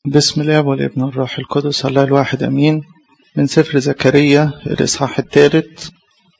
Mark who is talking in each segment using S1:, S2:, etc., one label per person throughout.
S1: بسم الله والابن والروح القدس الله الواحد أمين من سفر زكريا الإصحاح الثالث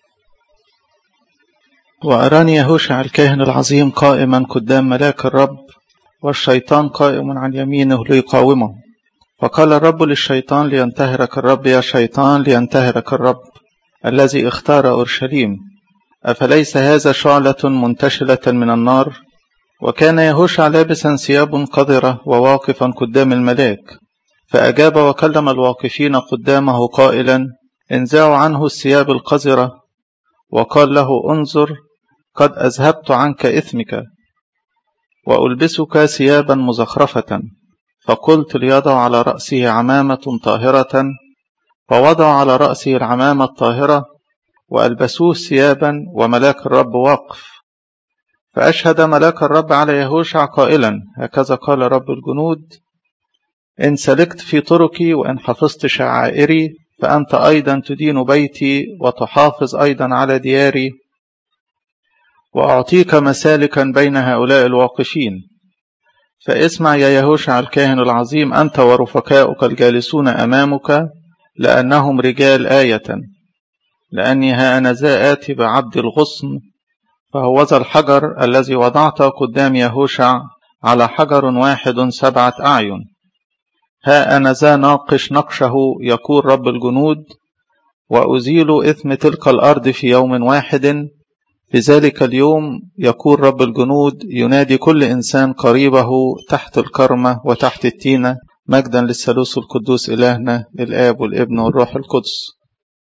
S1: وأراني يهوشع الكاهن العظيم قائما قدام ملاك الرب والشيطان قائم عن يمينه ليقاومه فقال الرب للشيطان لينتهرك الرب يا شيطان لينتهرك الرب الذي اختار أورشليم أفليس هذا شعلة منتشلة من النار وكان يهوشع لابسا ثياب قذرة وواقفا قدام الملاك فأجاب وكلم الواقفين قدامه قائلا انزعوا عنه الثياب القذرة وقال له انظر قد أذهبت عنك إثمك وألبسك ثيابا مزخرفة فقلت ليضع على رأسه عمامة طاهرة فوضع على رأسه العمامة الطاهرة وألبسوه ثيابا وملاك الرب واقف فأشهد ملاك الرب على يهوشع قائلا هكذا قال رب الجنود إن سلكت في طرقي وإن حفظت شعائري فأنت أيضا تدين بيتي وتحافظ أيضا على دياري وأعطيك مسالكا بين هؤلاء الواقفين فاسمع يا يهوشع الكاهن العظيم أنت ورفقاؤك الجالسون أمامك لأنهم رجال آية لأني ها أنا ذا آتي بعبد الغصن فهوذا الحجر الذي وضعته قدام يهوشع على حجر واحد سبعة أعين ها أنا ذا ناقش نقشه يقول رب الجنود وأزيل إثم تلك الأرض في يوم واحد في ذلك اليوم يقول رب الجنود ينادي كل إنسان قريبه تحت الكرمة وتحت التينة مجدا للثالوث القدوس إلهنا الآب والابن والروح القدس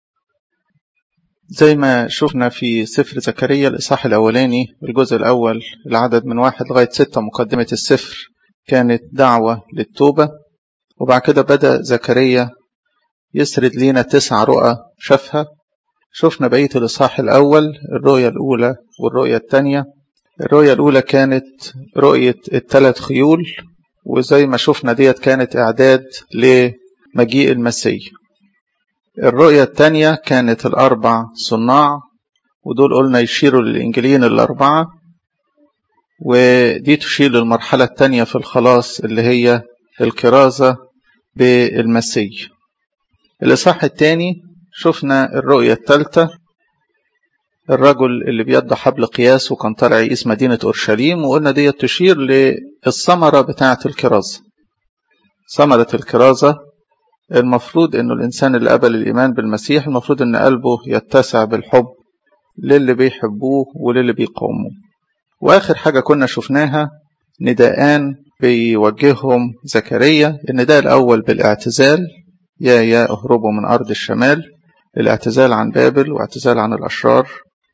S1: زي ما شفنا في سفر زكريا الإصحاح الأولاني الجزء الأول العدد من واحد لغاية ستة مقدمة السفر كانت دعوة للتوبة وبعد كده بدأ زكريا يسرد لينا تسع رؤى شافها شفنا بقية الإصحاح الأول الرؤية الأولى والرؤية الثانية الرؤية الأولى كانت رؤية الثلاث خيول وزي ما شفنا ديت كانت إعداد لمجيء المسيح الرؤية الثانية كانت الأربع صناع ودول قلنا يشيروا للإنجيلين الأربعة ودي تشير للمرحلة الثانية في الخلاص اللي هي الكرازة بالمسيح الإصحاح الثاني شفنا الرؤية الثالثة الرجل اللي بيده حبل قياس وكان طالع يقيس مدينة أورشليم وقلنا دي تشير للثمرة بتاعة الكرازة ثمرة الكرازة المفروض انه الانسان اللي قبل الايمان بالمسيح المفروض ان قلبه يتسع بالحب للي بيحبوه وللي بيقاوموه واخر حاجه كنا شفناها نداءان بيوجههم زكريا النداء الاول بالاعتزال يا يا اهربوا من ارض الشمال الاعتزال عن بابل واعتزال عن الاشرار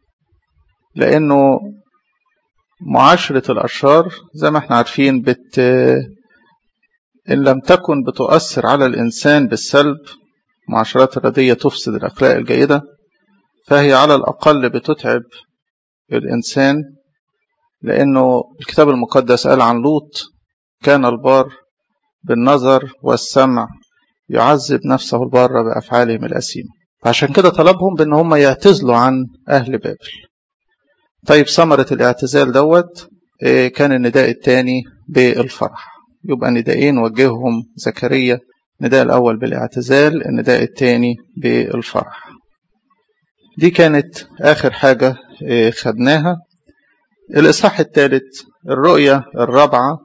S1: لانه معاشره الاشرار زي ما احنا عارفين بت إن لم تكن بتؤثر على الإنسان بالسلب معاشرات الردية تفسد الأخلاق الجيدة فهي على الأقل بتتعب الإنسان لأنه الكتاب المقدس قال عن لوط كان البار بالنظر والسمع يعذب نفسه البار بأفعالهم الأثيمة فعشان كده طلبهم بأن هم يعتزلوا عن أهل بابل طيب ثمرة الاعتزال دوت كان النداء الثاني بالفرح يبقى نداءين وجههم زكريا النداء الأول بالاعتزال النداء الثاني بالفرح دي كانت آخر حاجة خدناها الإصحاح الثالث الرؤية الرابعة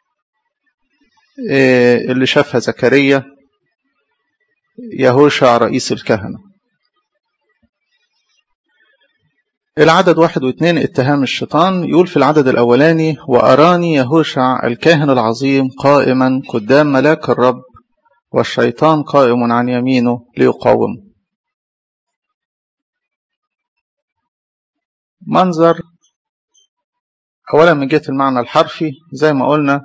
S1: اللي شافها زكريا يهوشع رئيس الكهنة العدد واحد واثنين اتهام الشيطان يقول في العدد الأولاني وأراني يهوشع الكاهن العظيم قائما قدام ملاك الرب والشيطان قائم عن يمينه ليقاومه منظر أولا من جهة المعنى الحرفي زي ما قلنا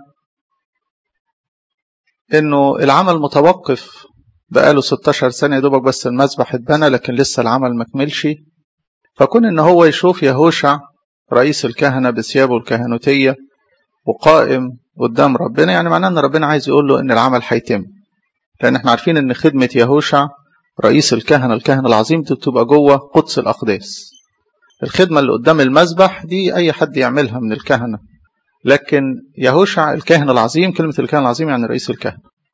S1: إنه العمل متوقف بقاله 16 سنة يا دوبك بس المذبح اتبنى لكن لسه العمل مكملش فكون ان هو يشوف يهوشع رئيس الكهنه بثيابه الكهنوتيه وقائم قدام ربنا يعني معناه ان ربنا عايز يقول له ان العمل هيتم لان احنا عارفين ان خدمه يهوشع رئيس الكهنه الكاهن العظيم دي بتبقى جوه قدس الاقداس الخدمه اللي قدام المذبح دي اي حد يعملها من الكهنه لكن يهوشع الكاهن العظيم كلمه الكاهن العظيم يعني رئيس الكهنه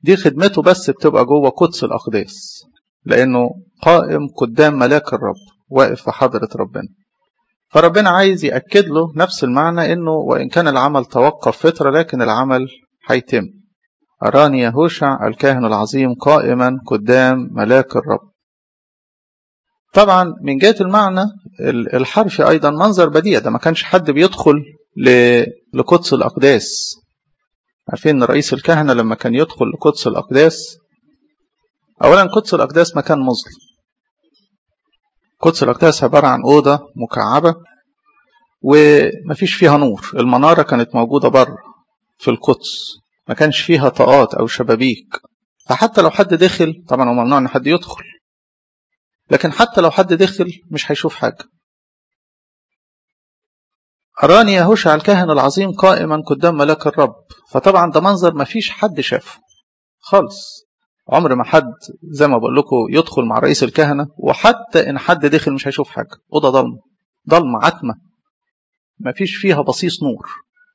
S1: دي خدمته بس بتبقى جوه قدس الأقداس لأنه قائم قدام ملاك الرب واقف في حضرة ربنا فربنا عايز يأكد له نفس المعنى إنه وإن كان العمل توقف فترة لكن العمل هيتم أراني يهوشع الكاهن العظيم قائما قدام ملاك الرب طبعا من جهة المعنى الحرفي أيضا منظر بديع ده ما كانش حد بيدخل لقدس الأقداس عارفين ان رئيس الكهنة لما كان يدخل لقدس الأقداس أولا قدس الأقداس مكان مظلم قدس الأقداس عبارة عن أوضة مكعبة ومفيش فيها نور المنارة كانت موجودة بره في القدس ما كانش فيها طاقات أو شبابيك فحتى لو حد دخل طبعا هو ممنوع إن حد يدخل لكن حتى لو حد دخل مش هيشوف حاجة أراني يهوشع الكاهن العظيم قائما قدام ملاك الرب فطبعا ده منظر ما فيش حد شافه خالص عمر ما حد زي ما بقول لكم يدخل مع رئيس الكهنة وحتى إن حد دخل مش هيشوف حاجة أوضة ضلمة ضلمة عتمة ما فيش فيها بصيص نور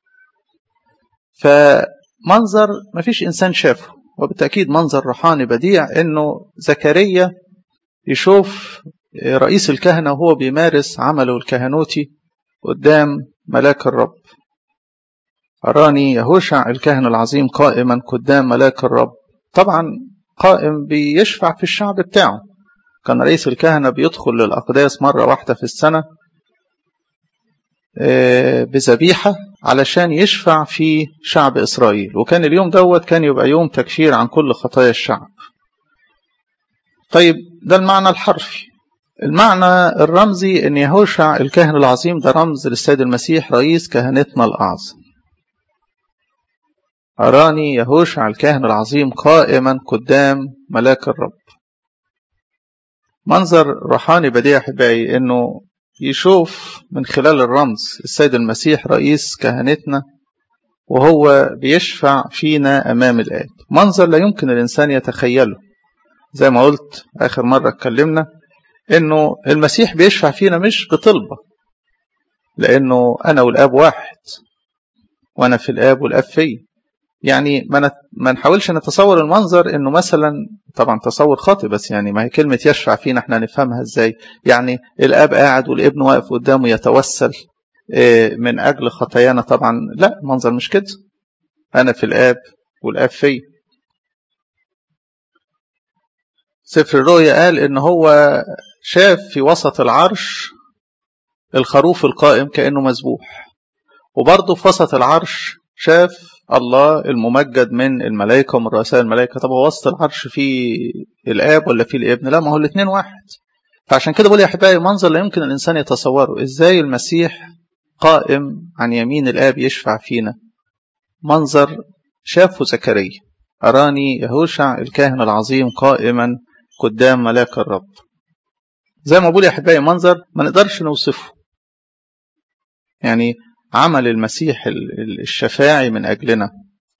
S1: فمنظر ما فيش إنسان شافه وبالتأكيد منظر روحاني بديع إنه زكريا يشوف رئيس الكهنة وهو بيمارس عمله الكهنوتي قدام ملاك الرب أراني يهوشع الكاهن العظيم قائما قدام ملاك الرب طبعا قائم بيشفع في الشعب بتاعه كان رئيس الكهنة بيدخل للأقداس مرة واحدة في السنة بذبيحة علشان يشفع في شعب إسرائيل وكان اليوم دوت كان يبقى يوم تكفير عن كل خطايا الشعب طيب ده المعنى الحرفي المعنى الرمزي ان يهوشع الكاهن العظيم ده رمز للسيد المسيح رئيس كهنتنا الاعظم اراني يهوشع الكاهن العظيم قائما قدام ملاك الرب منظر روحاني بديع احبائي انه يشوف من خلال الرمز السيد المسيح رئيس كهنتنا وهو بيشفع فينا امام الاب منظر لا يمكن الانسان يتخيله زي ما قلت اخر مره اتكلمنا انه المسيح بيشفع فينا مش بطلبه لانه انا والاب واحد وانا في الاب والاب في يعني ما ما نحاولش نتصور المنظر انه مثلا طبعا تصور خاطئ بس يعني ما هي كلمه يشفع فينا احنا نفهمها ازاي يعني الاب قاعد والابن واقف قدامه يتوسل من اجل خطايانا طبعا لا منظر مش كده انا في الاب والاب في سفر الرؤيا قال ان هو شاف في وسط العرش الخروف القائم كأنه مذبوح وبرضه في وسط العرش شاف الله الممجد من الملائكة ومن رؤساء الملائكة طب هو وسط العرش في الآب ولا في الابن لا ما هو الاثنين واحد فعشان كده بقول يا أحبائي منظر لا يمكن الإنسان يتصوره إزاي المسيح قائم عن يمين الآب يشفع فينا منظر شافه زكريا أراني يهوشع الكاهن العظيم قائما قدام ملاك الرب زي ما بقول يا احبائي منظر ما نقدرش نوصفه يعني عمل المسيح الشفاعي من اجلنا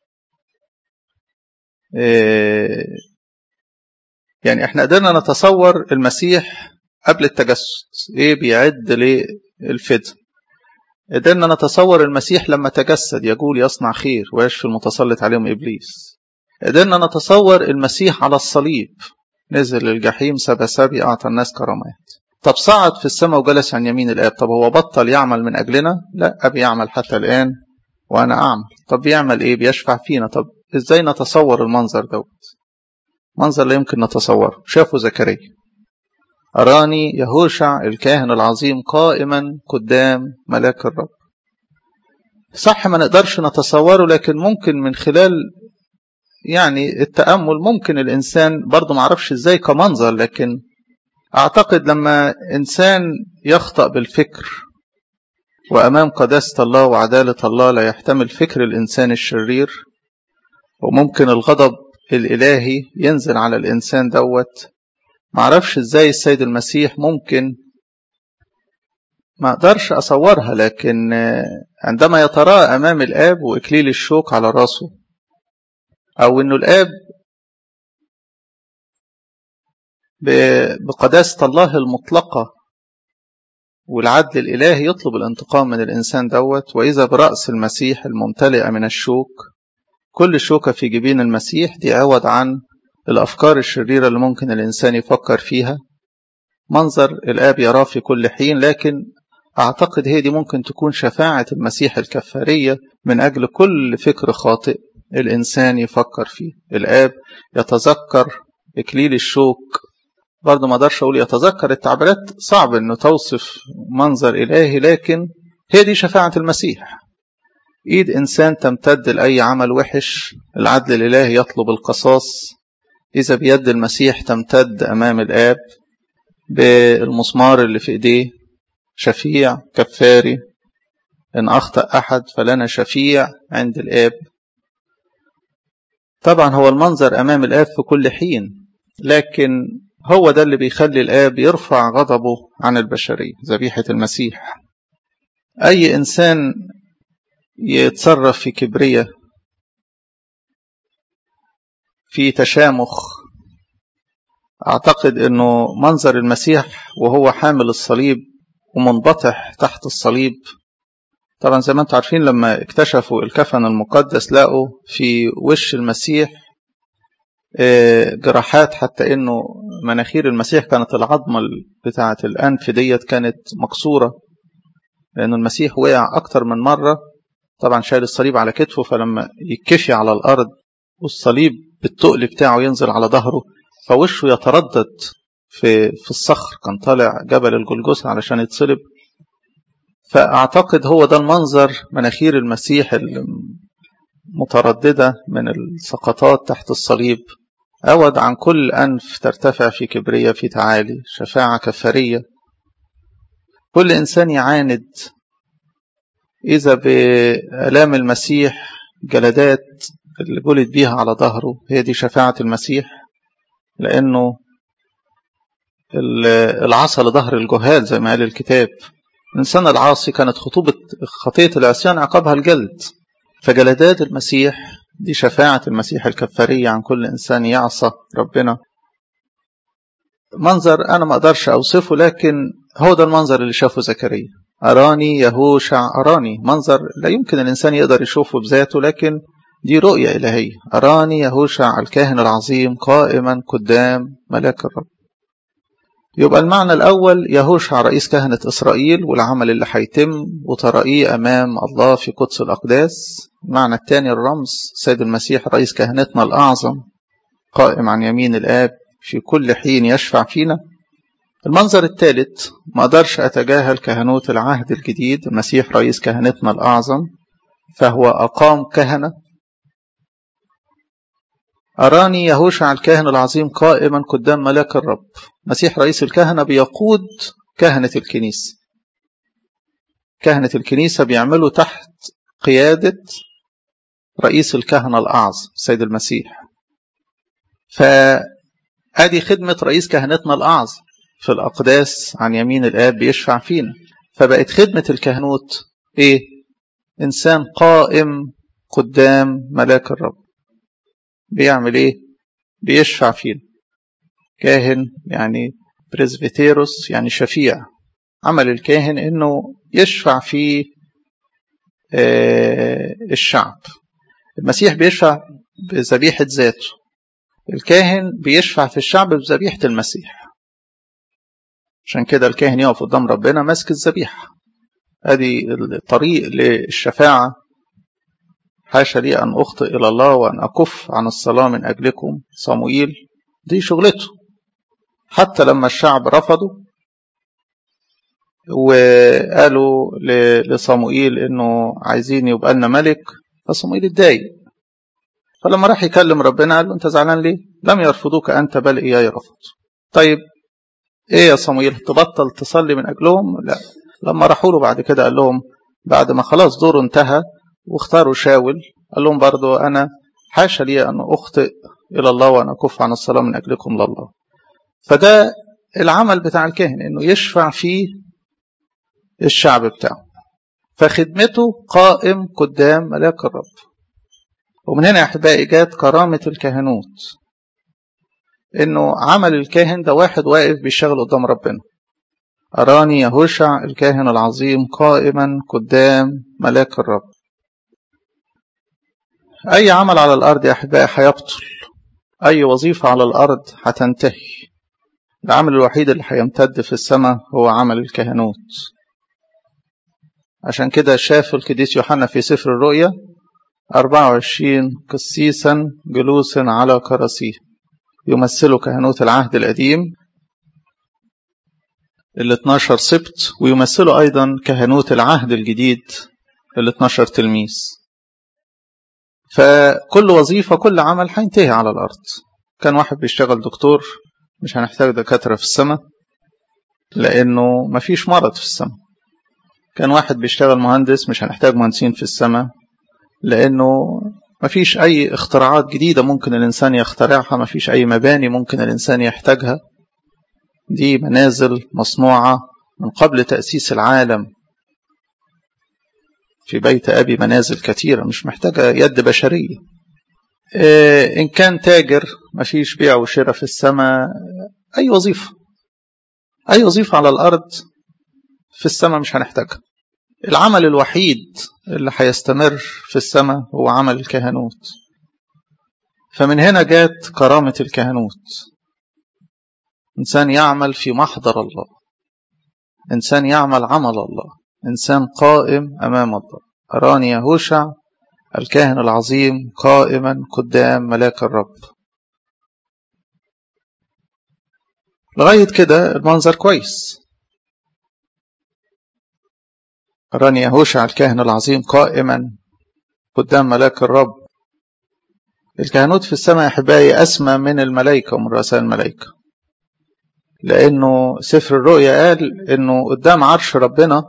S1: يعني احنا قدرنا نتصور المسيح قبل التجسد ايه بيعد للفداء قدرنا نتصور المسيح لما تجسد يقول يصنع خير ويشفي المتسلط عليهم ابليس قدرنا نتصور المسيح على الصليب نزل الجحيم سبا سبي أعطى الناس كرامات طب صعد في السماء وجلس عن يمين الآب طب هو بطل يعمل من أجلنا لا أبي يعمل حتى الآن وأنا أعمل طب بيعمل إيه بيشفع فينا طب إزاي نتصور المنظر دوت منظر لا يمكن نتصوره شافه زكريا أراني يهوشع الكاهن العظيم قائما قدام ملاك الرب صح ما نقدرش نتصوره لكن ممكن من خلال يعني التأمل ممكن الإنسان برضه معرفش إزاي كمنظر لكن أعتقد لما إنسان يخطأ بالفكر وأمام قداسة الله وعدالة الله لا يحتمل فكر الإنسان الشرير وممكن الغضب الإلهي ينزل على الإنسان دوت معرفش إزاي السيد المسيح ممكن ما أقدرش أصورها لكن عندما يتراءى أمام الآب وإكليل الشوك على راسه أو إنه الآب بقداسة الله المطلقة والعدل الإلهي يطلب الانتقام من الإنسان دوت وإذا برأس المسيح الممتلئة من الشوك كل شوكة في جبين المسيح دي عوض عن الأفكار الشريرة اللي ممكن الإنسان يفكر فيها منظر الآب يراه في كل حين لكن أعتقد هي دي ممكن تكون شفاعة المسيح الكفارية من أجل كل فكر خاطئ الإنسان يفكر فيه الآب يتذكر إكليل الشوك برضه ما اقدرش أقول يتذكر التعبيرات صعب إنه توصف منظر إلهي لكن هي دي شفاعة المسيح إيد إنسان تمتد لأي عمل وحش العدل الإلهي يطلب القصاص إذا بيد المسيح تمتد أمام الآب بالمسمار اللي في إيديه شفيع كفاري إن أخطأ أحد فلنا شفيع عند الآب طبعا هو المنظر أمام الآب في كل حين لكن هو ده اللي بيخلي الآب يرفع غضبه عن البشرية ذبيحة المسيح أي إنسان يتصرف في كبرية في تشامخ أعتقد أنه منظر المسيح وهو حامل الصليب ومنبطح تحت الصليب طبعا زي ما انتم عارفين لما اكتشفوا الكفن المقدس لقوا في وش المسيح جراحات حتى انه مناخير المسيح كانت العظمة بتاعة الأنف ديت كانت مكسورة لأن المسيح وقع أكتر من مرة طبعا شايل الصليب على كتفه فلما يتكفي على الأرض والصليب بالتقل بتاعه ينزل على ظهره فوشه يتردد في في الصخر كان طالع جبل الجلجثة علشان يتصلب فأعتقد هو ده المنظر مناخير المسيح المترددة من السقطات تحت الصليب أود عن كل أنف ترتفع في كبرية في تعالي شفاعة كفارية كل إنسان يعاند إذا بآلام المسيح جلدات اللي جلد بيها على ظهره هي دي شفاعة المسيح لأنه العصا لظهر الجهال زي ما قال الكتاب الإنسان العاصي كانت خطوبة خطية العصيان عقابها الجلد فجلدات المسيح دي شفاعة المسيح الكفارية عن كل إنسان يعصى ربنا منظر أنا ما أقدرش أوصفه لكن هو ده المنظر اللي شافه زكريا أراني يهوشع أراني منظر لا يمكن الإنسان يقدر يشوفه بذاته لكن دي رؤية إلهية أراني يهوشع الكاهن العظيم قائما قدام ملاك الرب يبقى المعنى الأول يهوشع رئيس كهنة إسرائيل والعمل اللي هيتم وترائيه أمام الله في قدس الأقداس المعنى الثاني الرمز سيد المسيح رئيس كهنتنا الأعظم قائم عن يمين الآب في كل حين يشفع فينا المنظر الثالث ما أقدرش أتجاهل كهنوت العهد الجديد المسيح رئيس كهنتنا الأعظم فهو أقام كهنة أراني يهوشع الكاهن العظيم قائما قدام ملاك الرب مسيح رئيس الكهنة بيقود كهنة الكنيسة كهنة الكنيسة بيعملوا تحت قيادة رئيس الكهنة الأعظم سيد المسيح فأدي خدمة رئيس كهنتنا الأعظم في الأقداس عن يمين الآب بيشفع فينا فبقت خدمة الكهنوت إيه؟ إنسان قائم قدام ملاك الرب بيعمل إيه؟ بيشفع فينا كاهن يعني بريزبيتيروس يعني شفيع عمل الكاهن إنه يشفع في الشعب المسيح بيشفع بذبيحة ذاته الكاهن بيشفع في الشعب بذبيحة المسيح عشان كده الكاهن يقف قدام ربنا ماسك الذبيحة ادي الطريق للشفاعة حاشا لي أن أخطئ إلى الله وأن أكف عن الصلاة من أجلكم صموئيل دي شغلته حتى لما الشعب رفضوا وقالوا لصموئيل انه عايزين يبقى لنا ملك فصموئيل اتضايق فلما راح يكلم ربنا قال له انت زعلان ليه؟ لم يرفضوك انت بل اياي رفض. طيب ايه يا صموئيل تبطل تصلي من اجلهم؟ لا لما راحوا له بعد كده قال لهم بعد ما خلاص دوره انتهى واختاروا شاول قال لهم برضو انا حاشا لي ان اخطئ الى الله وان اكف عن الصلاه من اجلكم لله. فده العمل بتاع الكاهن انه يشفع فيه الشعب بتاعه فخدمته قائم قدام ملاك الرب ومن هنا يا احبائي جات كرامه الكهنوت انه عمل الكاهن ده واحد واقف بيشتغل قدام ربنا اراني يهوشع الكاهن العظيم قائما قدام ملاك الرب أي عمل على الأرض يا أحبائي هيبطل أي وظيفة على الأرض هتنتهي العمل الوحيد اللي هيمتد في السماء هو عمل الكهنوت عشان كده شاف القديس يوحنا في سفر الرؤيا 24 قسيسا جلوسا على كراسيه يمثلوا كهنوت العهد القديم ال 12 سبت ويمثلوا أيضا كهنوت العهد الجديد ال 12 تلميذ فكل وظيفة كل عمل هينتهي على الأرض كان واحد بيشتغل دكتور مش هنحتاج دكاترة في السماء لأنه مفيش مرض في السماء كان واحد بيشتغل مهندس مش هنحتاج مهندسين في السماء لأنه مفيش أي اختراعات جديدة ممكن الإنسان يخترعها مفيش أي مباني ممكن الإنسان يحتاجها دي منازل مصنوعة من قبل تأسيس العالم في بيت أبي منازل كثيرة مش محتاجة يد بشرية إن كان تاجر مفيش بيع وشراء في السماء أي وظيفة أي وظيفة على الأرض في السماء مش هنحتاجها العمل الوحيد اللي هيستمر في السماء هو عمل الكهنوت فمن هنا جات كرامة الكهنوت إنسان يعمل في محضر الله إنسان يعمل عمل الله إنسان قائم أمام الله أراني يهوشع الكاهن العظيم قائما قدام ملاك الرب لغاية كده المنظر كويس أراني يهوشع الكاهن العظيم قائما قدام ملاك الرب الكهنوت في السماء يا أحبائي أسمى من الملائكة ومن رؤساء الملائكة لأنه سفر الرؤيا قال إنه قدام عرش ربنا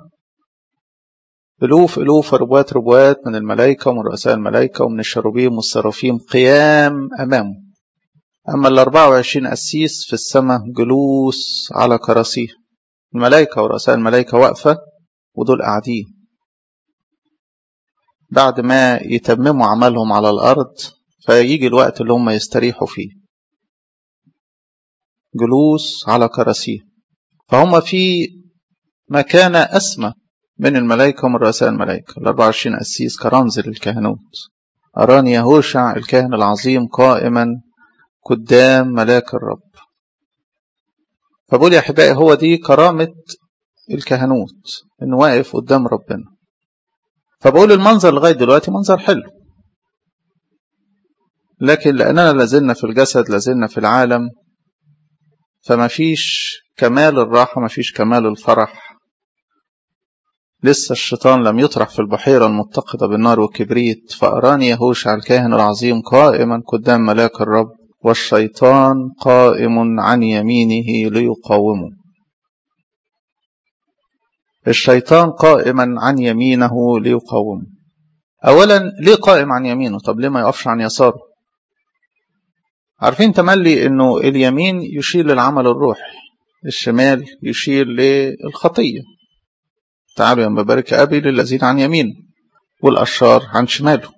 S1: ألوف ألوف ربوات ربوات من الملائكة ومن رؤساء الملائكة ومن الشروبيم والسرافيم قيام أمامه أما ال 24 قسيس في السماء جلوس على كراسيه الملائكة ورؤساء الملائكة واقفة ودول قاعدين بعد ما يتمموا عملهم على الأرض فيجي الوقت اللي هم يستريحوا فيه جلوس على كراسيه فهم في مكانة أسمى من الملائكة ومن رؤساء الملائكة ال 24 قسيس كرمز للكهنوت أراني يهوشع الكاهن العظيم قائما قدام ملاك الرب فبقول يا أحبائي هو دي كرامة الكهنوت إنه واقف قدام ربنا فبقول المنظر لغاية دلوقتي منظر حلو لكن لأننا لازلنا في الجسد لازلنا في العالم فما فيش كمال الراحة ما فيش كمال الفرح لسه الشيطان لم يطرح في البحيرة المتقدة بالنار والكبريت فأراني يهوشع الكاهن العظيم قائما قدام ملاك الرب والشيطان قائم عن يمينه ليقاومه الشيطان قائما عن يمينه ليقاومه أولا ليه قائم عن يمينه طب ليه ما يقفش عن يساره عارفين تملي انه اليمين يشير للعمل الروحي الشمال يشير للخطية تعالوا يا مبارك أبي للذين عن يمينه والأشرار عن شماله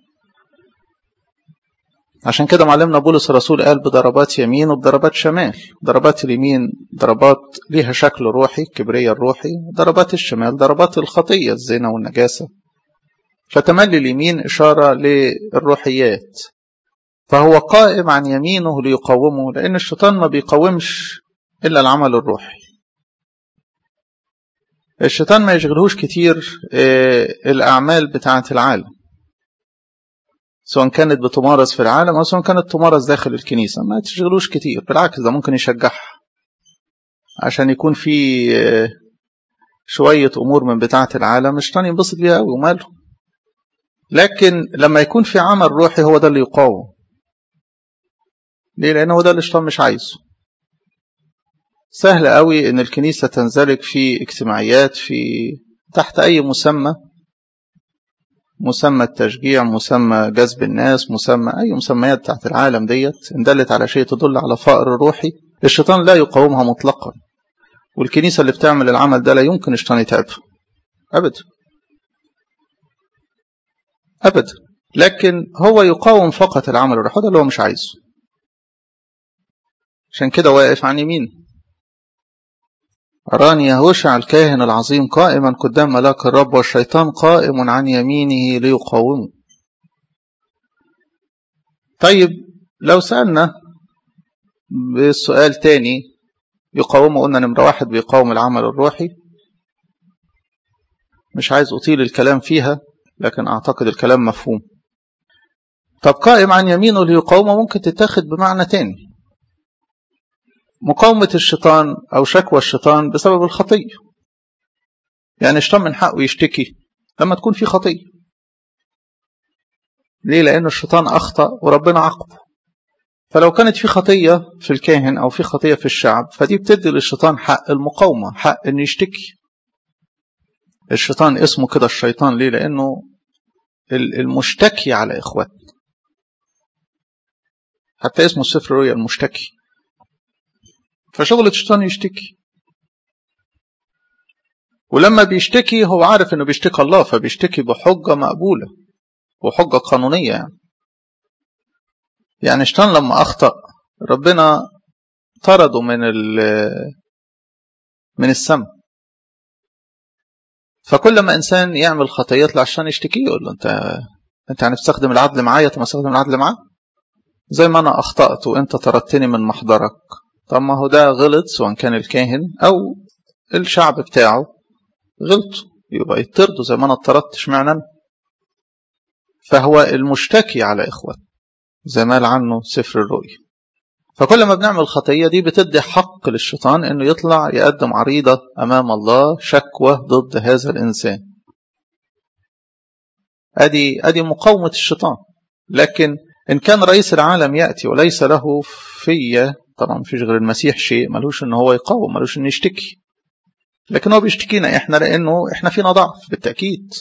S1: عشان كده معلمنا بولس الرسول قال بضربات يمين وبضربات شمال ضربات اليمين ضربات ليها شكل روحي كبرية الروحي ضربات الشمال ضربات الخطية الزنا والنجاسة فتملي اليمين إشارة للروحيات فهو قائم عن يمينه ليقاومه لأن الشيطان ما بيقاومش إلا العمل الروحي الشيطان ما يشغلهوش كتير الأعمال بتاعة العالم سواء كانت بتمارس في العالم أو سواء كانت تمارس داخل الكنيسة ما تشغلوش كتير بالعكس ده ممكن يشجعها عشان يكون في شوية أمور من بتاعة العالم الشيطان ينبسط بيها قوي وماله لكن لما يكون في عمل روحي هو ده اللي يقاوم ليه لأنه هو ده اللي الشيطان مش عايزه سهل قوي ان الكنيسة تنزلق في اجتماعيات في تحت اي مسمى مسمى التشجيع مسمى جذب الناس مسمى اي مسميات بتاعت العالم ديت ان دلت على شيء تدل على فقر روحي الشيطان لا يقاومها مطلقا والكنيسة اللي بتعمل العمل ده لا يمكن الشيطان يتعبها ابدا ابدا لكن هو يقاوم فقط العمل الروحي ده اللي هو مش عايزه عشان كده واقف عن يمين أراني يهوشع الكاهن العظيم قائما قدام ملاك الرب والشيطان قائم عن يمينه ليقاومه طيب لو سألنا بسؤال تاني يقاومه قلنا نمرة واحد بيقاوم العمل الروحي مش عايز أطيل الكلام فيها لكن أعتقد الكلام مفهوم طب قائم عن يمينه ليقاومه ممكن تتاخد بمعنى تاني مقاومة الشيطان أو شكوى الشيطان بسبب الخطية يعني الشيطان من حقه يشتكي لما تكون في خطية ليه لأن الشيطان أخطأ وربنا عاقبه فلو كانت في خطية في الكاهن أو في خطية في الشعب فدي بتدي للشيطان حق المقاومة حق أن يشتكي الشيطان اسمه كده الشيطان ليه لأنه المشتكي على إخواتنا حتى اسمه السفر رؤيا المشتكي فشغلة الشيطان يشتكي ولما بيشتكي هو عارف انه بيشتكي الله فبيشتكي بحجة مقبولة وحجة قانونية يعني يعني الشيطان لما أخطأ ربنا طرده من من السماء فكل ما إنسان يعمل خطية يطلع عشان يشتكي يقول له أنت أنت يعني بتستخدم العدل معايا طب ما استخدم العدل معاه زي ما أنا أخطأت وأنت طردتني من محضرك طب ما هو ده غلط سواء كان الكاهن أو الشعب بتاعه غلطوا يبقى يطردوا زي ما أنا اتطردت اشمعنى أنا فهو المشتكي على إخوته زي ما قال عنه سفر الرؤيا فكل ما بنعمل خطية دي بتدي حق للشيطان انه يطلع يقدم عريضة امام الله شكوى ضد هذا الانسان ادي ادي مقاومة الشيطان لكن ان كان رئيس العالم يأتي وليس له في طبعا مفيش غير المسيح شيء ملوش ان هو يقاوم ملوش ان يشتكي لكن هو بيشتكينا احنا لانه احنا فينا ضعف بالتأكيد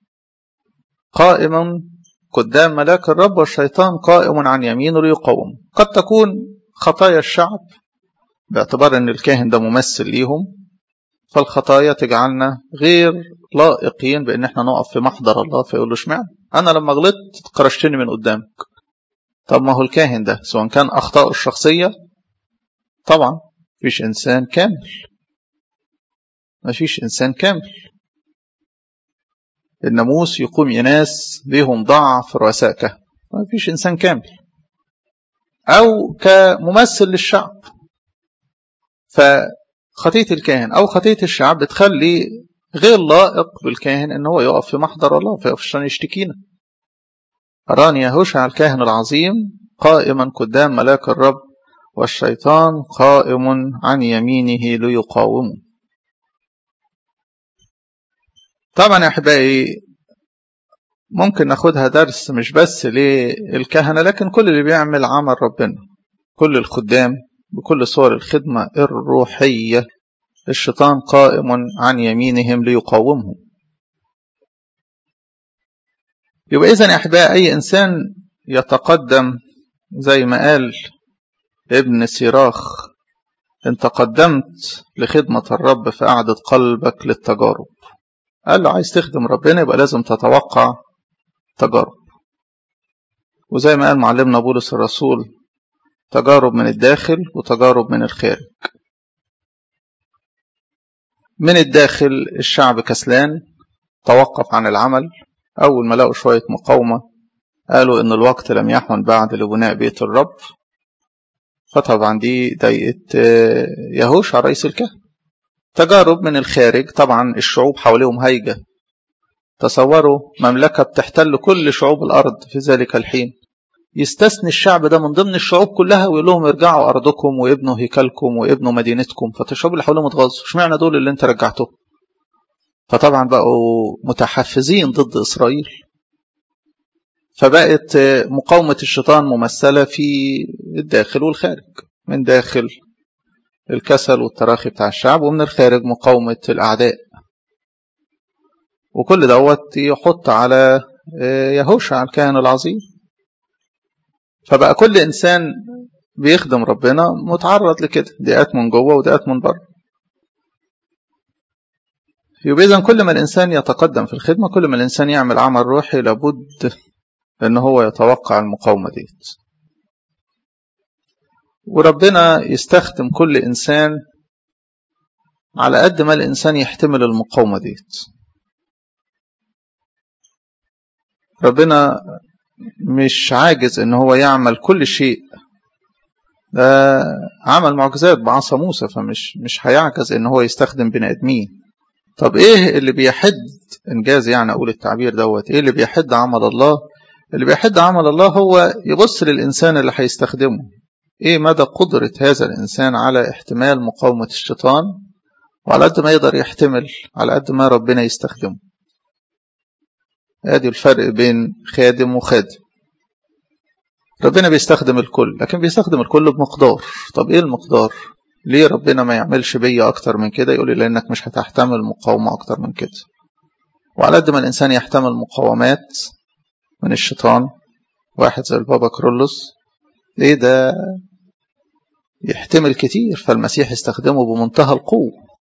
S1: قائما قدام ملاك الرب والشيطان قائم عن يمينه ليقاوم قد تكون خطايا الشعب باعتبار ان الكاهن ده ممثل ليهم فالخطايا تجعلنا غير لائقين بان احنا نقف في محضر الله فيقول له اشمعنى انا لما غلطت كرشتني من قدامك طب ما هو الكاهن ده سواء كان اخطائه الشخصيه طبعا مفيش انسان كامل مفيش انسان كامل الناموس يقوم ناس ليهم ضعف رؤساء كهنة ما فيش إنسان كامل أو كممثل للشعب فخطية الكاهن أو خطية الشعب بتخلي غير لائق بالكاهن ان هو يقف في محضر الله فيقف عشان يشتكينا أراني يهوشع الكاهن العظيم قائما قدام ملاك الرب والشيطان قائم عن يمينه ليقاومه طبعا يا احبائي ممكن ناخدها درس مش بس للكهنه لكن كل اللي بيعمل عمل ربنا كل الخدام بكل صور الخدمه الروحيه الشيطان قائم عن يمينهم ليقاومهم يبقى اذا يا احبائي اي انسان يتقدم زي ما قال ابن سيراخ ان تقدمت لخدمه الرب فاعدد قلبك للتجارب قال له عايز تخدم ربنا يبقى لازم تتوقع تجارب وزي ما قال معلمنا بولس الرسول تجارب من الداخل وتجارب من الخارج من الداخل الشعب كسلان توقف عن العمل أول ما لقوا شوية مقاومة قالوا إن الوقت لم يحن بعد لبناء بيت الرب فطبعا دي ضايقت يهوشع رئيس الكهنة تجارب من الخارج طبعا الشعوب حواليهم هايجة تصوروا مملكة بتحتل كل شعوب الأرض في ذلك الحين يستثني الشعب ده من ضمن الشعوب كلها ويقول لهم ارجعوا أرضكم وابنوا هيكلكم وابنوا مدينتكم فالشعوب اللي حواليهم اتغاظوا اشمعنى دول اللي انت رجعتهم فطبعا بقوا متحفزين ضد إسرائيل فبقت مقاومة الشيطان ممثلة في الداخل والخارج من داخل الكسل والتراخي بتاع الشعب ومن الخارج مقاومة الأعداء وكل دوت يحط على يهوشع الكاهن العظيم فبقى كل إنسان بيخدم ربنا متعرض لكده ضيقات من جوه وضيقات من بره يبقى إذا كل ما الإنسان يتقدم في الخدمة كل ما الإنسان يعمل عمل روحي لابد إن هو يتوقع المقاومة ديت وربنا يستخدم كل إنسان على قد ما الإنسان يحتمل المقاومة ديت ربنا مش عاجز ان هو يعمل كل شيء ده عمل معجزات بعصا موسى فمش مش هيعجز ان هو يستخدم بني ادمين طب ايه اللي بيحد انجاز يعني اقول التعبير دوت ايه اللي بيحد عمل الله اللي بيحد عمل الله هو يبص للانسان اللي هيستخدمه ايه مدى قدرة هذا الانسان على احتمال مقاومة الشيطان وعلى قد ما يقدر يحتمل على قد ما ربنا يستخدمه ادي الفرق بين خادم وخادم ربنا بيستخدم الكل لكن بيستخدم الكل بمقدار طب ايه المقدار ليه ربنا ما يعملش بيا اكتر من كده يقول لي لانك مش هتحتمل مقاومه اكتر من كده وعلى قد ما الانسان يحتمل مقاومات من الشيطان واحد زي البابا كرولوس ايه ده يحتمل كتير فالمسيح استخدمه بمنتهى القوه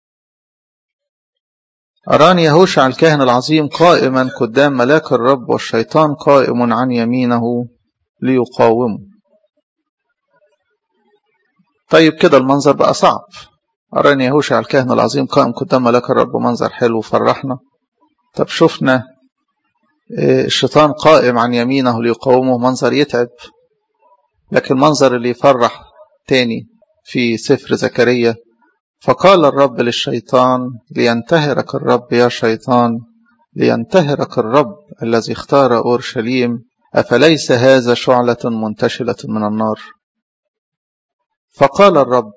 S1: أراني يهوشع الكاهن العظيم قائما قدام ملاك الرب والشيطان قائم عن يمينه ليقاومه طيب كده المنظر بقى صعب أراني يهوشع الكاهن العظيم قائم قدام ملاك الرب منظر حلو فرحنا طب شفنا الشيطان قائم عن يمينه ليقاومه منظر يتعب لكن المنظر اللي يفرح تاني في سفر زكريا فقال الرب للشيطان لينتهرك الرب يا شيطان لينتهرك الرب الذي اختار أورشليم أفليس هذا شعلة منتشلة من النار فقال الرب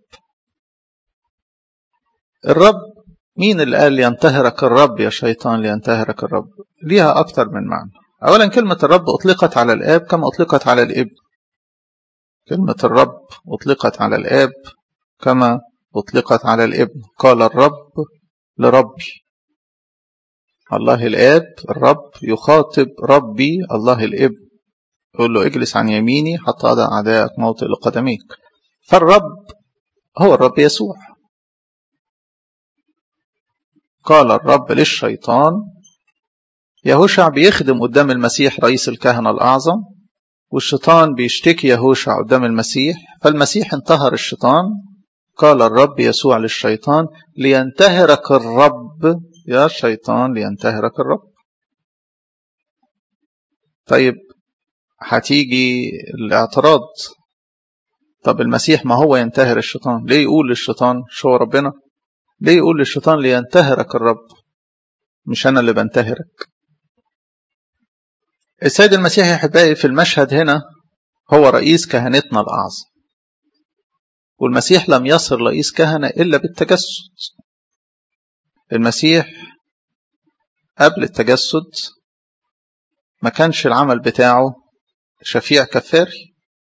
S1: الرب مين اللي قال لينتهرك الرب يا شيطان لينتهرك الرب ليها أكتر من معنى أولا كلمة الرب أطلقت على الآب كما أطلقت على الابن كلمة الرب أطلقت على الآب كما أطلقت على الابن قال الرب لربي الله الآب الرب يخاطب ربي الله الابن يقول له اجلس عن يميني حتى أضع أعدائك موطئ لقدميك فالرب هو الرب يسوع قال الرب للشيطان يهوشع بيخدم قدام المسيح رئيس الكهنة الأعظم والشيطان بيشتكي يهوشع قدام المسيح فالمسيح انتهر الشيطان قال الرب يسوع للشيطان لينتهرك الرب يا شيطان لينتهرك الرب طيب هتيجي الاعتراض طب المسيح ما هو ينتهر الشيطان ليه يقول للشيطان شو ربنا ليه يقول للشيطان لينتهرك الرب مش انا اللي بنتهرك السيد المسيح يا احبائي في المشهد هنا هو رئيس كهنتنا الاعظم والمسيح لم يصل رئيس كهنة إلا بالتجسد المسيح قبل التجسد ما كانش العمل بتاعه شفيع كفاري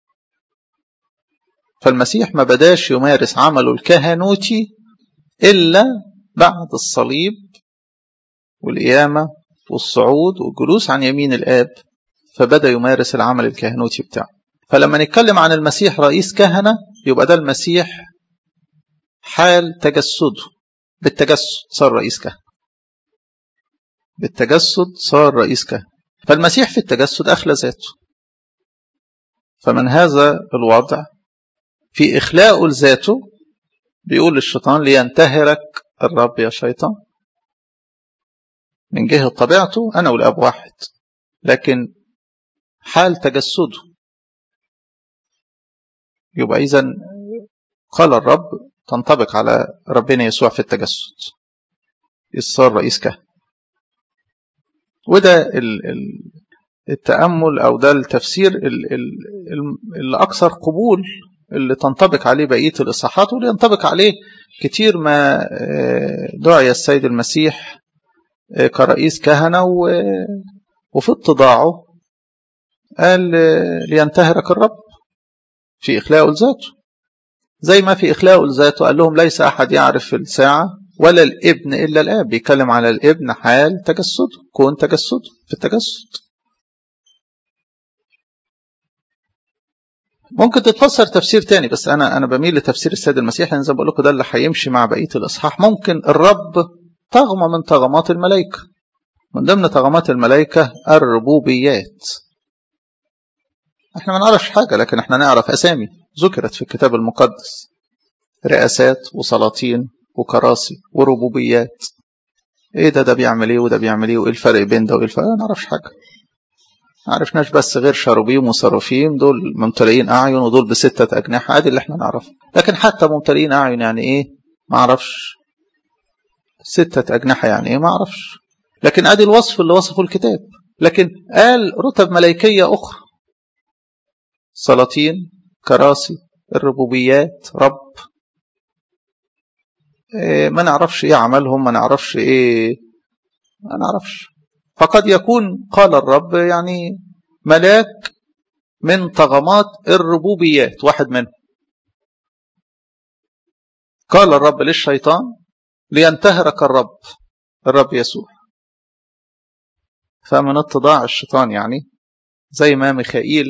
S1: فالمسيح ما بداش يمارس عمله الكهنوتي إلا بعد الصليب والقيامة والصعود والجلوس عن يمين الآب فبدأ يمارس العمل الكهنوتي بتاعه فلما نتكلم عن المسيح رئيس كهنة يبقى ده المسيح حال تجسده بالتجسد صار رئيس كهنة بالتجسد صار رئيس كهنة فالمسيح في التجسد أخلى ذاته فمن هذا الوضع في إخلاء لذاته بيقول للشيطان لينتهرك الرب يا شيطان من جهة طبيعته أنا والأب واحد لكن حال تجسده يبقى إذا قال الرب تنطبق على ربنا يسوع في التجسد صار رئيس كهنة وده التأمل أو ده التفسير اللي أكثر قبول اللي تنطبق عليه بقية الإصحاحات واللي ينطبق عليه كتير ما دعي السيد المسيح كرئيس كهنة وفي اتضاعه قال لينتهرك الرب في إخلاء لذاته زي ما في إخلاء لذاته قال لهم ليس أحد يعرف الساعة ولا الابن إلا الآب بيتكلم على الابن حال تجسده كون تجسده في التجسد ممكن تتفسر تفسير تاني بس أنا أنا بميل لتفسير السيد المسيح لأن زي ما بقول لكم ده اللي هيمشي مع بقية الإصحاح ممكن الرب طغمة من طغمات الملائكة من ضمن طغمات الملائكة الربوبيات احنا ما نعرفش حاجة لكن احنا نعرف أسامي ذكرت في الكتاب المقدس رئاسات وسلاطين وكراسي وربوبيات ايه ده ده بيعمل ايه وده بيعمل ايه وايه الفرق بين ده وايه الفرق ما نعرفش حاجة عرفناش بس غير شاروبيم وصرافيم دول ممتلئين أعين ودول بستة أجنحة هذه اللي احنا نعرفها لكن حتى ممتلئين أعين يعني إيه ما أعرفش ستة أجنحة يعني إيه ما أعرفش لكن أدي الوصف اللي وصفه الكتاب لكن قال رتب ملائكية أخرى سلاطين كراسي الربوبيات رب إيه ما نعرفش ايه عملهم ما نعرفش ايه ما نعرفش فقد يكون قال الرب يعني ملاك من طغمات الربوبيات واحد منهم قال الرب للشيطان لينتهرك الرب الرب يسوع فمن اتضاع الشيطان يعني زي ما ميخائيل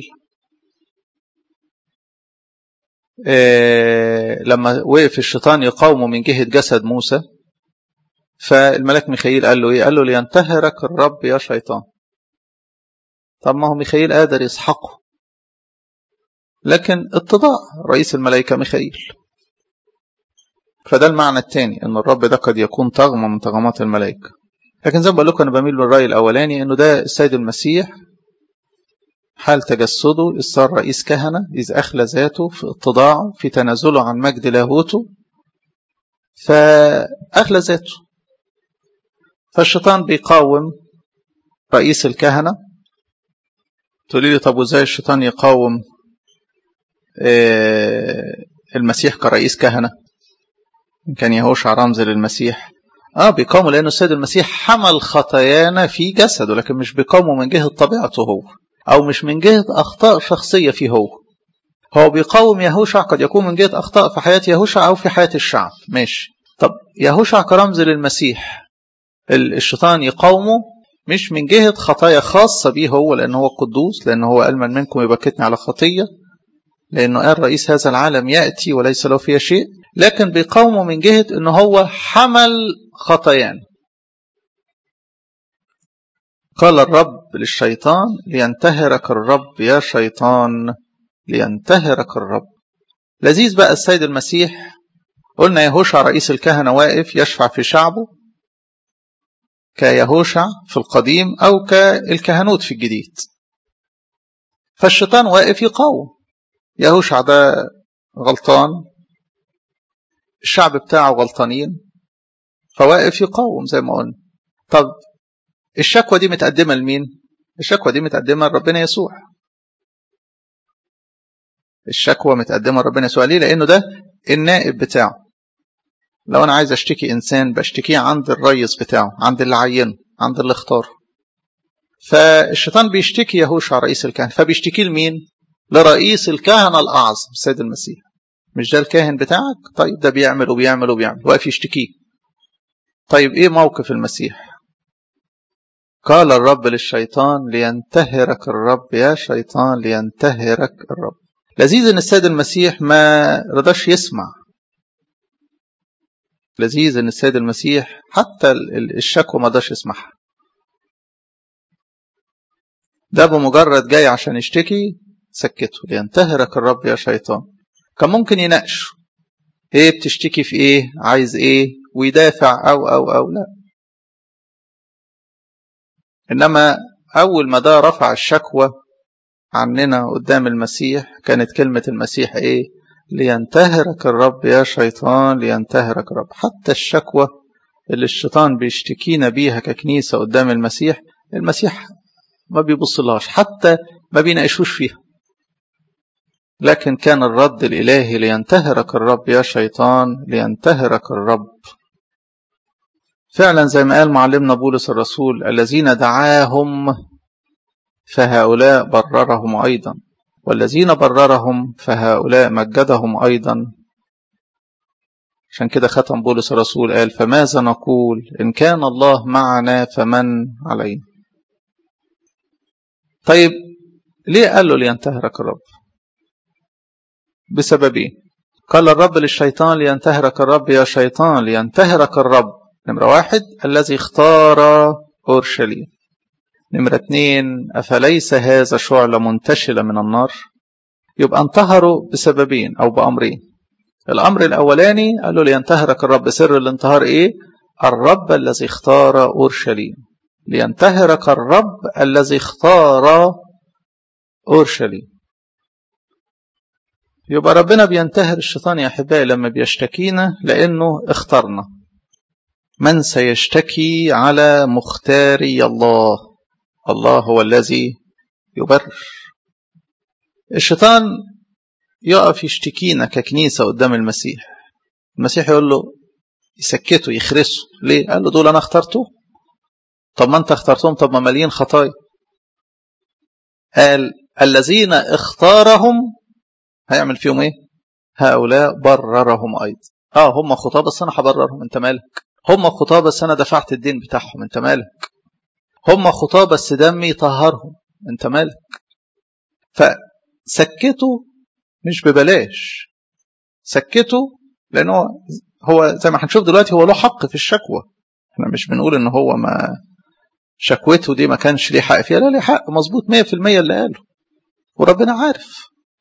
S1: إيه لما وقف الشيطان يقاومه من جهة جسد موسى فالملاك ميخائيل قال له ايه قال له لينتهرك الرب يا شيطان طب ما هو ميخائيل قادر يسحقه لكن اتضاع رئيس الملائكة ميخائيل فده المعنى الثاني ان الرب ده قد يكون طغمة من طغمات الملائكة لكن زي ما بقول لكم انا بميل للرأي الاولاني انه ده السيد المسيح حال تجسده صار رئيس كهنة إذ أخلى ذاته في اتضاعه في تنازله عن مجد لاهوته فأخلى ذاته فالشيطان بيقاوم رئيس الكهنة تقولي لي طب وازاي الشيطان يقاوم المسيح كرئيس كهنة كان يهوشع رمز للمسيح اه بيقاومه لأنه السيد المسيح حمل خطايانا في جسده لكن مش بيقاومه من جهة طبيعته هو أو مش من جهة أخطاء شخصية فيه هو هو بيقاوم يهوشع قد يكون من جهة أخطاء في حياة يهوشع أو في حياة الشعب ماشي طب يهوشع كرمز للمسيح الشيطان يقاومه مش من جهة خطايا خاصة به هو لأن هو قدوس لأن هو قال من منكم يبكتني على خطية لأنه قال رئيس هذا العالم يأتي وليس له فيها شيء لكن بيقاومه من جهة أنه هو حمل خطايانا قال الرب للشيطان لينتهرك الرب يا شيطان لينتهرك الرب لذيذ بقى السيد المسيح قلنا يهوشع رئيس الكهنة واقف يشفع في شعبه كيهوشع في القديم أو كالكهنوت في الجديد فالشيطان واقف يقاوم يهوشع ده غلطان الشعب بتاعه غلطانين فواقف يقاوم زي ما قلنا طب الشكوى دي متقدمة لمين؟ الشكوى دي متقدمة لربنا يسوع الشكوى متقدمة لربنا يسوع ليه؟ لأنه ده النائب بتاعه لو أنا عايز أشتكي إنسان بشتكيه عند الريس بتاعه عند اللي عينه عند اللي اختاره فالشيطان بيشتكي يهوشع رئيس الكهنة فبيشتكي لمين؟ لرئيس الكهنة الأعظم السيد المسيح مش ده الكاهن بتاعك؟ طيب ده بيعمل وبيعمل وبيعمل واقف يشتكيه طيب إيه موقف المسيح؟ قال الرب للشيطان لينتهرك الرب يا شيطان لينتهرك الرب لذيذ ان السيد المسيح ما رضاش يسمع لذيذ ان السيد المسيح حتى الشكوى ما رضاش يسمعها ده بمجرد جاي عشان يشتكي سكته لينتهرك الرب يا شيطان كان ممكن يناقشه ايه بتشتكي في ايه عايز ايه ويدافع او او او لا إنما أول ما ده رفع الشكوى عننا قدام المسيح كانت كلمة المسيح إيه لينتهرك الرب يا شيطان لينتهرك الرب حتى الشكوى اللي الشيطان بيشتكينا بيها ككنيسة قدام المسيح المسيح ما بيبصلهاش حتى ما بيناقشوش فيها لكن كان الرد الإلهي لينتهرك الرب يا شيطان لينتهرك الرب فعلا زي ما قال معلمنا بولس الرسول الذين دعاهم فهؤلاء بررهم أيضا والذين بررهم فهؤلاء مجدهم أيضا عشان كده ختم بولس الرسول قال فماذا نقول إن كان الله معنا فمن علينا طيب ليه قال له لينتهرك الرب بسببين قال الرب للشيطان لينتهرك الرب يا شيطان لينتهرك الرب نمرة واحد الذي اختار أورشليم نمرة اتنين أفليس هذا شعلة منتشلة من النار يبقى انتهروا بسببين أو بأمرين الأمر الأولاني قال له لينتهرك الرب سر الانتهار إيه الرب الذي اختار أورشليم لينتهرك الرب الذي اختار أورشليم يبقى ربنا بينتهر الشيطان يا أحبائي لما بيشتكينا لأنه اختارنا من سيشتكي على مختاري الله الله هو الذي يبرر الشيطان يقف يشتكينا ككنيسة قدام المسيح المسيح يقول له يسكته يخرسه ليه قال له دول أنا اخترته طب ما أنت اخترتهم طب ما مليين خطايا قال الذين اختارهم هيعمل فيهم ايه هؤلاء بررهم ايضا اه هم خطاه بس انا هبررهم انت مالك هم خطاه بس انا دفعت الدين بتاعهم انت مالك هم خطاه بس دمي طهرهم انت مالك فسكته مش ببلاش سكته لانه هو زي ما هنشوف دلوقتي هو له حق في الشكوى احنا مش بنقول ان هو ما شكوته دي ما كانش ليه حق فيها لا ليه حق مظبوط 100% اللي قاله وربنا عارف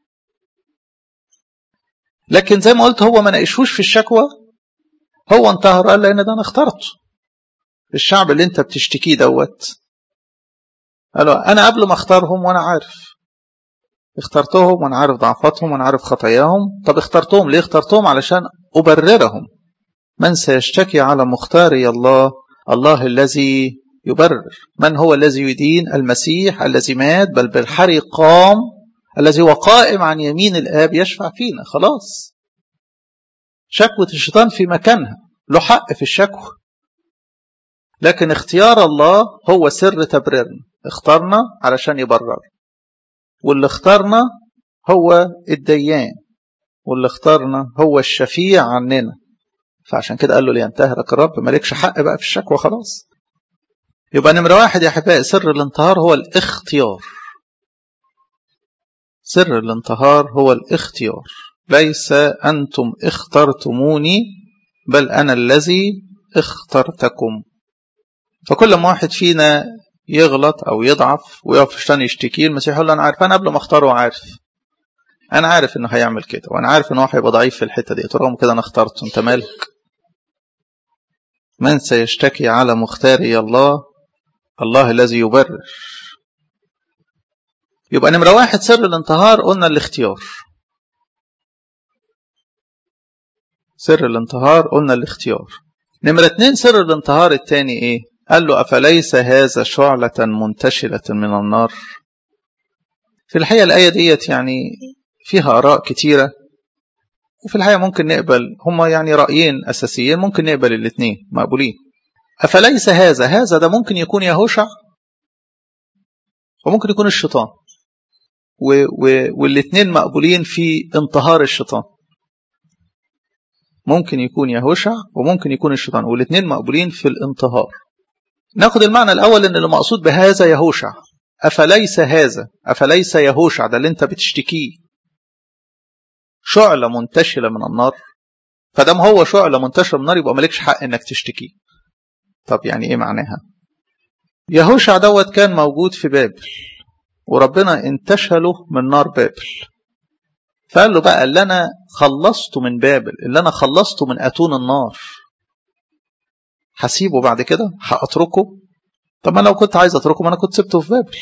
S1: لكن زي ما قلت هو ما ناقشوش في الشكوى هو انتهر قال لان ده انا اخترته الشعب اللي انت بتشتكيه دوت قالوا انا قبل ما اختارهم وانا عارف اخترتهم وانا عارف ضعفاتهم وانا عارف خطاياهم طب اخترتهم ليه اخترتهم علشان ابررهم من سيشتكي على مختاري الله الله الذي يبرر من هو الذي يدين المسيح الذي مات بل بالحري قام الذي هو قائم عن يمين الآب يشفع فينا خلاص شكوة الشيطان في مكانها له حق في الشكوى لكن اختيار الله هو سر تبريرنا اختارنا علشان يبرر واللي اختارنا هو الديان واللي اختارنا هو الشفيع عننا فعشان كده قال له لينتهرك الرب مالكش حق بقى في الشكوى خلاص يبقى نمرة واحد يا أحبائي سر الانتهار هو الاختيار سر الانتهار هو الاختيار ليس أنتم اخترتموني بل أنا الذي اخترتكم فكل ما واحد فينا يغلط أو يضعف ويقف عشان يشتكي المسيح يقول له أنا عارف أنا قبل ما اختاره عارف أنا عارف إنه هيعمل كده وأنا عارف إنه هيبقى ضعيف في الحتة دي رغم كده أنا اخترته أنت مالك من سيشتكي على مختاري الله الله الذي يبرر يبقى نمرة واحد سر الانتهار قلنا الاختيار سر الانتهار قلنا الاختيار نمرة اتنين سر الانتهار التاني ايه قال له أفليس هذا شعلة منتشرة من النار في الحقيقة الآية ديت يعني فيها آراء كتيرة وفي الحقيقة ممكن نقبل هما يعني رأيين أساسيين ممكن نقبل الاثنين مقبولين أفليس هذا هذا ده ممكن يكون يهوشع وممكن يكون الشيطان و و والاثنين مقبولين في انتهار الشيطان ممكن يكون يهوشع وممكن يكون الشيطان والاثنين مقبولين في الانتهار ناخد المعنى الأول ان اللي مقصود بهذا يهوشع أفليس هذا أفليس يهوشع ده اللي انت بتشتكيه شعلة منتشرة من النار فدام هو شعلة منتشرة من النار يبقى مالكش حق انك تشتكيه طب يعني ايه معناها يهوشع دوت كان موجود في بابل وربنا انتشله من نار بابل فقال له بقى اللي انا خلصته من بابل اللي انا خلصته من اتون النار هسيبه بعد كده هاتركه طب ما لو كنت عايز اتركه ما انا كنت سبته في بابل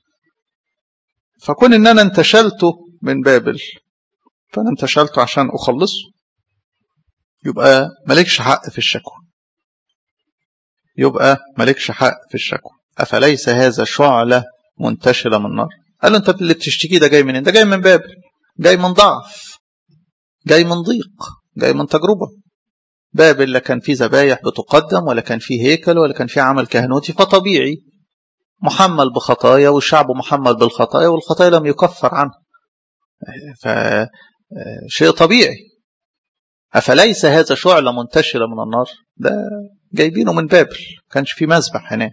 S1: فكون ان انا انتشلته من بابل فانا انتشلته عشان اخلصه يبقى مالكش حق في الشكوى يبقى مالكش حق في الشكوى افليس هذا شعله منتشره من النار قال له انت اللي بتشتكي ده جاي منين ده جاي من بابل جاي من ضعف جاي من ضيق جاي من تجربه بابل لا كان فيه ذبايح بتقدم ولا كان فيه هيكل ولا كان فيه عمل كهنوتي فطبيعي محمل بخطايا والشعب محمل بالخطايا والخطايا لم يكفر عنها فشيء طبيعي أفليس هذا شعلة منتشرة من النار ده جايبينه من بابل كانش في مذبح هناك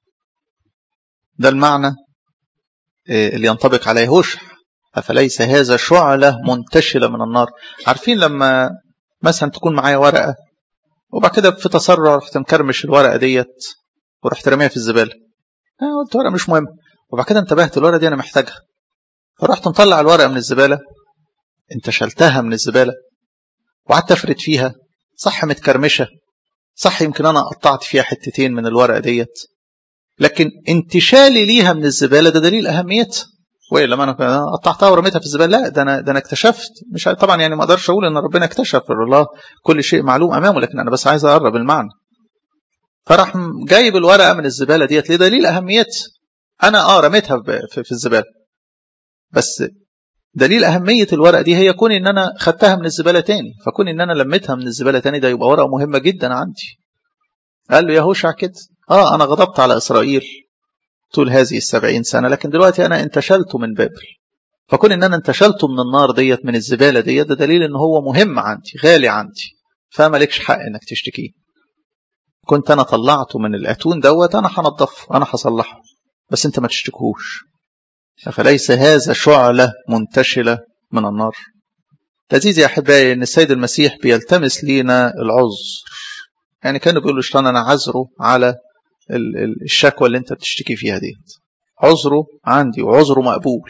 S1: ده المعنى اللي ينطبق على يهوشع أفليس هذا شعلة منتشرة من النار عارفين لما مثلا تكون معايا ورقة وبعد كده في تسرع رحت مكرمش الورقة ديت ورحت رميها في الزبالة آه قلت ورقة مش مهم وبعد كده انتبهت الورقة دي أنا محتاجها فرحت مطلع الورقة من الزبالة انت شلتها من الزبالة وقعدت افرد فيها صح متكرمشة صح يمكن أنا قطعت فيها حتتين من الورقة ديت لكن انتشالي ليها من الزبالة ده دليل أهميتها والا ما انا قطعتها ورميتها في الزباله لا ده انا ده انا اكتشفت مش طبعا يعني ما اقدرش اقول ان ربنا اكتشف الله كل شيء معلوم امامه لكن انا بس عايز اقرب المعنى فراح جايب الورقه من الزباله ديت لدليل اهميتها انا اه رميتها في, في الزباله بس دليل أهمية الورقة دي هي كون إن أنا خدتها من الزبالة تاني فكون إن أنا لميتها من الزبالة تاني ده يبقى ورقة مهمة جدا عندي قال له يا هوشع كده آه أنا غضبت على إسرائيل طول هذه السبعين سنة لكن دلوقتي أنا انتشلت من بابل فكون إن أنا انتشلت من النار ديت من الزبالة ديت ده دليل إن هو مهم عندي غالي عندي فمالكش حق إنك تشتكيه كنت أنا طلعته من الأتون دوت أنا هنضفه أنا هصلحه بس أنت ما تشتكوش فليس هذا شعلة منتشلة من النار لذيذ يا أحبائي أن السيد المسيح بيلتمس لينا العذر يعني كانوا بيقولوا الشيطان أنا عذره على الشكوى اللي أنت بتشتكي فيها دي عذره عندي وعذره مقبول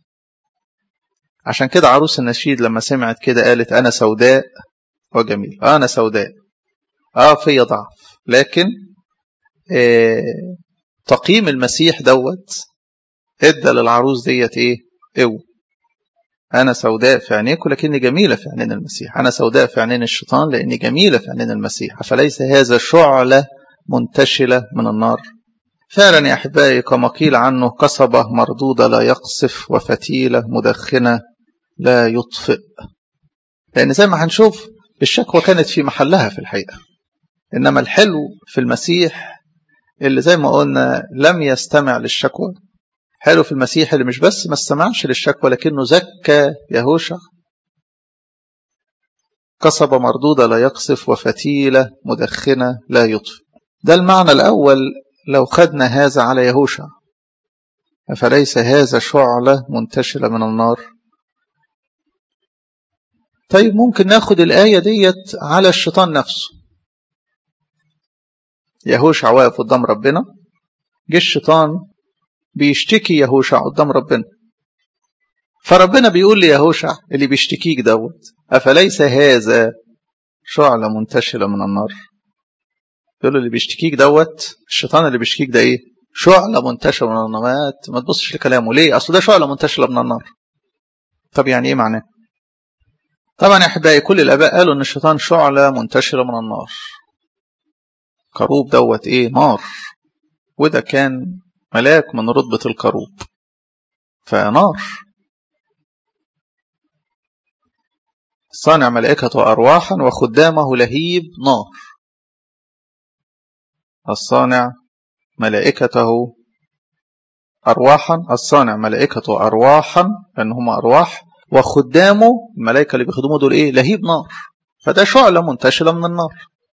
S1: عشان كده عروس النشيد لما سمعت كده قالت أنا سوداء وجميل آه أنا سوداء آه في ضعف لكن آه تقييم المسيح دوت ادى للعروس ديت ايه قوه انا سوداء في عينيك ولكني جميله في عينين المسيح انا سوداء في عينين الشيطان لاني جميله في عينين المسيح فليس هذا شعله منتشله من النار فعلا يا احبائي كما قيل عنه قصبه مردوده لا يقصف وفتيله مدخنه لا يطفئ لان زي ما هنشوف الشكوى كانت في محلها في الحقيقه انما الحلو في المسيح اللي زي ما قلنا لم يستمع للشكوى حلو في المسيح اللي مش بس ما استمعش للشكوى لكنه زكى يهوشع قصبة مردودة لا يقصف وفتيلة مدخنة لا يطفئ ده المعنى الأول لو خدنا هذا على يهوشع فليس هذا شعلة منتشلة من النار طيب ممكن ناخد الآية ديت على الشيطان نفسه يهوشع واقف قدام ربنا جه الشيطان بيشتكي يهوشع قدام ربنا فربنا بيقول ليهوشع اللي بيشتكيك دوت أفليس هذا شعلة منتشلة من النار يقول له اللي بيشتكيك دوت الشيطان اللي بيشتكيك ده ايه شعلة منتشلة من النار ما تبصش لكلامه ليه اصل ده شعلة منتشلة من النار طب يعني ايه معناه طبعا يا احبائي كل الاباء قالوا ان الشيطان شعلة منتشرة من النار كروب دوت ايه نار وده كان ملاك من رتبة الكروب فنار صانع ملائكة أرواحا وخدامه لهيب نار الصانع ملائكته أرواحا الصانع ملائكته أرواحا لأن هم أرواح وخدامه الملائكة اللي بيخدموا دول إيه لهيب نار فده شعلة منتشرة من النار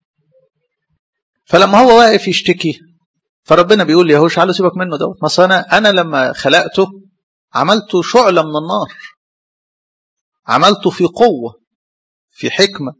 S1: فلما هو واقف يشتكي فربنا بيقول لي يهوش على سيبك منه دوت ما انا انا لما خلقته عملته شعله من النار عملته في قوه في حكمه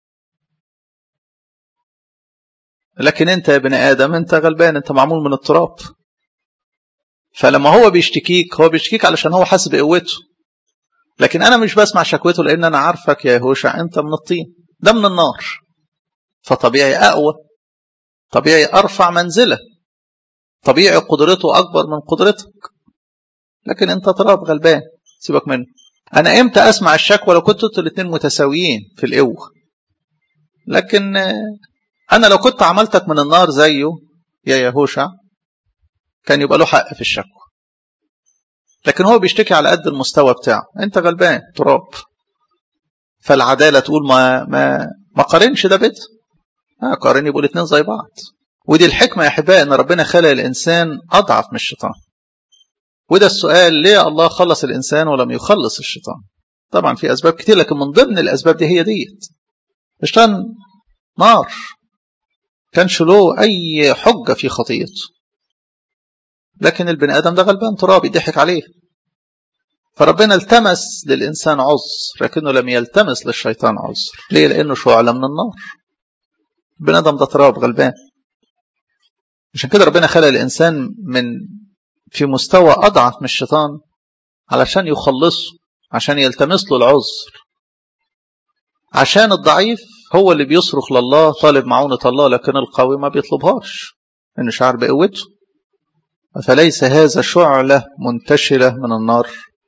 S1: لكن انت يا ابن ادم انت غلبان انت معمول من التراب فلما هو بيشتكيك هو بيشتكيك علشان هو حاسس بقوته لكن انا مش بسمع شكوته لان انا عارفك يا يهوشع انت من الطين ده من النار فطبيعي اقوى طبيعي ارفع منزله طبيعي قدرته أكبر من قدرتك لكن أنت تراب غلبان سيبك منه أنا إمتى أسمع الشكوى لو كنتوا انتوا الاثنين متساويين في القوة لكن أنا لو كنت عملتك من النار زيه يا يهوشع كان يبقى له حق في الشكوى لكن هو بيشتكي على قد المستوى بتاعه أنت غلبان تراب فالعدالة تقول ما ما ما قارنش ده بده قارن يبقوا الاثنين زي بعض ودي الحكمة يا أحبائي أن ربنا خلق الإنسان أضعف من الشيطان وده السؤال ليه الله خلص الإنسان ولم يخلص الشيطان طبعا في أسباب كتير لكن من ضمن الأسباب دي هي ديت الشيطان نار كانش له أي حجة في خطيته لكن البني آدم ده غلبان ترابي ضحك عليه فربنا التمس للإنسان عذر لكنه لم يلتمس للشيطان عذر ليه لأنه شعلة من النار البني آدم ده تراب غلبان عشان كده ربنا خلق الإنسان من في مستوى أضعف من الشيطان علشان يخلصه عشان يلتمس له العذر عشان الضعيف هو اللي بيصرخ لله طالب معونة الله لكن القوي ما بيطلبهاش لأنه شعر بقوته فليس هذا شعلة منتشرة من النار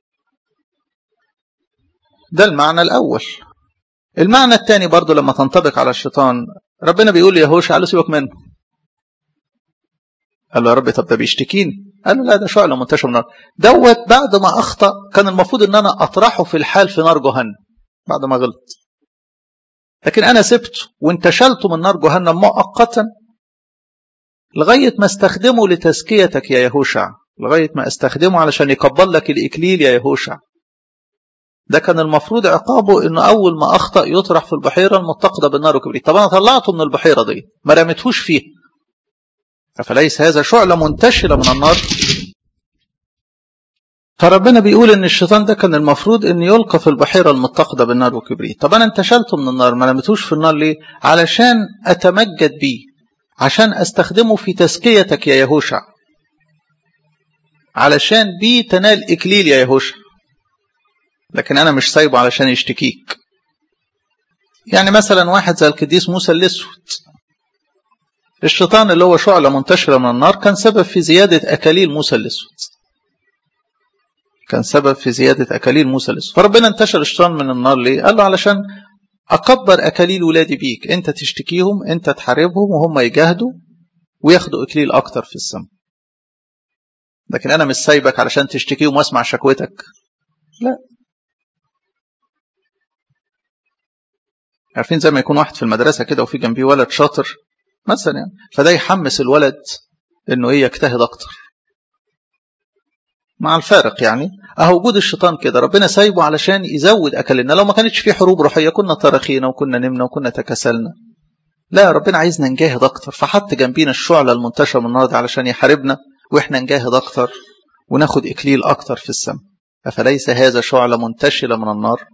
S1: ده المعنى الأول المعنى الثاني برضو لما تنطبق على الشيطان ربنا بيقول يهوش قال له سيبك منه قال له يا رب طب ده بيشتكيني قال له لا ده شعلة منتشر من النار دوت بعد ما أخطأ كان المفروض أن أنا أطرحه في الحال في نار جهنم بعد ما غلط لكن أنا سبته وانتشلته من نار جهنم مؤقتا لغاية ما استخدمه لتزكيتك يا يهوشع لغاية ما استخدمه علشان يقبل لك الإكليل يا يهوشع ده كان المفروض عقابه انه اول ما اخطا يطرح في البحيره المتقده بالنار وكبريت طب انا طلعته من البحيره دي ما رميتهوش فيه فليس هذا شعلة منتشرة من النار فربنا بيقول ان الشيطان ده كان المفروض ان يلقى في البحيره المتقده بالنار وكبريت طب انا انتشلته من النار ما رميتوش في النار ليه علشان اتمجد بيه عشان استخدمه في تزكيتك يا يهوشع علشان بيه تنال اكليل يا يهوشع لكن انا مش سايبه علشان يشتكيك يعني مثلا واحد زي القديس موسى الاسود الشيطان اللي هو شعلة منتشرة من النار كان سبب في زيادة أكاليل موسى الأسود كان سبب في زيادة أكاليل موسى الأسود فربنا انتشر الشيطان من النار ليه؟ قال له علشان أكبر أكاليل ولادي بيك أنت تشتكيهم أنت تحاربهم وهم يجاهدوا وياخدوا إكليل أكتر في السماء لكن أنا مش سايبك علشان تشتكيهم واسمع شكوتك لا عارفين زي ما يكون واحد في المدرسة كده وفي جنبيه ولد شاطر مثلا يعني فده يحمس الولد انه ايه يجتهد اكتر مع الفارق يعني اهو وجود الشيطان كده ربنا سايبه علشان يزود اكلنا لو ما كانتش في حروب روحيه كنا ترخينا وكنا نمنا وكنا تكسلنا لا ربنا عايزنا نجاهد اكتر فحط جنبينا الشعله المنتشره من النار علشان يحاربنا واحنا نجاهد اكتر وناخد اكليل اكتر في السماء افليس هذا شعله منتشره من النار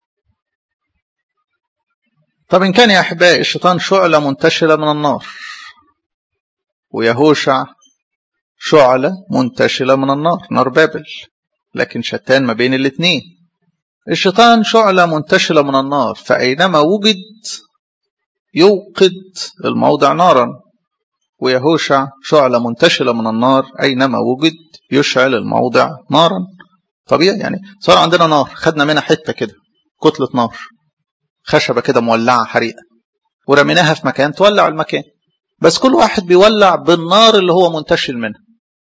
S1: طب إن كان يا أحبائي الشيطان شعلة منتشرة من النار ويهوشع شعلة منتشرة من النار نار بابل لكن شتان ما بين الاثنين الشيطان شعلة منتشرة من النار فأينما وجد يوقد الموضع نارا ويهوشع شعلة منتشرة من النار أينما وجد يشعل الموضع نارا طبيعي يعني صار عندنا نار خدنا منها حتة كده كتلة نار خشبة كده مولعة حريقة ورميناها في مكان تولع المكان بس كل واحد بيولع بالنار اللي هو منتشل منها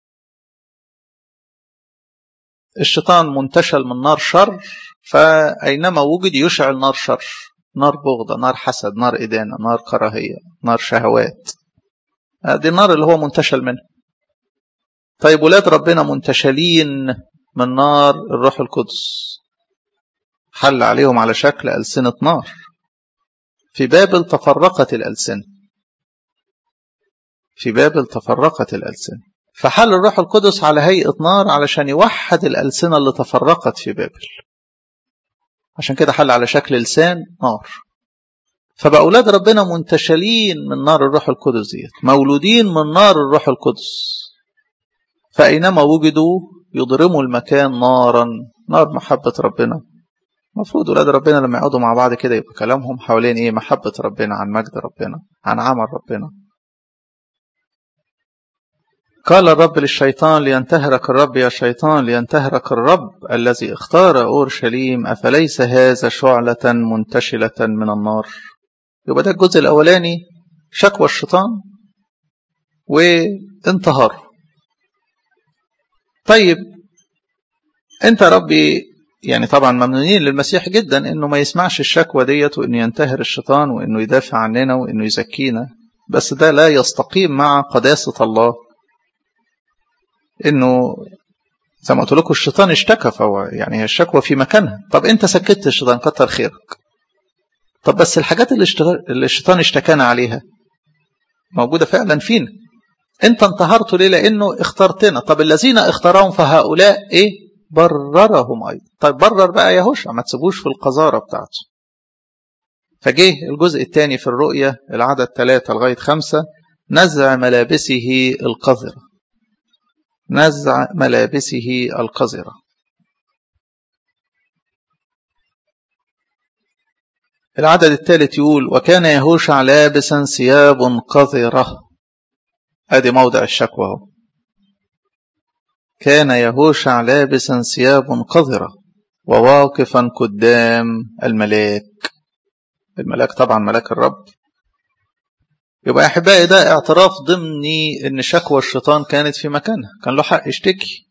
S1: الشيطان منتشل من نار شر فأينما وجد يشعل نار شر نار بغضة نار حسد نار إدانة نار كراهية نار شهوات دي النار اللي هو منتشل منها طيب ولاد ربنا منتشلين من نار الروح القدس حل عليهم على شكل ألسنة نار في بابل تفرقت الألسنة في بابل تفرقت الألسنة فحل الروح القدس على هيئة نار علشان يوحد الألسنة اللي تفرقت في بابل عشان كده حل على شكل لسان نار فبقى أولاد ربنا منتشلين من نار الروح القدس ديت مولودين من نار الروح القدس فأينما وجدوا يضرموا المكان نارا نار محبة ربنا المفروض ولاد ربنا لما يقعدوا مع بعض كده يبقى كلامهم حوالين ايه محبة ربنا عن مجد ربنا عن عمل ربنا قال الرب للشيطان لينتهرك الرب يا شيطان لينتهرك الرب الذي اختار أورشليم أفليس هذا شعلة منتشلة من النار يبقى ده الجزء الأولاني شكوى الشيطان وانتهاره طيب انت ربي يعني طبعا ممنونين للمسيح جدا انه ما يسمعش الشكوى ديت وانه ينتهر الشيطان وانه يدافع عننا وانه يزكينا بس ده لا يستقيم مع قداسة الله انه زي ما قلت لكم الشيطان اشتكى فهو يعني الشكوى في مكانها طب انت سكت الشيطان كتر خيرك طب بس الحاجات اللي, اللي الشيطان اشتكانا عليها موجودة فعلا فينا انت انتهرته ليه لانه اخترتنا طب الذين اختارهم فهؤلاء ايه بررهم أيضا طيب برر بقى يهوشع ما تسيبوش في القذارة بتاعته فجه الجزء الثاني في الرؤية العدد ثلاثة لغاية خمسة نزع ملابسه القذرة نزع ملابسه القذرة العدد الثالث يقول وكان يهوشع لابسا ثياب قذرة ادي موضع الشكوى اهو كان يهوشع لابسا ثياب قذرة وواقفا قدام الملاك الملاك طبعا ملاك الرب يبقى يا احبائي ده اعتراف ضمني ان شكوى الشيطان كانت في مكانها كان له حق يشتكي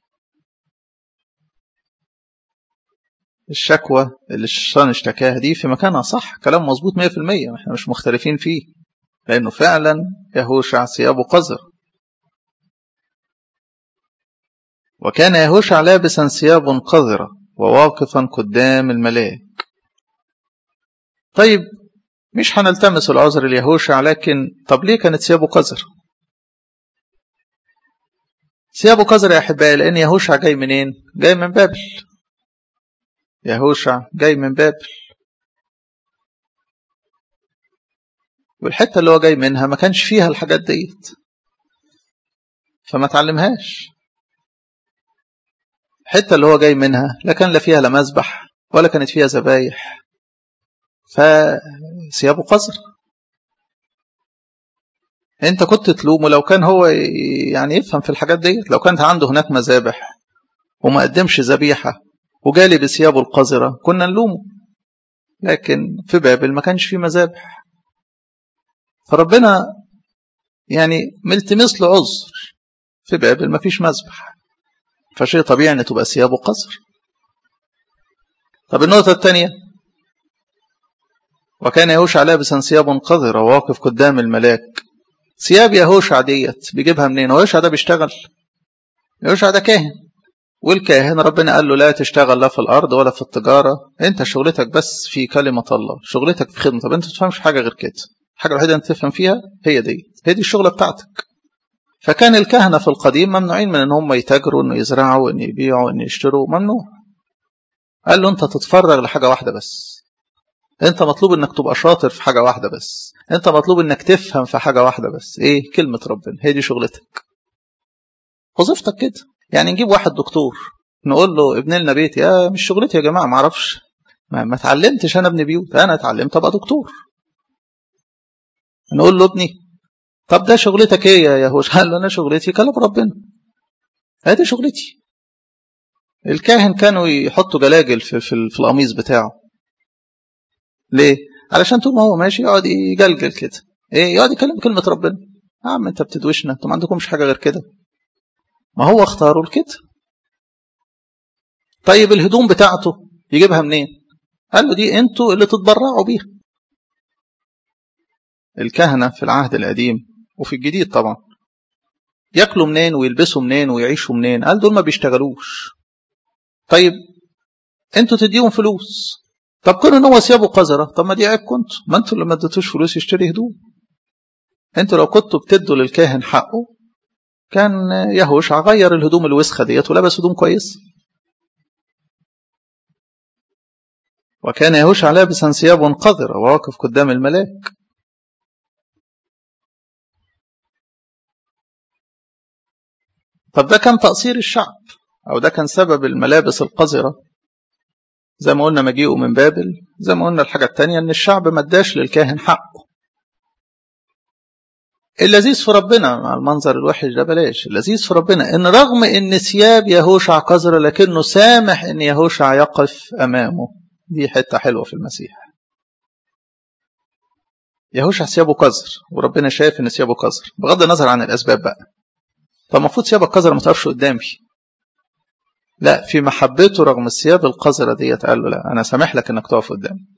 S1: الشكوى اللي الشيطان اشتكاها دي في مكانها صح كلام مظبوط 100% احنا مش مختلفين فيه لانه فعلا يهوشع ثيابه قذر وكان يهوشع لابسا ثياب قذرة وواقفا قدام الملاك طيب مش هنلتمس العذر ليهوشع لكن طب ليه كانت ثيابه قذر ثيابه قذر يا احبائي لان يهوشع جاي منين جاي من بابل يهوشع جاي من بابل والحته اللي هو جاي منها ما كانش فيها الحاجات ديت فما تعلمهاش الحته اللي هو جاي منها لا كان لا فيها لا مذبح ولا كانت فيها ذبايح فثيابه قذر انت كنت تلومه لو كان هو يعني يفهم في الحاجات ديت لو كانت عنده هناك مذابح وما قدمش ذبيحه وجالي بثيابه القذرة كنا نلومه لكن في بابل ما كانش فيه مذابح فربنا يعني ملتمس له عذر في بابل ما فيش مذبح فشيء طبيعي ان تبقى ثيابه قذر طب النقطة الثانية وكان يهوشع لابسا ثيابا قذرة واقف قدام الملاك ثياب يهوشع ديت بيجيبها منين؟ هو يهوشع ده بيشتغل يهوشع ده كاهن والكاهن ربنا قال له لا تشتغل لا في الارض ولا في التجاره انت شغلتك بس في كلمه الله شغلتك في خدمه طب انت ما تفهمش حاجه غير كده الحاجه الوحيده انت تفهم فيها هي دي هي دي الشغله بتاعتك فكان الكهنه في القديم ممنوعين من ان هم يتاجروا ان يزرعوا ان يبيعوا ان يشتروا ممنوع قال له انت تتفرغ لحاجه واحده بس انت مطلوب انك تبقى شاطر في حاجه واحده بس انت مطلوب انك تفهم في حاجه واحده بس ايه كلمه ربنا هي دي شغلتك وظيفتك كده يعني نجيب واحد دكتور نقول له ابن لنا بيت يا مش شغلتي يا جماعه ما اعرفش ما, ما اتعلمتش انا ابن بيوت انا اتعلمت ابقى دكتور نقول له ابني طب ده شغلتك ايه يا يهوش قال له انا شغلتي كلام ربنا ادي شغلتي الكاهن كانوا يحطوا جلاجل في, في, في القميص بتاعه ليه علشان طول ما هو ماشي يقعد يجلجل كده ايه يقعد يكلم كلمه ربنا يا عم انت بتدوشنا انتوا ما عندكمش حاجه غير كده ما هو اختاروا لكده طيب الهدوم بتاعته يجيبها منين قال له دي انتوا اللي تتبرعوا بيها الكهنة في العهد القديم وفي الجديد طبعا ياكلوا منين ويلبسوا منين ويعيشوا منين قال دول ما بيشتغلوش طيب انتوا تديهم فلوس طب كون ان هو ثيابه قذره طب ما دي عيب كنتوا ما انتوا اللي ما اديتوش فلوس يشتري هدوم انتوا لو كنتوا بتدوا للكاهن حقه كان يهوشع غير الهدوم الوسخه ديت ولبس هدوم كويس وكان يهوشع لابسا ثياب قذرة وواقف قدام الملاك طب ده كان تقصير الشعب أو ده كان سبب الملابس القذرة زي ما قلنا مجيئه من بابل زي ما قلنا الحاجة التانية إن الشعب ما اداش للكاهن حقه اللذيذ في ربنا مع المنظر الوحش ده بلاش اللذيذ في ربنا ان رغم ان ثياب يهوشع قذرة لكنه سامح ان يهوشع يقف امامه دي حتة حلوة في المسيح يهوشع ثيابه قذر وربنا شايف ان ثيابه قذر بغض النظر عن الاسباب بقى طب المفروض ثيابك قذرة ما تقفش قدامي لا في محبته رغم الثياب القذرة ديت قال له لا انا سامح لك انك تقف قدامي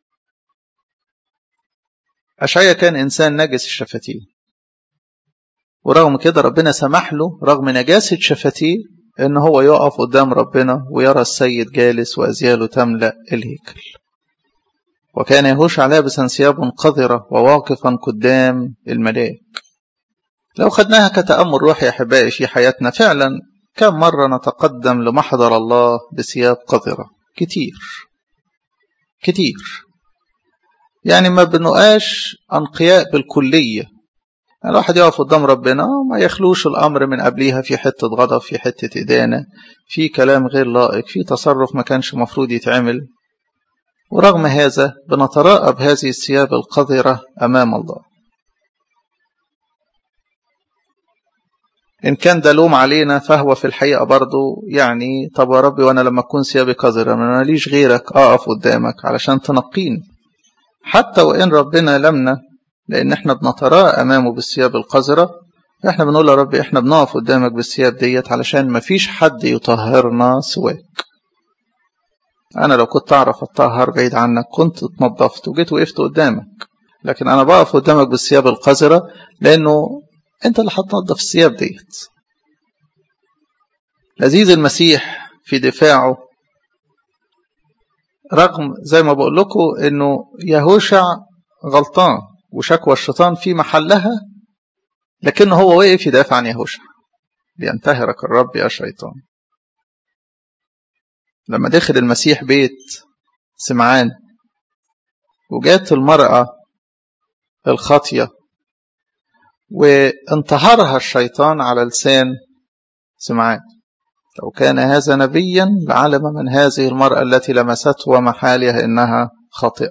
S1: أشعيا كان إنسان نجس الشفتين ورغم كده ربنا سمح له رغم نجاسة شفتيه ان هو يقف قدام ربنا ويرى السيد جالس وازياله تملا الهيكل وكان يهوشع لابسا ثياب قذره وواقفا قدام الملاك لو خدناها كتامل روحي يا احبائي في حياتنا فعلا كم مره نتقدم لمحضر الله بثياب قذره كتير كتير يعني ما بنقاش انقياء بالكليه الواحد يقف قدام ربنا وما يخلوش الأمر من قبليها في حتة غضب في حتة إدانة في كلام غير لائق في تصرف ما كانش مفروض يتعمل ورغم هذا بنتراءى بهذه الثياب القذرة أمام الله إن كان ده لوم علينا فهو في الحقيقة برضه يعني طب يا ربي وأنا لما أكون ثيابي قذرة ما ماليش غيرك أقف قدامك علشان تنقيني حتى وإن ربنا لمنا لأن إحنا بنتراءى أمامه بالثياب القذرة إحنا بنقول يا ربي إحنا بنقف قدامك بالثياب ديت علشان ما فيش حد يطهرنا سواك أنا لو كنت أعرف أتطهر بعيد عنك كنت اتنضفت وجيت وقفت قدامك لكن أنا بقف قدامك بالثياب القذرة لأنه أنت اللي هتنضف الثياب ديت لذيذ المسيح في دفاعه رغم زي ما بقول لكم انه يهوشع غلطان وشكوى الشيطان في محلها لكنه هو وقف يدافع عن يهوشع لينتهرك الرب يا شيطان لما دخل المسيح بيت سمعان وجات المرأة الخاطية وانتهرها الشيطان على لسان سمعان لو كان هذا نبيا لعلم من هذه المرأة التي لمسته ومحالها إنها خاطئة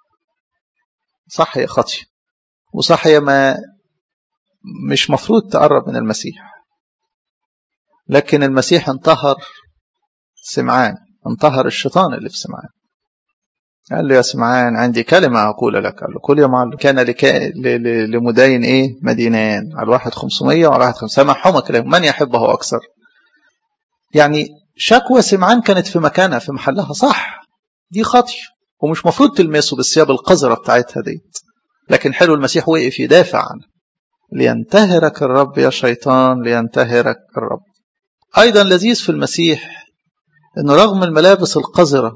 S1: صح هي خاطئة وصح هي ما مش مفروض تقرب من المسيح لكن المسيح انتهر سمعان انتهر الشيطان اللي في سمعان قال له يا سمعان عندي كلمة أقول لك قال له كل يا معلم كان لك لمدين إيه مدينان على الواحد 500 وعلى الواحد 500 سمعهما كلام من يحبه أكثر يعني شكوى سمعان كانت في مكانها في محلها صح دي خطي ومش مفروض تلمسه بالثياب القذرة بتاعتها ديت لكن حلو المسيح وقف يدافع عنه لينتهرك الرب يا شيطان لينتهرك الرب أيضا لذيذ في المسيح أنه رغم الملابس القذرة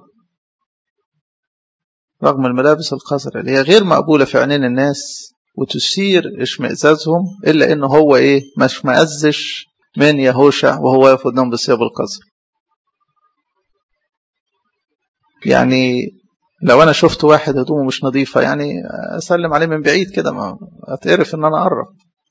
S1: رغم الملابس القذرة اللي هي غير مقبولة في عينين الناس وتثير اشمئزازهم إلا أنه هو إيه مش مأزش من يهوشع وهو واقف قدام بالثياب القذر يعني لو انا شفت واحد هدومه مش نظيفه يعني اسلم عليه من بعيد كده ما اتعرف ان انا اقرب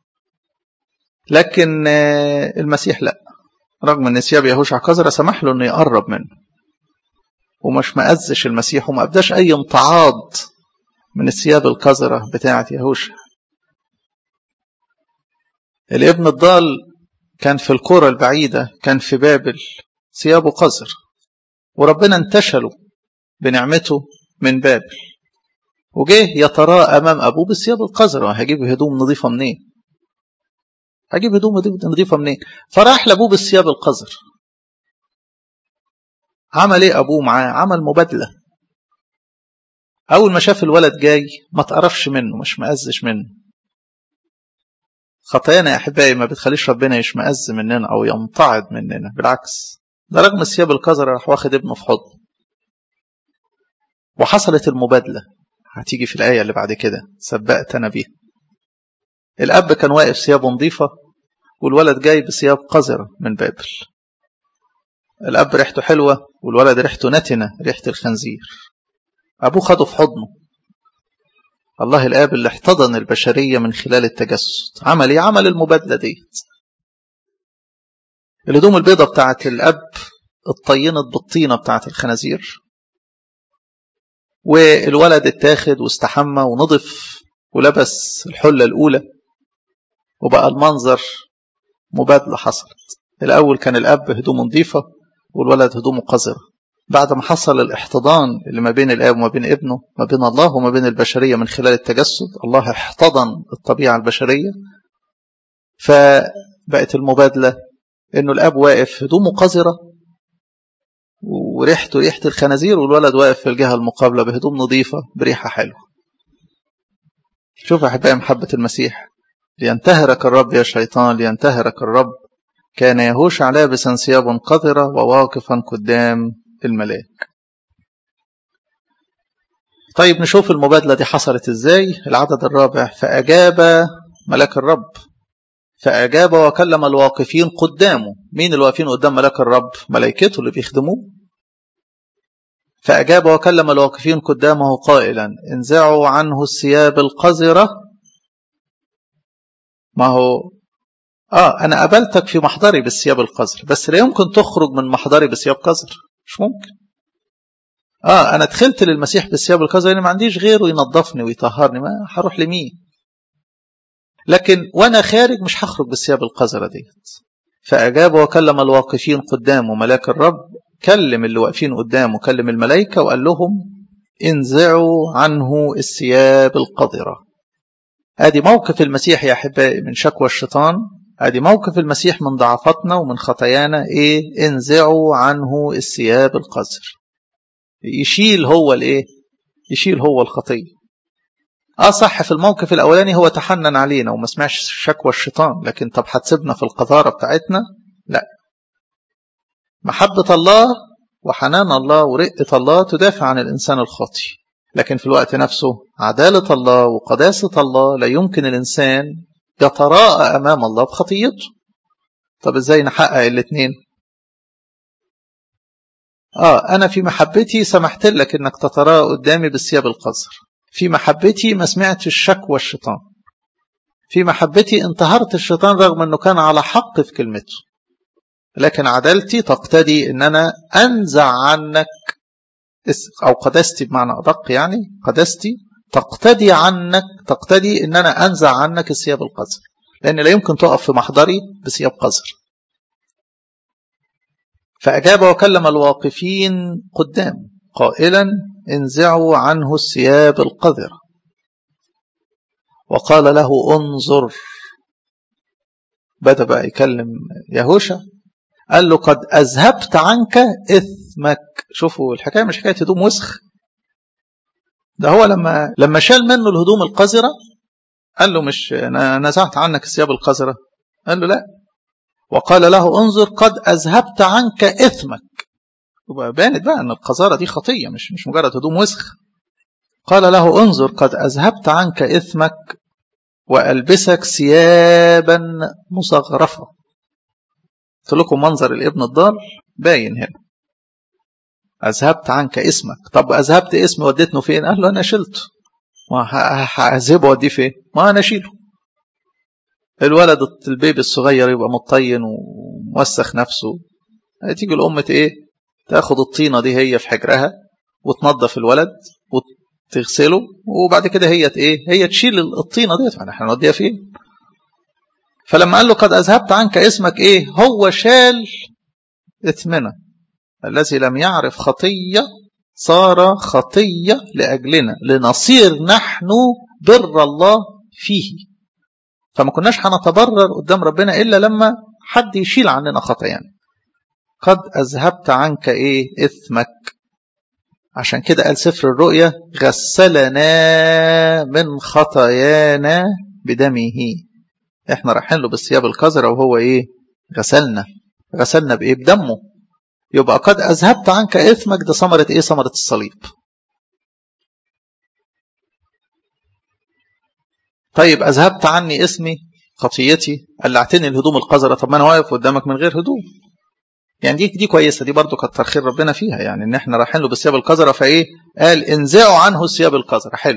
S1: لكن المسيح لا رغم ان ثياب يهوشع قذرة سمح له انه يقرب منه ومش مأزش المسيح وما ابداش اي امتعاض من الثياب القذرة بتاعة يهوشع الابن الضال كان في القرى البعيدة كان في بابل ثيابه قذر وربنا انتشله بنعمته من بابل وجه يتراءى امام ابوه بالثياب القذره هجيب هدوم نظيفه منين هجيب هدوم نظيفه منين فراح لابوه بالثياب القذر عمل ايه ابوه معاه عمل مبادله اول ما شاف الولد جاي ما تقرفش منه مش مأزش منه خطايانا يا احبائي ما بتخليش ربنا يشمئز مننا او يمتعض مننا بالعكس ده رغم الثياب القذره راح واخد ابنه في حضنه وحصلت المبادلة هتيجي في الآية اللي بعد كده سبقت أنا بيها الأب كان واقف ثيابه نظيفة والولد جاي بثياب قذرة من بابل الأب ريحته حلوة والولد ريحته نتنة ريحة الخنزير أبوه خده في حضنه الله الآب اللي احتضن البشرية من خلال التجسد عمل إيه؟ عمل المبادلة ديت الهدوم البيضة بتاعت الأب اتطينت بالطينة بتاعت الخنازير والولد اتاخد واستحمى ونضف ولبس الحلة الأولى وبقى المنظر مبادلة حصلت الأول كان الأب هدومه نظيفة والولد هدومه قذرة بعد ما حصل الاحتضان اللي ما بين الآب وما بين ابنه ما بين الله وما بين البشرية من خلال التجسد الله احتضن الطبيعة البشرية فبقت المبادلة انه الاب واقف هدومه قذرة وريحته ريحة الخنازير والولد واقف في الجهة المقابلة بهدوم نظيفة بريحة حلوة شوف أحبائي محبة المسيح لينتهرك الرب يا شيطان لينتهرك الرب كان يهوشع لابسا ثيابا قذرة وواقفا قدام الملاك طيب نشوف المبادلة دي حصلت ازاي العدد الرابع فأجاب ملاك الرب فأجاب وكلم الواقفين قدامه مين الواقفين قدام ملاك الرب ملائكته اللي بيخدموه فأجاب وكلم الواقفين قدامه قائلا انزعوا عنه الثياب القذرة ما هو آه أنا قابلتك في محضري بالثياب القذر بس لا يمكن تخرج من محضري بثياب قذر مش ممكن آه أنا دخلت للمسيح بالثياب القذر لأن ما عنديش غيره ينظفني ويطهرني ما هروح لمين لكن وانا خارج مش هخرج بالثياب القذرة ديت فأجاب وكلم الواقفين قدامه ملاك الرب كلم اللي واقفين قدامه كلم الملائكة وقال لهم انزعوا عنه الثياب القذرة ادي موقف المسيح يا احبائي من شكوى الشيطان ادي موقف المسيح من ضعفاتنا ومن خطايانا ايه انزعوا عنه الثياب القذر يشيل هو الايه يشيل هو الخطيه اه صح في الموقف الاولاني هو تحنن علينا وما سمعش شكوى الشيطان لكن طب هتسيبنا في القذاره بتاعتنا لا محبه الله وحنان الله ورقه الله تدافع عن الانسان الخاطي لكن في الوقت نفسه عداله الله وقداسه الله لا يمكن الانسان يتراءى امام الله بخطيته طب ازاي نحقق الاثنين اه انا في محبتي سمحت لك انك تتراءى قدامي بالثياب القذر في محبتي ما سمعتش الشكوى الشيطان في محبتي انتهرت الشيطان رغم انه كان على حق في كلمته لكن عدالتي تقتضي ان انا انزع عنك او قداستي بمعنى ادق يعني قداستي تقتضي عنك تقتضي ان انا انزع عنك الثياب القذر لان لا يمكن تقف في محضري بثياب قذر فاجاب وكلم الواقفين قدام قائلا انزعوا عنه الثياب القذرة وقال له انظر بدأ بقى يكلم يهوشع قال له قد أذهبت عنك إثمك شوفوا الحكاية مش حكاية هدوم وسخ ده هو لما لما شال منه الهدوم القذرة قال له مش أنا نزعت عنك الثياب القذرة قال له لا وقال له انظر قد أذهبت عنك إثمك يبقى بانت بقى ان القذاره دي خطيه مش مش مجرد هدوم وسخ قال له انظر قد اذهبت عنك اثمك والبسك ثيابا مصغرفه قلت لكم منظر الابن الضال باين هنا اذهبت عنك اسمك طب اذهبت اسمي وديتنه فين قال له انا شلته ما هذهبه وديه فين ما انا اشيله الولد البيبي الصغير يبقى مطين وموسخ نفسه تيجي الام ايه تاخد الطينه دي هي في حجرها وتنظف الولد وتغسله وبعد كده هي ايه هي تشيل الطينه ديت احنا نوديها فين فلما قال له قد اذهبت عنك اسمك ايه هو شال اثمنا الذي لم يعرف خطيه صار خطيه لاجلنا لنصير نحن بر الله فيه فما كناش هنتبرر قدام ربنا الا لما حد يشيل عننا خطايانا قد أذهبت عنك إيه إثمك عشان كده قال سفر الرؤيا غسلنا من خطايانا بدمه احنا رايحين له بالثياب القذرة وهو ايه غسلنا غسلنا بايه بدمه يبقى قد اذهبت عنك اثمك ده ثمرة ايه ثمرة الصليب طيب اذهبت عني اسمي خطيتي قلعتني الهدوم القذرة طب ما انا واقف قدامك من غير هدوم يعني دي دي كويسه دي برضو كتر خير ربنا فيها يعني ان احنا رايحين له بالثياب القذره فايه قال انزعوا عنه الثياب القذره حلو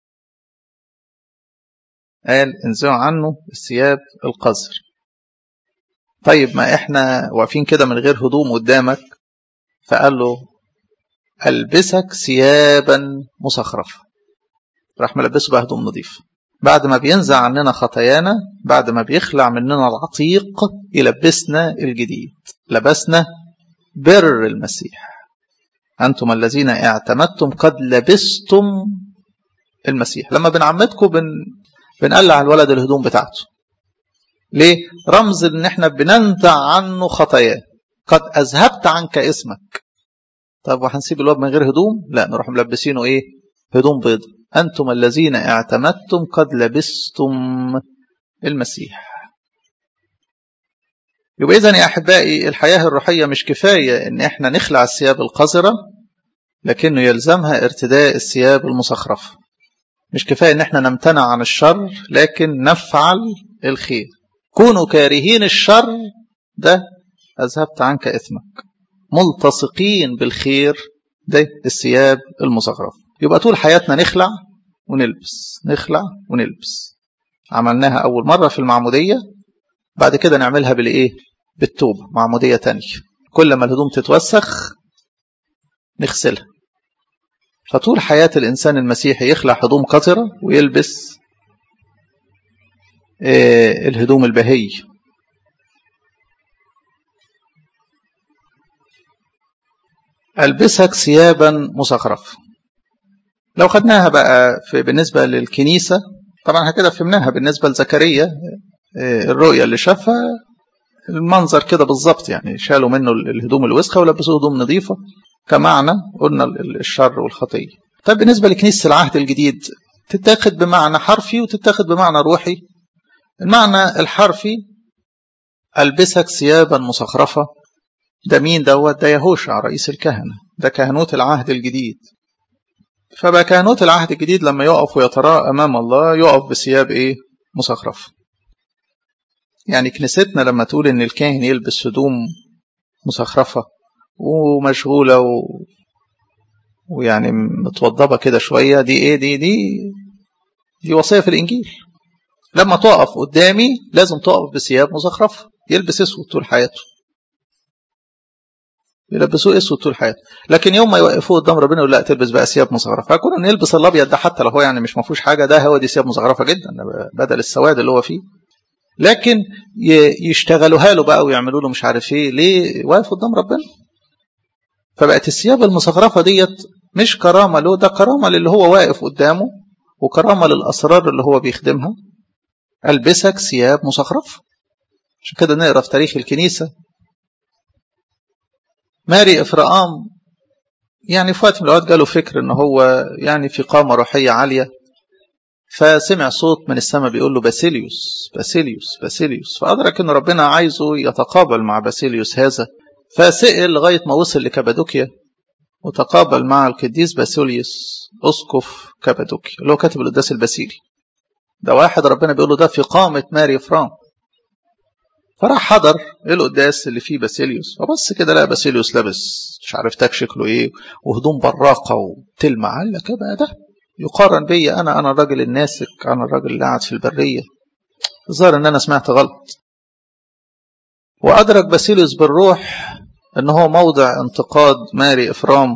S1: قال انزعوا عنه الثياب القذر طيب ما احنا واقفين كده من غير هدوم قدامك فقال له البسك ثيابا مصخرفه راح ملبسه بقى هدوم نظيفه بعد ما بينزع عننا خطايانا بعد ما بيخلع مننا العتيق يلبسنا الجديد لبسنا بر المسيح أنتم الذين اعتمدتم قد لبستم المسيح لما بنعمدكم بن... بنقلع الولد الهدوم بتاعته ليه؟ رمز ان احنا بننزع عنه خطاياه قد اذهبت عنك اسمك طب وهنسيب الواد من غير هدوم لا نروح ملبسينه ايه هدوم بيض أنتم الذين اعتمدتم قد لبستم المسيح يبقى إذن يا أحبائي الحياة الروحية مش كفاية إن إحنا نخلع الثياب القذرة لكنه يلزمها ارتداء الثياب المصخرفة مش كفاية إن إحنا نمتنع عن الشر لكن نفعل الخير كونوا كارهين الشر ده أذهبت عنك إثمك ملتصقين بالخير ده الثياب المصغرفة يبقى طول حياتنا نخلع ونلبس نخلع ونلبس عملناها أول مرة في المعمودية بعد كده نعملها بالإيه بالتوبة معمودية تانية كل ما الهدوم تتوسخ نغسلها فطول حياة الإنسان المسيحي يخلع هدوم قذرة ويلبس الهدوم البهي ألبسك ثيابا مزخرفة لو خدناها بقى في بالنسبة للكنيسة طبعا كده فهمناها بالنسبة لزكريا الرؤية اللي شافها المنظر كده بالظبط يعني شالوا منه الهدوم الوسخة ولبسوه هدوم نظيفة كمعنى قلنا الشر والخطية طيب بالنسبة لكنيسة العهد الجديد تتاخد بمعنى حرفي وتتاخد بمعنى روحي المعنى الحرفي ألبسك ثيابا مصخرفة ده مين دوت ده يهوشع رئيس الكهنة ده كهنوت العهد الجديد فبقى كهنوت العهد الجديد لما يقف ويتراءى أمام الله يقف بثياب إيه مصخرفة يعني كنيستنا لما تقول إن الكاهن يلبس هدوم مصخرفة ومشغولة و... ويعني متوضبة كده شوية دي إيه دي دي دي وصية في الإنجيل لما تقف قدامي لازم تقف بثياب مزخرفة يلبس اسود طول حياته يلبسوه اسود طول حياته لكن يوم ما يوقفوه قدام ربنا يقول لا تلبس بقى ثياب مزخرفه فكون ان يلبس الابيض ده حتى لو هو يعني مش ما فيهوش حاجه ده هو دي ثياب مزخرفه جدا بدل السواد اللي هو فيه لكن يشتغلوها له بقى ويعملوا له مش عارف ايه ليه واقف قدام ربنا فبقت الثياب المزخرفه ديت مش كرامه له ده كرامه للي هو واقف قدامه وكرامه للاسرار اللي هو بيخدمها البسك ثياب مزخرفه عشان كده نقرا في تاريخ الكنيسه ماري إفرام يعني في وقت من الأوقات جاله فكر إن هو يعني في قامة روحية عالية فسمع صوت من السماء بيقول له باسيليوس باسيليوس باسيليوس فأدرك إن ربنا عايزه يتقابل مع باسيليوس هذا فسئل لغاية ما وصل لكابادوكيا وتقابل مع القديس باسيليوس أسقف كابادوكيا اللي هو كاتب القداس الباسيلي ده واحد ربنا بيقول له ده في قامة ماري إفرام فراح حضر القداس اللي فيه باسيليوس فبص كده لقى باسيليوس لابس مش عارف تاك شكله ايه وهدوم براقه وتلمع قال لك بقى ده يقارن بيا انا انا الراجل الناسك انا الراجل اللي قاعد في البريه الظاهر ان انا سمعت غلط وادرك باسيليوس بالروح ان هو موضع انتقاد ماري افرام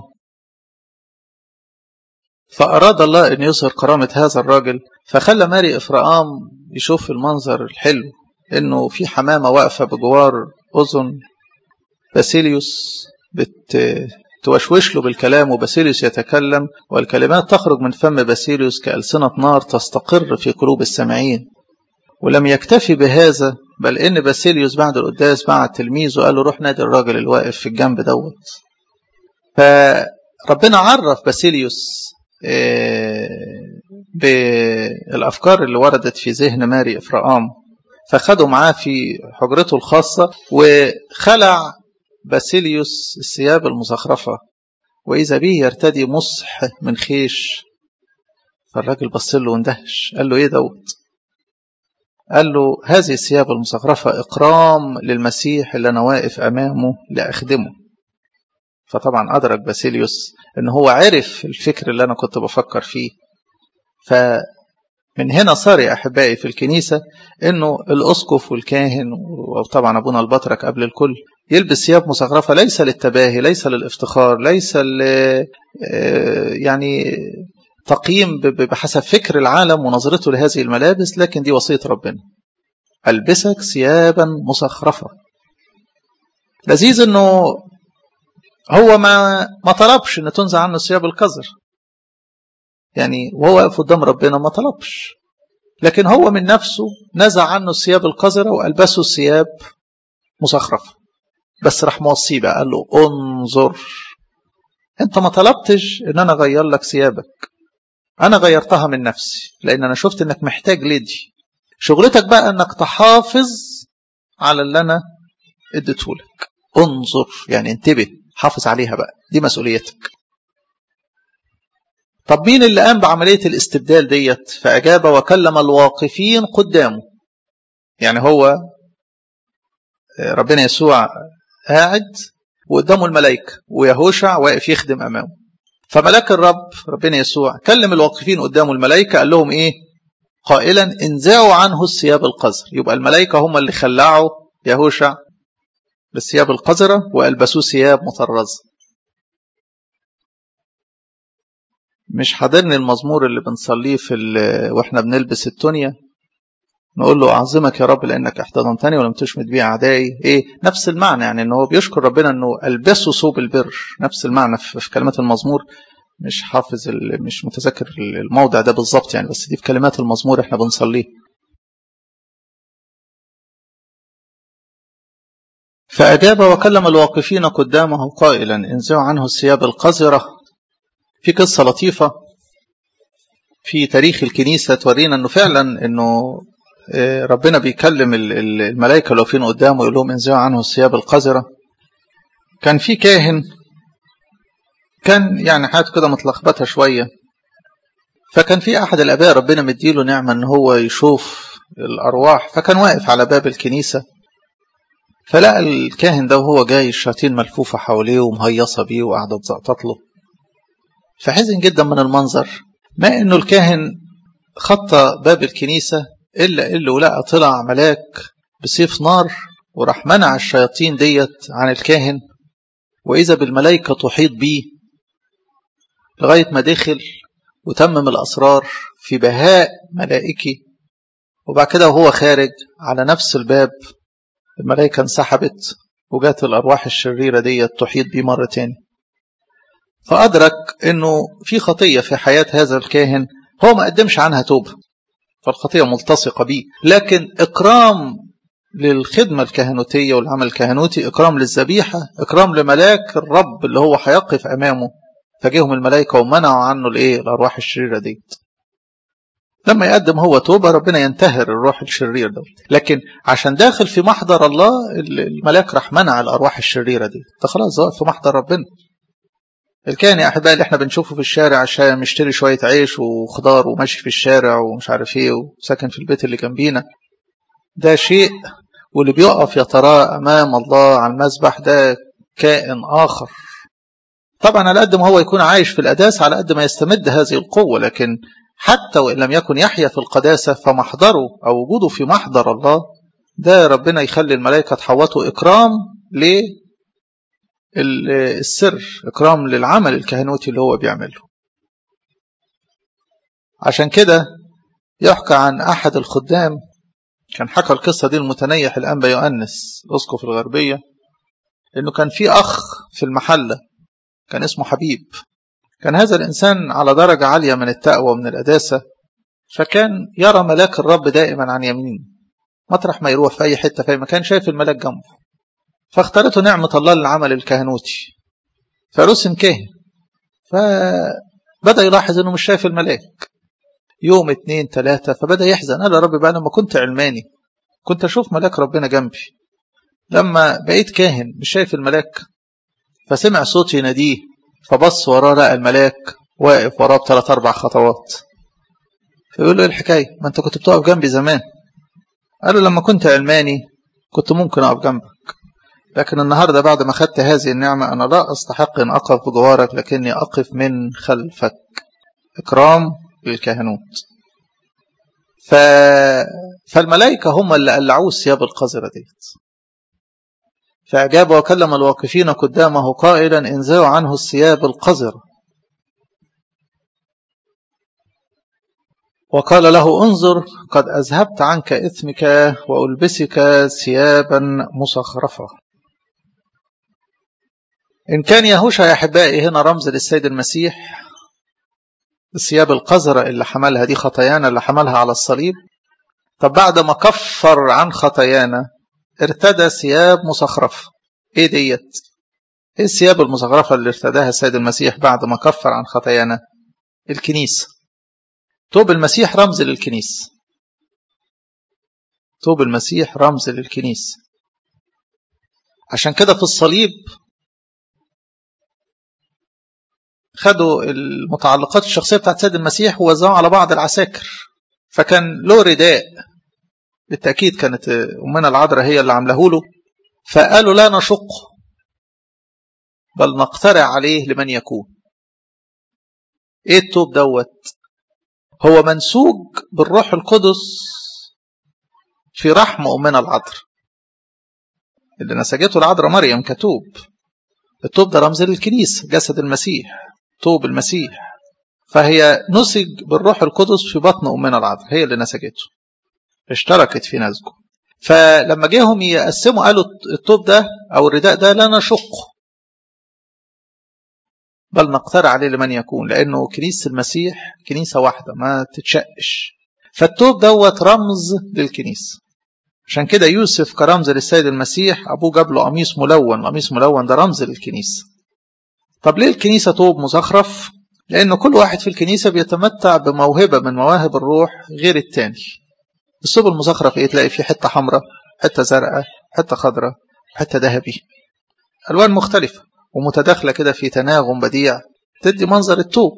S1: فاراد الله ان يظهر كرامه هذا الراجل فخلى ماري افرام يشوف المنظر الحلو انه في حمامه واقفه بجوار اذن باسيليوس بتوشوش له بالكلام وباسيليوس يتكلم والكلمات تخرج من فم باسيليوس كألسنة نار تستقر في قلوب السامعين ولم يكتفي بهذا بل ان باسيليوس بعد القداس بعت تلميذه قال له روح نادي الراجل الواقف في الجنب دوت فربنا عرف باسيليوس بالافكار اللي وردت في ذهن ماري افرام فخدوا معاه في حجرته الخاصة وخلع باسيليوس الثياب المزخرفة وإذا به يرتدي مصح من خيش فالراجل بص له واندهش قال له إيه دوت قال له هذه الثياب المزخرفة إكرام للمسيح اللي أنا واقف أمامه لأخدمه فطبعا أدرك باسيليوس إن هو عرف الفكر اللي أنا كنت بفكر فيه ف من هنا صار يا أحبائي في الكنيسة أنه الأسقف والكاهن وطبعا أبونا البطرك قبل الكل يلبس ثياب مزخرفة ليس للتباهي ليس للافتخار ليس يعني تقييم بحسب فكر العالم ونظرته لهذه الملابس لكن دي وصية ربنا ألبسك ثيابا مزخرفة لذيذ أنه هو ما ما طلبش أن تنزع عنه ثياب القذر يعني وهو واقف قدام ربنا ما طلبش لكن هو من نفسه نزع عنه الثياب القذرة وألبسه الثياب مزخرفة بس راح موصيه بقى قال له انظر انت ما طلبتش ان انا اغير لك ثيابك انا غيرتها من نفسي لان انا شفت انك محتاج لدي شغلتك بقى انك تحافظ على اللي انا اديته لك انظر يعني انتبه حافظ عليها بقى دي مسؤوليتك طب مين اللي قام بعملية الاستبدال ديت فأجاب وكلم الواقفين قدامه يعني هو ربنا يسوع قاعد وقدامه الملائكة ويهوشع واقف يخدم أمامه فملاك الرب ربنا يسوع كلم الواقفين قدامه الملائكة قال لهم إيه قائلا انزعوا عنه الثياب القذر يبقى الملائكة هم اللي خلعوا يهوشع بالثياب القذرة وألبسوه ثياب مطرزة مش حاضرني المزمور اللي بنصليه في واحنا بنلبس التونية نقول له أعظمك يا رب لأنك احتضنتني ولم تشمت بي أعدائي إيه نفس المعنى يعني إن هو بيشكر ربنا إنه ألبسه ثوب البر نفس المعنى في كلمات المزمور مش حافظ مش متذكر الموضع ده بالظبط يعني بس دي في كلمات المزمور احنا بنصليه فأجاب وكلم الواقفين قدامه قائلا انزعوا عنه الثياب القذرة في قصة لطيفة في تاريخ الكنيسة تورينا انه فعلا انه ربنا بيكلم الملائكة اللي واقفين قدامه يقول لهم انزعوا عنه الثياب القذرة كان في كاهن كان يعني حياته كده متلخبطة شوية فكان في أحد الآباء ربنا مديله نعمة إن هو يشوف الأرواح فكان واقف على باب الكنيسة فلقى الكاهن ده وهو جاي الشياطين ملفوفة حواليه ومهيصة بيه وقاعدة تزقطط له فحزن جدا من المنظر ما إنه الكاهن خطى باب الكنيسة إلا إلا ولقى طلع ملاك بسيف نار وراح منع الشياطين ديت عن الكاهن وإذا بالملائكة تحيط بيه لغاية ما دخل وتمم الأسرار في بهاء ملائكي وبعد كده وهو خارج على نفس الباب الملائكة انسحبت وجات الأرواح الشريرة دي تحيط بيه مرة تاني فأدرك أنه في خطية في حياة هذا الكاهن هو ما قدمش عنها توبة فالخطية ملتصقة بيه لكن إكرام للخدمة الكهنوتية والعمل الكهنوتي إكرام للذبيحة إكرام لملاك الرب اللي هو هيقف أمامه فجيهم الملائكة ومنعوا عنه الإيه الأرواح الشريرة دي لما يقدم هو توبة ربنا ينتهر الروح الشرير ده لكن عشان داخل في محضر الله الملاك راح منع الأرواح الشريرة دي ده خلاص واقف في محضر ربنا الكاهن يا أحبائي اللي احنا بنشوفه في الشارع عشان مشتري شوية عيش وخضار وماشي في الشارع ومش عارف ايه وساكن في البيت اللي جنبينا ده شيء واللي بيقف يتراه أمام الله على المذبح ده كائن آخر طبعا على قد ما هو يكون عايش في القداسة على قد ما يستمد هذه القوة لكن حتى وإن لم يكن يحيا في القداسة فمحضره أو وجوده في محضر الله ده ربنا يخلي الملائكة تحوطه إكرام للسر إكرام للعمل الكهنوتي اللي هو بيعمله عشان كده يحكى عن أحد الخدام كان حكى القصة دي المتنيح الأنبا يؤنس أسقف الغربية إنه كان في أخ في المحلة كان اسمه حبيب كان هذا الإنسان على درجة عالية من التقوى ومن القداسة فكان يرى ملاك الرب دائما عن يمينه مطرح ما يروح في أي حتة في أي مكان شايف الملاك جنبه فاختارته نعمة الله للعمل الكهنوتي فرسم كاهن فبدأ يلاحظ إنه مش شايف الملاك يوم اتنين تلاتة فبدأ يحزن قال يا رب بقى لما كنت علماني كنت أشوف ملاك ربنا جنبي لما بقيت كاهن مش شايف الملاك فسمع صوت يناديه فبص وراه لقى الملاك واقف وراه بثلاث أربع خطوات فيقول له ايه الحكاية ما انت كنت بتقف جنبي زمان قال له لما كنت علماني كنت ممكن أقف جنبك لكن النهاردة بعد ما خدت هذه النعمة أنا لا أستحق أن أقف بجوارك لكني أقف من خلفك إكرام للكهنوت ف... فالملائكة هم اللي قلعوه الثياب القذرة ديت فأجاب وكلم الواقفين قدامه قائلا انزعوا عنه الثياب القذرة وقال له انظر قد أذهبت عنك إثمك وألبسك ثيابا مصخرفة إن كان يهوشع يا أحبائي هنا رمز للسيد المسيح الثياب القذرة اللي حملها دي خطايانا اللي حملها على الصليب طب بعد ما كفر عن خطايانا ارتدى ثياب مصخرفة ايه ديت ايه الثياب المصغرفة اللي ارتداها السيد المسيح بعد ما كفر عن خطايانا الكنيسة توب المسيح رمز للكنيسة توب المسيح رمز للكنيسة عشان كده في الصليب خدوا المتعلقات الشخصية بتاعت السيد المسيح ووزعوها على بعض العساكر فكان له رداء بالتأكيد كانت أمنا العذراء هي اللي عامله له فقالوا لا نشقه بل نقترع عليه لمن يكون ايه التوب دوت هو منسوج بالروح القدس في رحم أمنا العذراء اللي نسجته العذراء مريم كتوب التوب ده رمز للكنيسة جسد المسيح توب المسيح فهي نسج بالروح القدس في بطن أمنا العذراء هي اللي نسجته اشتركت في نسجه فلما جيهم يقسموا قالوا الطوب ده او الرداء ده لا نشقه بل نقترع عليه لمن يكون لانه كنيسه المسيح كنيسه واحده ما تتشقش فالتوب دوت رمز للكنيسه عشان كده يوسف كرمز للسيد المسيح ابوه جاب له قميص ملون قميص ملون ده رمز للكنيسه طب ليه الكنيسه توب مزخرف لأنه كل واحد في الكنيسة بيتمتع بموهبة من مواهب الروح غير التاني الثوب المزخرف ايه تلاقي فيه حتة حمراء حتة زرقاء حتة خضراء حتة ذهبي ألوان مختلفة ومتداخلة كده في تناغم بديع تدي منظر التوب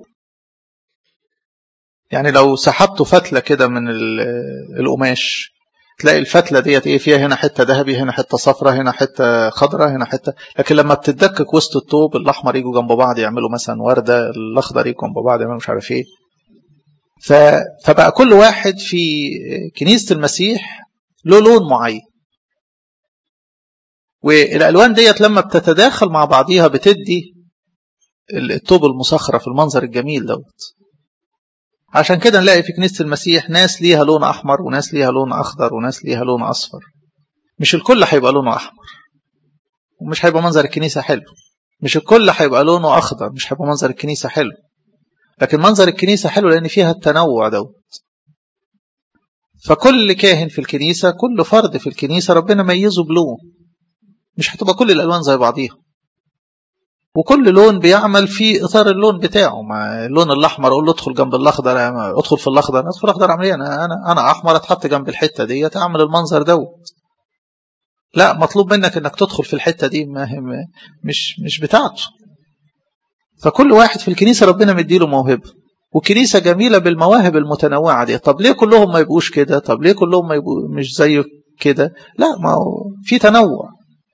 S1: يعني لو سحبت فتلة كده من القماش تلاقي الفتلة ديت ايه فيها هنا حتة ذهبي هنا حتة صفرة هنا حتة خضرة هنا حتة لكن لما بتدكك وسط الطوب الأحمر يجوا جنب بعض يعملوا مثلا وردة الأخضر يجوا جنب بعض يعملوا مش عارف ايه ف... فبقى كل واحد في كنيسة المسيح له لون معين والألوان ديت لما بتتداخل مع بعضيها بتدي الطوب المصخرة المنظر الجميل دوت عشان كده نلاقي في كنيسة المسيح ناس ليها لون أحمر وناس ليها لون أخضر وناس ليها لون أصفر مش الكل هيبقى لونه أحمر ومش هيبقى منظر الكنيسة حلو مش الكل هيبقى لونه أخضر مش هيبقى منظر الكنيسة حلو لكن منظر الكنيسة حلو لأن فيها التنوع دوت فكل كاهن في الكنيسة كل فرد في الكنيسة ربنا ميزه بلون مش هتبقى كل الألوان زي بعضيها وكل لون بيعمل في اطار اللون بتاعه ما اللون الاحمر اقول له ادخل جنب الاخضر ادخل في الاخضر ادخل الاخضر اعمل ايه انا انا انا احمر اتحط جنب الحته ديت اعمل المنظر دوت لا مطلوب منك انك تدخل في الحته دي ما مش مش بتاعته فكل واحد في الكنيسه ربنا مديله موهبه وكنيسه جميله بالمواهب المتنوعه دي طب ليه كلهم ما يبقوش كده طب ليه كلهم ما يبقوا مش زي كده لا ما هو في تنوع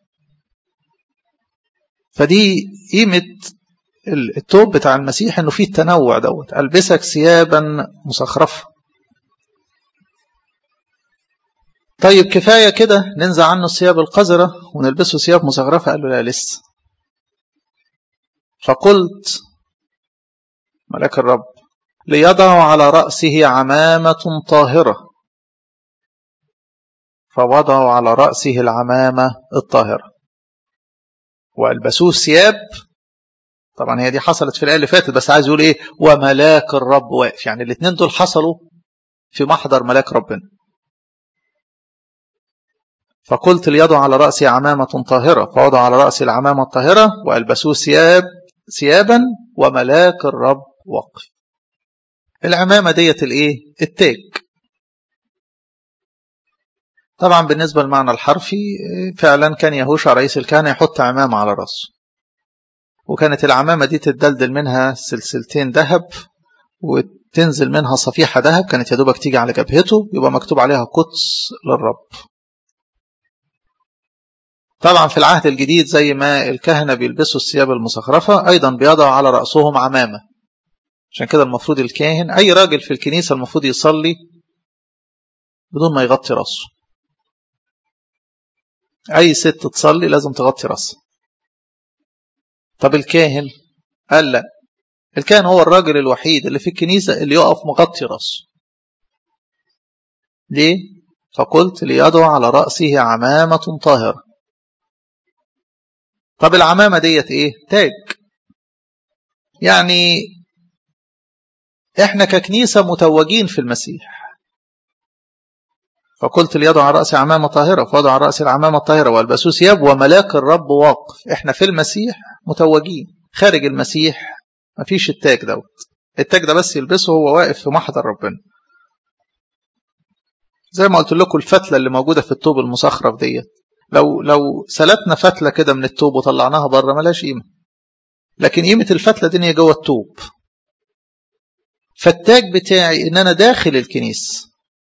S1: فدي قيمة التوب بتاع المسيح انه فيه التنوع دوت البسك ثيابا مصخرفة طيب كفاية كده ننزع عنه الثياب القذرة ونلبسه ثياب مزخرفة قال له لا لسه فقلت ملك الرب ليضع على رأسه عمامة طاهرة فوضعوا على رأسه العمامة الطاهرة والبسوه ثياب طبعا هي دي حصلت في الايه اللي فاتت بس عايز يقول ايه وملاك الرب واقف يعني الاثنين دول حصلوا في محضر ملاك ربنا فقلت ليضع على رأسي عمامة طاهرة فوضع على رأسي العمامة الطاهرة وألبسوه ثياب ثيابا وملاك الرب وقف العمامة ديت الايه التاج طبعا بالنسبة للمعنى الحرفي فعلا كان يهوشع رئيس الكهنة يحط عمامة على رأسه وكانت العمامة دي تدلدل منها سلسلتين ذهب وتنزل منها صفيحة ذهب كانت يدوبك تيجي على جبهته يبقى مكتوب عليها قدس للرب طبعا في العهد الجديد زي ما الكهنة بيلبسوا الثياب المزخرفة أيضا بيضعوا على رأسهم عمامة عشان كده المفروض الكاهن أي راجل في الكنيسة المفروض يصلي بدون ما يغطي رأسه أي ست تصلي لازم تغطي رأسها طب الكاهن قال لا الكاهن هو الراجل الوحيد اللي في الكنيسة اللي يقف مغطي رأسه ليه؟ فقلت ليضع على رأسه عمامة طاهرة طب العمامة ديت ايه؟ تاج يعني احنا ككنيسة متوجين في المسيح فقلت ليضع على رأسي عمامة طاهرة فوضع على رأسي العمامة الطاهرة والبسوا ثياب وملاك الرب واقف احنا في المسيح متوجين خارج المسيح مفيش التاج دوت التاج ده بس يلبسه هو واقف في محضر ربنا زي ما قلت لكم الفتلة اللي موجودة في الطوب المصخرف ديت لو لو سلتنا فتلة كده من الطوب وطلعناها بره ملاش قيمة لكن قيمة الفتلة دي هي جوه الطوب فالتاج بتاعي ان انا داخل الكنيس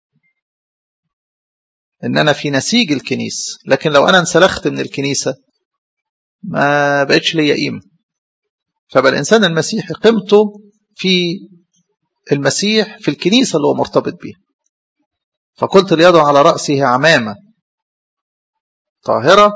S1: ان انا في نسيج الكنيسة لكن لو انا انسلخت من الكنيسة ما بقتش ليا قيمة فبقى الانسان المسيحي قيمته في المسيح في الكنيسة اللي هو مرتبط بيها فقلت ليضع على رأسه عمامة طاهرة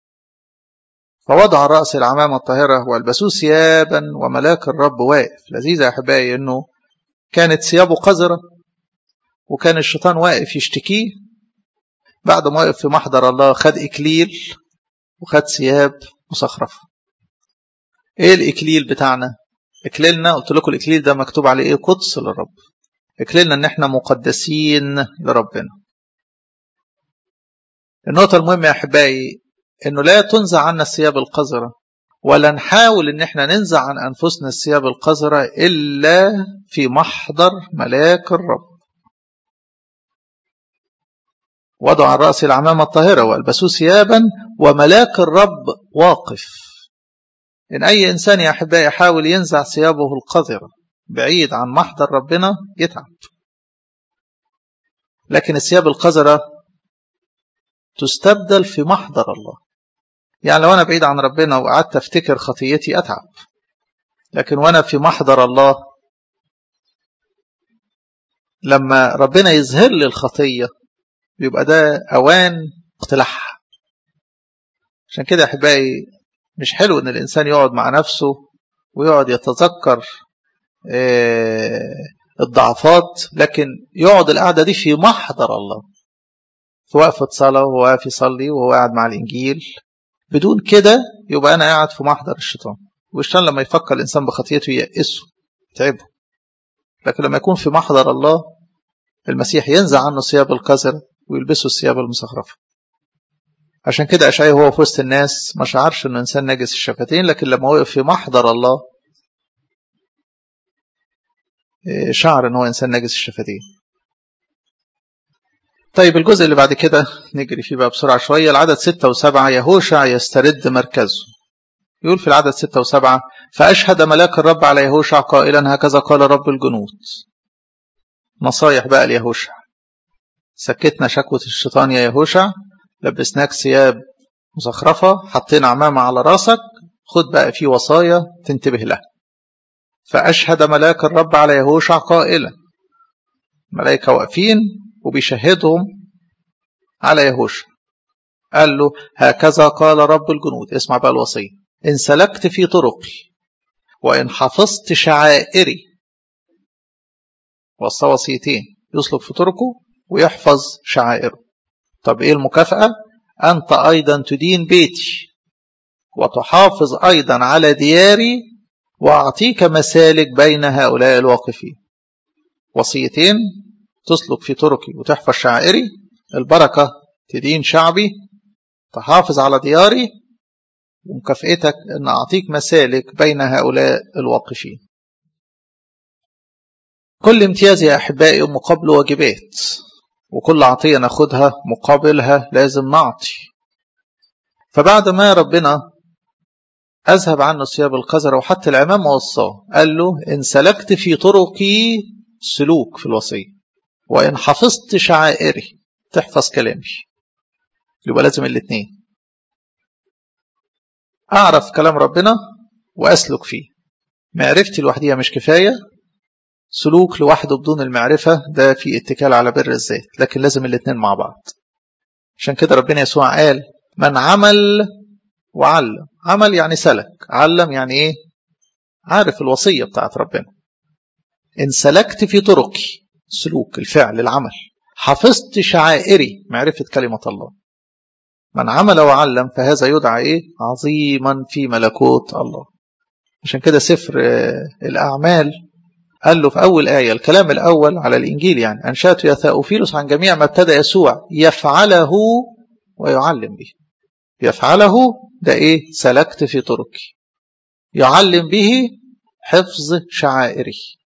S1: فوضع رأس العمامة الطاهرة والبسوه ثيابا وملاك الرب واقف لذيذة يا أحبائي أنه كانت ثيابه قذرة وكان الشيطان واقف يشتكيه بعد ما وقف في محضر الله خد إكليل وخد ثياب مصخرفة ايه الإكليل بتاعنا إكليلنا قلت لكم الإكليل ده مكتوب عليه ايه قدس للرب إكليلنا ان احنا مقدسين لربنا النقطة المهمة يا أحبائي انه لا تنزع عنا الثياب القذرة ولا نحاول ان احنا ننزع عن انفسنا الثياب القذرة الا في محضر ملاك الرب وضع عن رأس العمامة الطاهرة والبسوه ثيابا وملاك الرب واقف إن أي إنسان يا أحبائي يحاول ينزع ثيابه القذرة بعيد عن محضر ربنا يتعب لكن الثياب القذرة تستبدل في محضر الله يعني لو أنا بعيد عن ربنا وقعدت أفتكر خطيتي أتعب لكن وأنا في محضر الله لما ربنا يظهر لي الخطية بيبقى ده أوان اقتلاعها عشان كده أحبائي مش حلو إن الإنسان يقعد مع نفسه ويقعد يتذكر الضعفات لكن يقعد القعدة دي في محضر الله في وقفة صلاة وهو واقف يصلي وهو قاعد مع الإنجيل بدون كده يبقى أنا قاعد في محضر الشيطان والشيطان لما يفكر الإنسان بخطيته ييأسه يتعبه لكن لما يكون في محضر الله المسيح ينزع عنه ثياب القذر ويلبسوا الثياب المزخرفة عشان كده أشعي هو في وسط الناس ما شعرش انه انسان نجس الشفتين لكن لما وقف في محضر الله شعر ان هو انسان نجس الشفتين طيب الجزء اللي بعد كده نجري فيه بقى بسرعة شوية العدد ستة وسبعة يهوشع يسترد مركزه يقول في العدد ستة وسبعة فأشهد ملاك الرب على يهوشع قائلا هكذا قال رب الجنود نصايح بقى ليهوشع سكتنا شكوة الشيطان يا يهوشع لبسناك ثياب مزخرفة حطينا عمامة على راسك خد بقى في وصايا تنتبه لها فأشهد ملاك الرب على يهوشع قائلا ملائكة واقفين وبيشهدهم على يهوشع قال له هكذا قال رب الجنود اسمع بقى الوصية إن سلكت في طرقي وإن حفظت شعائري وصى وصيتين يسلك في طرقه ويحفظ شعائره طب ايه المكافأة أنت أيضا تدين بيتي وتحافظ أيضا على دياري وأعطيك مسالك بين هؤلاء الواقفين وصيتين تسلك في طرقي وتحفظ شعائري البركة تدين شعبي تحافظ على دياري ومكافئتك أن أعطيك مسالك بين هؤلاء الواقفين كل امتياز يا أحبائي مقابل واجبات وكل عطية ناخدها مقابلها لازم نعطي فبعد ما ربنا أذهب عنه الثياب القذرة وحتى العمام وصاه قال له إن سلكت في طرقي سلوك في الوصية وإن حفظت شعائري تحفظ كلامي يبقى لازم الاثنين أعرف كلام ربنا وأسلك فيه معرفتي لوحديها مش كفاية سلوك لوحده بدون المعرفة ده في اتكال على بر الذات لكن لازم الاثنين مع بعض عشان كده ربنا يسوع قال من عمل وعلم عمل يعني سلك علم يعني ايه عارف الوصية بتاعت ربنا إن سلكت في طرقي سلوك الفعل العمل حفظت شعائري معرفة كلمة الله من عمل وعلم فهذا يدعى ايه عظيما في ملكوت الله عشان كده سفر الأعمال قال له في أول آية الكلام الأول على الإنجيل يعني أنشأت يا ثاوفيلوس عن جميع ما ابتدى يسوع يفعله ويعلم به يفعله ده إيه سلكت في طرقي يعلم به حفظ شعائري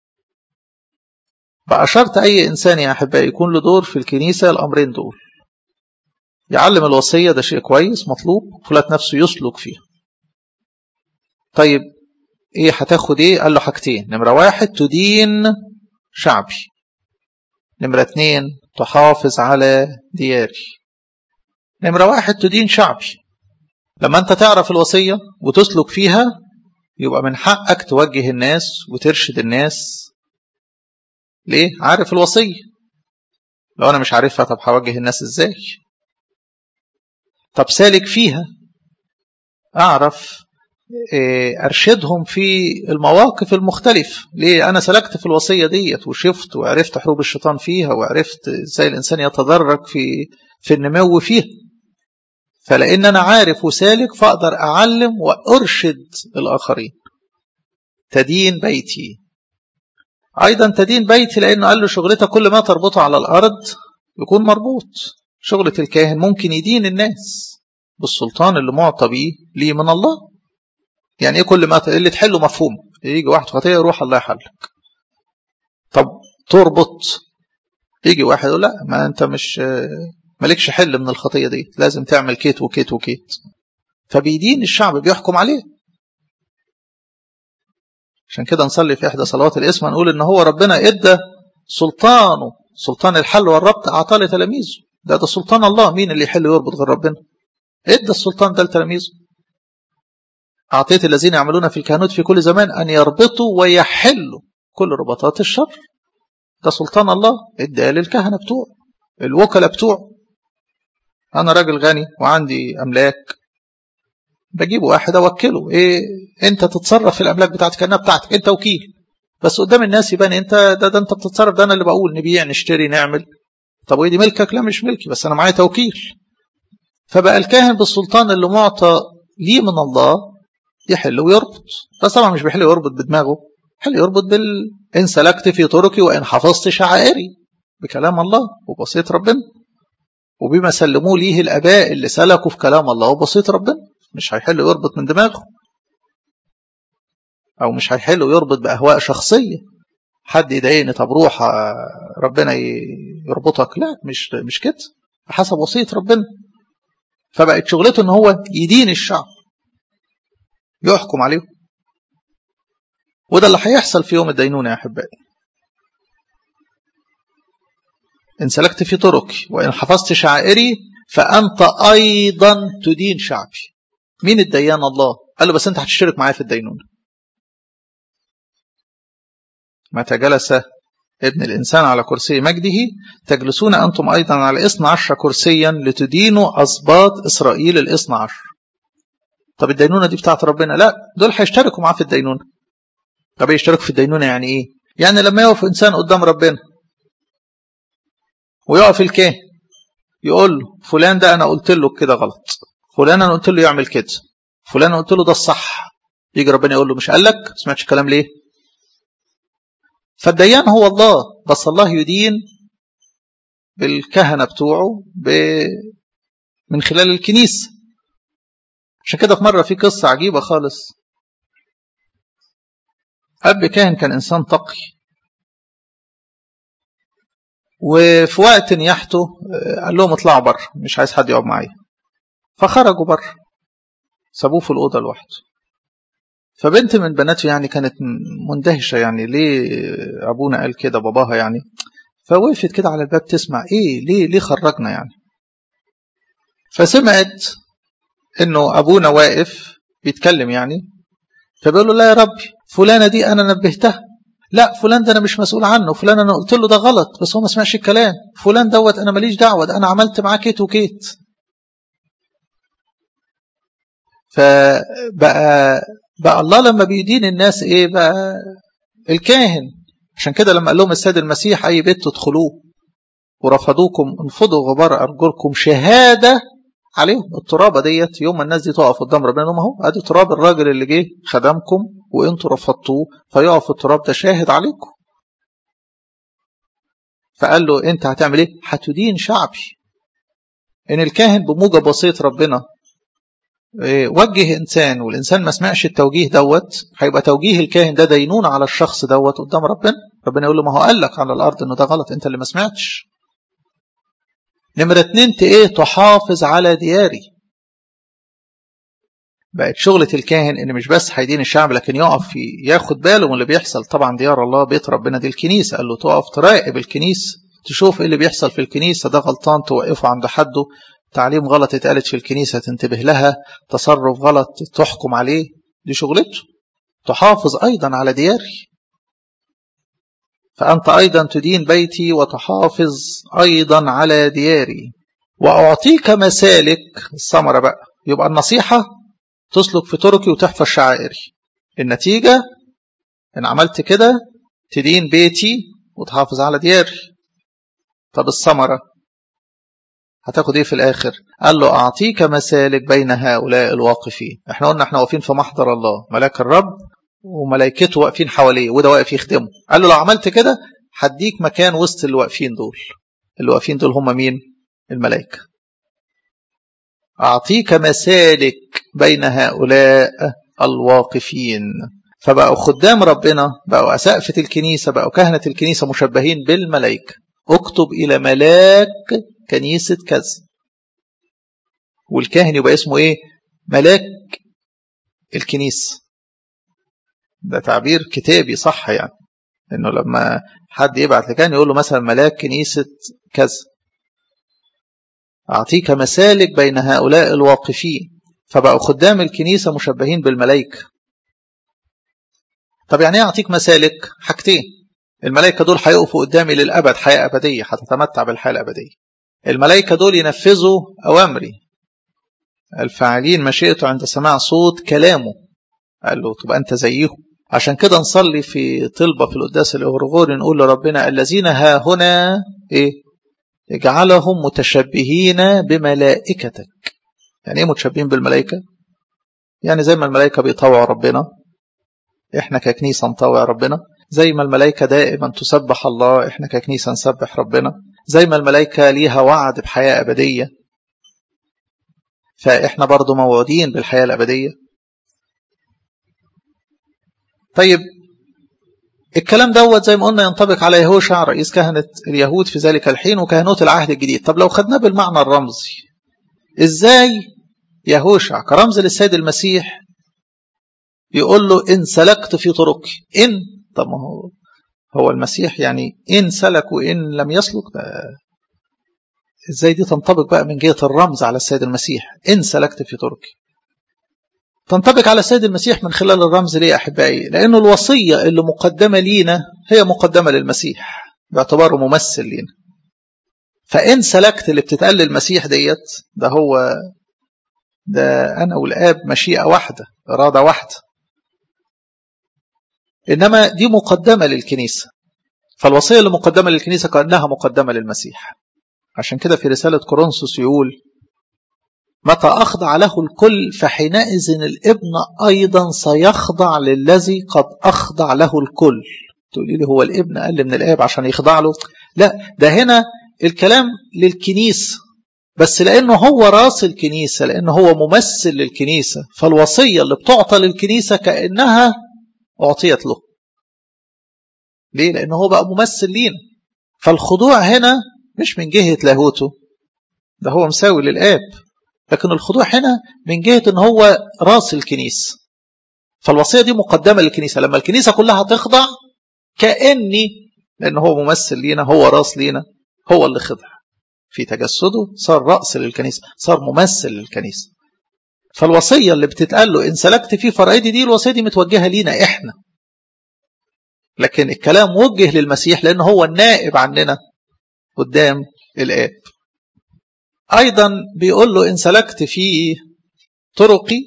S1: بقى شرط أي إنسان يا أحبائي يكون له دور في الكنيسة الأمرين دول يعلم الوصية ده شيء كويس مطلوب فلات نفسه يسلك فيها طيب ايه هتاخد ايه قال له حاجتين نمرة واحد تدين شعبي نمرة اتنين تحافظ على دياري نمرة واحد تدين شعبي لما انت تعرف الوصية وتسلك فيها يبقى من حقك توجه الناس وترشد الناس ليه عارف الوصية لو انا مش عارفها طب هوجه الناس ازاي طب سالك فيها اعرف أرشدهم في المواقف المختلفة ليه أنا سلكت في الوصية ديت وشفت وعرفت حروب الشيطان فيها وعرفت إزاي الإنسان يتدرج في في النمو فيها فلأن أنا عارف وسالك فأقدر أعلم وأرشد الآخرين تدين بيتي أيضا تدين بيتي لأنه قال له شغلتك كل ما تربطه على الأرض يكون مربوط شغلة الكاهن ممكن يدين الناس بالسلطان اللي معطى بيه ليه من الله يعني ايه كل ما اللي تحله مفهوم يجي واحد خطيه يروح الله يحلك طب تربط يجي واحد يقول لا ما انت مش مالكش حل من الخطيه دي لازم تعمل كيت وكيت وكيت فبيدين الشعب بيحكم عليه عشان كده نصلي في احدى صلوات الاسم نقول ان هو ربنا ادى سلطانه سلطان الحل والربط اعطاه لتلاميذه ده ده سلطان الله مين اللي يحل ويربط غير ربنا ادى السلطان ده لتلاميذه أعطيت الذين يعملون في الكهنوت في كل زمان أن يربطوا ويحلوا كل رباطات الشر ده سلطان الله ادى للكهنة بتوعه الوكلاء بتوعه أنا راجل غني وعندي أملاك بجيب واحد أوكله إيه أنت تتصرف في الأملاك بتاعتك كأنها بتاعتك أنت وكيل بس قدام الناس يبان أنت ده, ده أنت بتتصرف ده أنا اللي بقول نبيع نشتري نعمل طب وإيه دي ملكك لا مش ملكي بس أنا معايا توكيل فبقى الكاهن بالسلطان اللي معطى ليه من الله يحل ويربط بس طبعا مش بيحل ويربط بدماغه حل يربط بال إن سلكت في طرقي وإن حفظت شعائري بكلام الله وبسيط ربنا وبما سلموه ليه الآباء اللي سلكوا في كلام الله وبسيط ربنا مش هيحل ويربط من دماغه أو مش هيحل ويربط بأهواء شخصية حد يضايقني طب روح ربنا يربطك لا مش مش كده حسب وصية ربنا فبقت شغلته ان هو يدين الشعب يحكم عليهم وده اللي هيحصل في يوم الدينونة يا أحبائي إن سلكت في طرقي وإن حفظت شعائري فأنت أيضا تدين شعبي مين الديان الله قال له بس أنت هتشترك معايا في الدينونة متى جلس ابن الإنسان على كرسي مجده تجلسون أنتم أيضا على إثنى عشر كرسيا لتدينوا أسباط إسرائيل الإثنى عشر طب الدينونة دي بتاعت ربنا لا دول هيشتركوا معاه في الدينونة طب يشتركوا في الدينونة يعني ايه يعني لما يقف انسان قدام ربنا ويقف الكاهن يقول له فلان ده انا قلت له كده غلط فلان انا قلت له يعمل كده فلان قلت له ده الصح يجي ربنا يقول له مش قال لك سمعتش الكلام ليه فالديان هو الله بس الله يدين بالكهنة بتوعه ب... من خلال الكنيسة عشان كده في مرة في قصة عجيبة خالص أب كاهن كان إنسان تقي وفي وقت نياحته قال لهم اطلعوا بره مش عايز حد يقعد معايا فخرجوا بره سابوه في الأوضة لوحده فبنت من بناته يعني كانت مندهشة يعني ليه أبونا قال كده باباها يعني فوقفت كده على الباب تسمع إيه ليه ليه خرجنا يعني فسمعت انه ابونا واقف بيتكلم يعني فبيقول له لا يا ربي فلانه دي انا نبهتها لا فلان ده انا مش مسؤول عنه فلان انا قلت له ده غلط بس هو ما سمعش الكلام فلان دوت انا ماليش دعوه ده انا عملت معاه كيت وكيت فبقى بقى الله لما بيدين الناس ايه بقى الكاهن عشان كده لما قال لهم السيد المسيح اي بيت تدخلوه ورفضوكم انفضوا غبار ارجلكم شهاده عليهم الترابة ديت يوم ما الناس دي تقف قدام ربنا لهم اهو ادي تراب الراجل اللي جه خدمكم وانتوا رفضتوه فيقف التراب ده شاهد عليكم فقال له انت هتعمل ايه هتدين شعبي ان الكاهن بموجب وصيه ربنا وجه انسان والانسان ما سمعش التوجيه دوت هيبقى توجيه الكاهن ده دينون على الشخص دوت قدام ربنا ربنا يقول له ما هو قال لك على الارض انه ده غلط انت اللي ما سمعتش نمرة اتنين ايه تحافظ على دياري بقت شغلة الكاهن ان مش بس هيدين الشعب لكن يقف في ياخد باله من اللي بيحصل طبعا ديار الله بيت ربنا دي الكنيسة قال له تقف تراقب الكنيسة تشوف ايه اللي بيحصل في الكنيسة ده غلطان توقفه عند حده تعليم غلط اتقالت في الكنيسة تنتبه لها تصرف غلط تحكم عليه دي شغلته تحافظ أيضا على دياري فأنت أيضا تدين بيتي وتحافظ أيضا على دياري وأعطيك مسالك الثمرة بقى يبقى النصيحة تسلك في طرقي وتحفظ شعائري النتيجة إن عملت كده تدين بيتي وتحافظ على دياري طب الثمرة هتاخد ايه في الاخر قال له اعطيك مسالك بين هؤلاء الواقفين احنا قلنا احنا واقفين في محضر الله ملاك الرب وملائكته واقفين حواليه وده واقف يخدمه قال له لو عملت كده هديك مكان وسط اللي واقفين دول اللي واقفين دول هم مين الملائكه اعطيك مسالك بين هؤلاء الواقفين فبقوا خدام ربنا بقوا أسقفة الكنيسة بقوا كهنة الكنيسة مشبهين بالملائكة اكتب إلى ملاك كنيسة كذا والكاهن يبقى اسمه ايه ملاك الكنيسة ده تعبير كتابي صح يعني انه لما حد يبعت لكان يقول له مثلا ملاك كنيسة كذا أعطيك مسالك بين هؤلاء الواقفين فبقوا خدام الكنيسة مشبهين بالملائكة طب يعني ايه أعطيك مسالك حاجتين الملائكة دول هيقفوا قدامي للأبد حياة أبدية هتتمتع بالحياة الأبدية الملائكة دول ينفذوا أوامري الفاعلين مشيئته عند سماع صوت كلامه قال له تبقى أنت زيهم عشان كده نصلي في طلبة في القداس الأغرغوري نقول لربنا الذين ها هنا إيه اجعلهم متشبهين بملائكتك يعني ايه متشبهين بالملائكة يعني زي ما الملائكة بيطوعوا ربنا احنا ككنيسة نطوع ربنا زي ما الملائكة دائما تسبح الله احنا ككنيسة نسبح ربنا زي ما الملائكة ليها وعد بحياة أبدية فإحنا برضو موعودين بالحياة الأبدية طيب الكلام دوت زي ما قلنا ينطبق على يهوشع رئيس كهنة اليهود في ذلك الحين وكهنوت العهد الجديد طب لو خدناه بالمعنى الرمزي ازاي يهوشع كرمز للسيد المسيح يقول له إن سلكت في طرقي إن طب ما هو هو المسيح يعني إن سلك وإن لم يسلك إزاي دي تنطبق بقى من جهة الرمز على السيد المسيح إن سلكت في طرقي تنطبق على السيد المسيح من خلال الرمز ليه أحبائي لأنه الوصية اللي مقدمة لينا هي مقدمة للمسيح باعتباره ممثل لينا فإن سلكت اللي بتتقال للمسيح ديت ده هو ده أنا والآب مشيئة واحدة إرادة واحدة إنما دي مقدمة للكنيسة فالوصية اللي مقدمة للكنيسة كأنها مقدمة للمسيح عشان كده في رسالة كورنثوس يقول متى أخضع له الكل فحينئذ الابن أيضا سيخضع للذي قد أخضع له الكل تقولي لي هو الابن أقل من الآب عشان يخضع له لا ده هنا الكلام للكنيسة بس لأنه هو راس الكنيسة لأنه هو ممثل للكنيسة فالوصية اللي بتعطى للكنيسة كأنها أعطيت له ليه؟ لأنه هو بقى ممثل لينا فالخضوع هنا مش من جهة لاهوته ده هو مساوي للآب لكن الخضوع هنا من جهة ان هو راس الكنيسة فالوصية دي مقدمة للكنيسة لما الكنيسة كلها تخضع كأني لأن هو ممثل لينا هو راس لينا هو اللي خضع في تجسده صار رأس للكنيسة صار ممثل للكنيسة فالوصية اللي بتتقال له إن سلكت في فرائدي دي الوصية دي متوجهة لينا إحنا لكن الكلام وجه للمسيح لأنه هو النائب عننا قدام الآب أيضا بيقول له إن سلكت في طرقي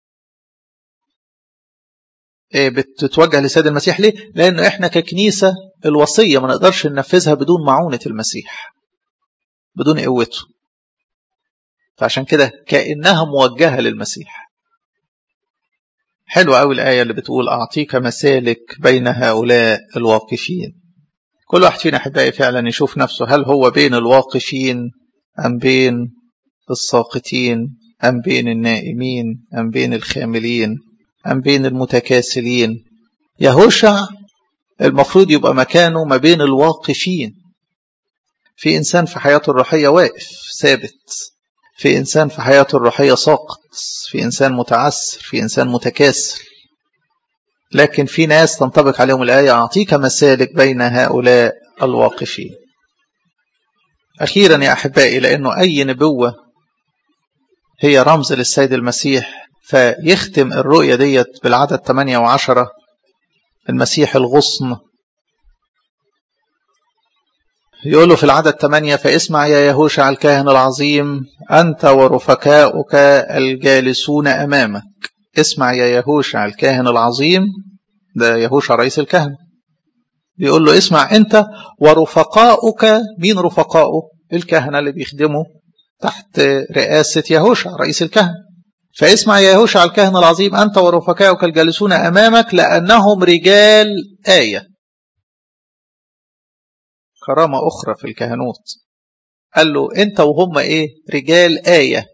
S1: بتتوجه لسيد المسيح ليه؟ لأنه إحنا ككنيسة الوصية ما نقدرش ننفذها بدون معونة المسيح بدون قوته فعشان كده كأنها موجهة للمسيح حلوة أوي الآية اللي بتقول أعطيك مسالك بين هؤلاء الواقفين كل واحد فينا أحبائي فعلا يشوف نفسه هل هو بين الواقفين أم بين الساقطين أم بين النائمين أم بين الخاملين أم بين المتكاسلين يهوشع المفروض يبقى مكانه ما بين الواقفين في إنسان في حياته الروحية واقف ثابت في إنسان في حياته الروحية ساقط في إنسان متعسر في إنسان متكاسل لكن في ناس تنطبق عليهم الآية أعطيك مسالك بين هؤلاء الواقفين أخيرا يا أحبائي لأنه أي نبوة هي رمز للسيد المسيح فيختم الرؤية ديت بالعدد 8 وعشرة المسيح الغصن يقول له في العدد 8 فاسمع يا يهوشع الكاهن العظيم أنت ورفقاؤك الجالسون أمامك اسمع يا يهوشع الكاهن العظيم ده يهوشع رئيس الكهنة بيقول له اسمع انت ورفقاؤك مين رفقاؤه الكهنة اللي بيخدموا تحت رئاسة يهوشع رئيس الكهنة فاسمع يا يهوشع الكاهن العظيم أنت ورفقاؤك الجالسون أمامك لأنهم رجال آية كرامة أخرى في الكهنوت قال له أنت وهم إيه رجال آية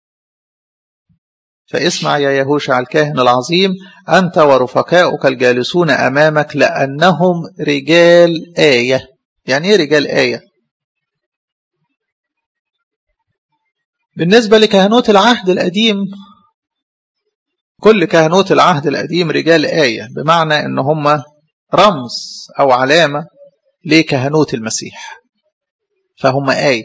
S1: فاسمع يا يهوشع الكاهن العظيم أنت ورفقاؤك الجالسون أمامك لأنهم رجال آية يعني إيه رجال آية بالنسبة لكهنوت العهد القديم كل كهنوت العهد القديم رجال آية بمعنى أن هم رمز أو علامة لكهنوت المسيح فهم آية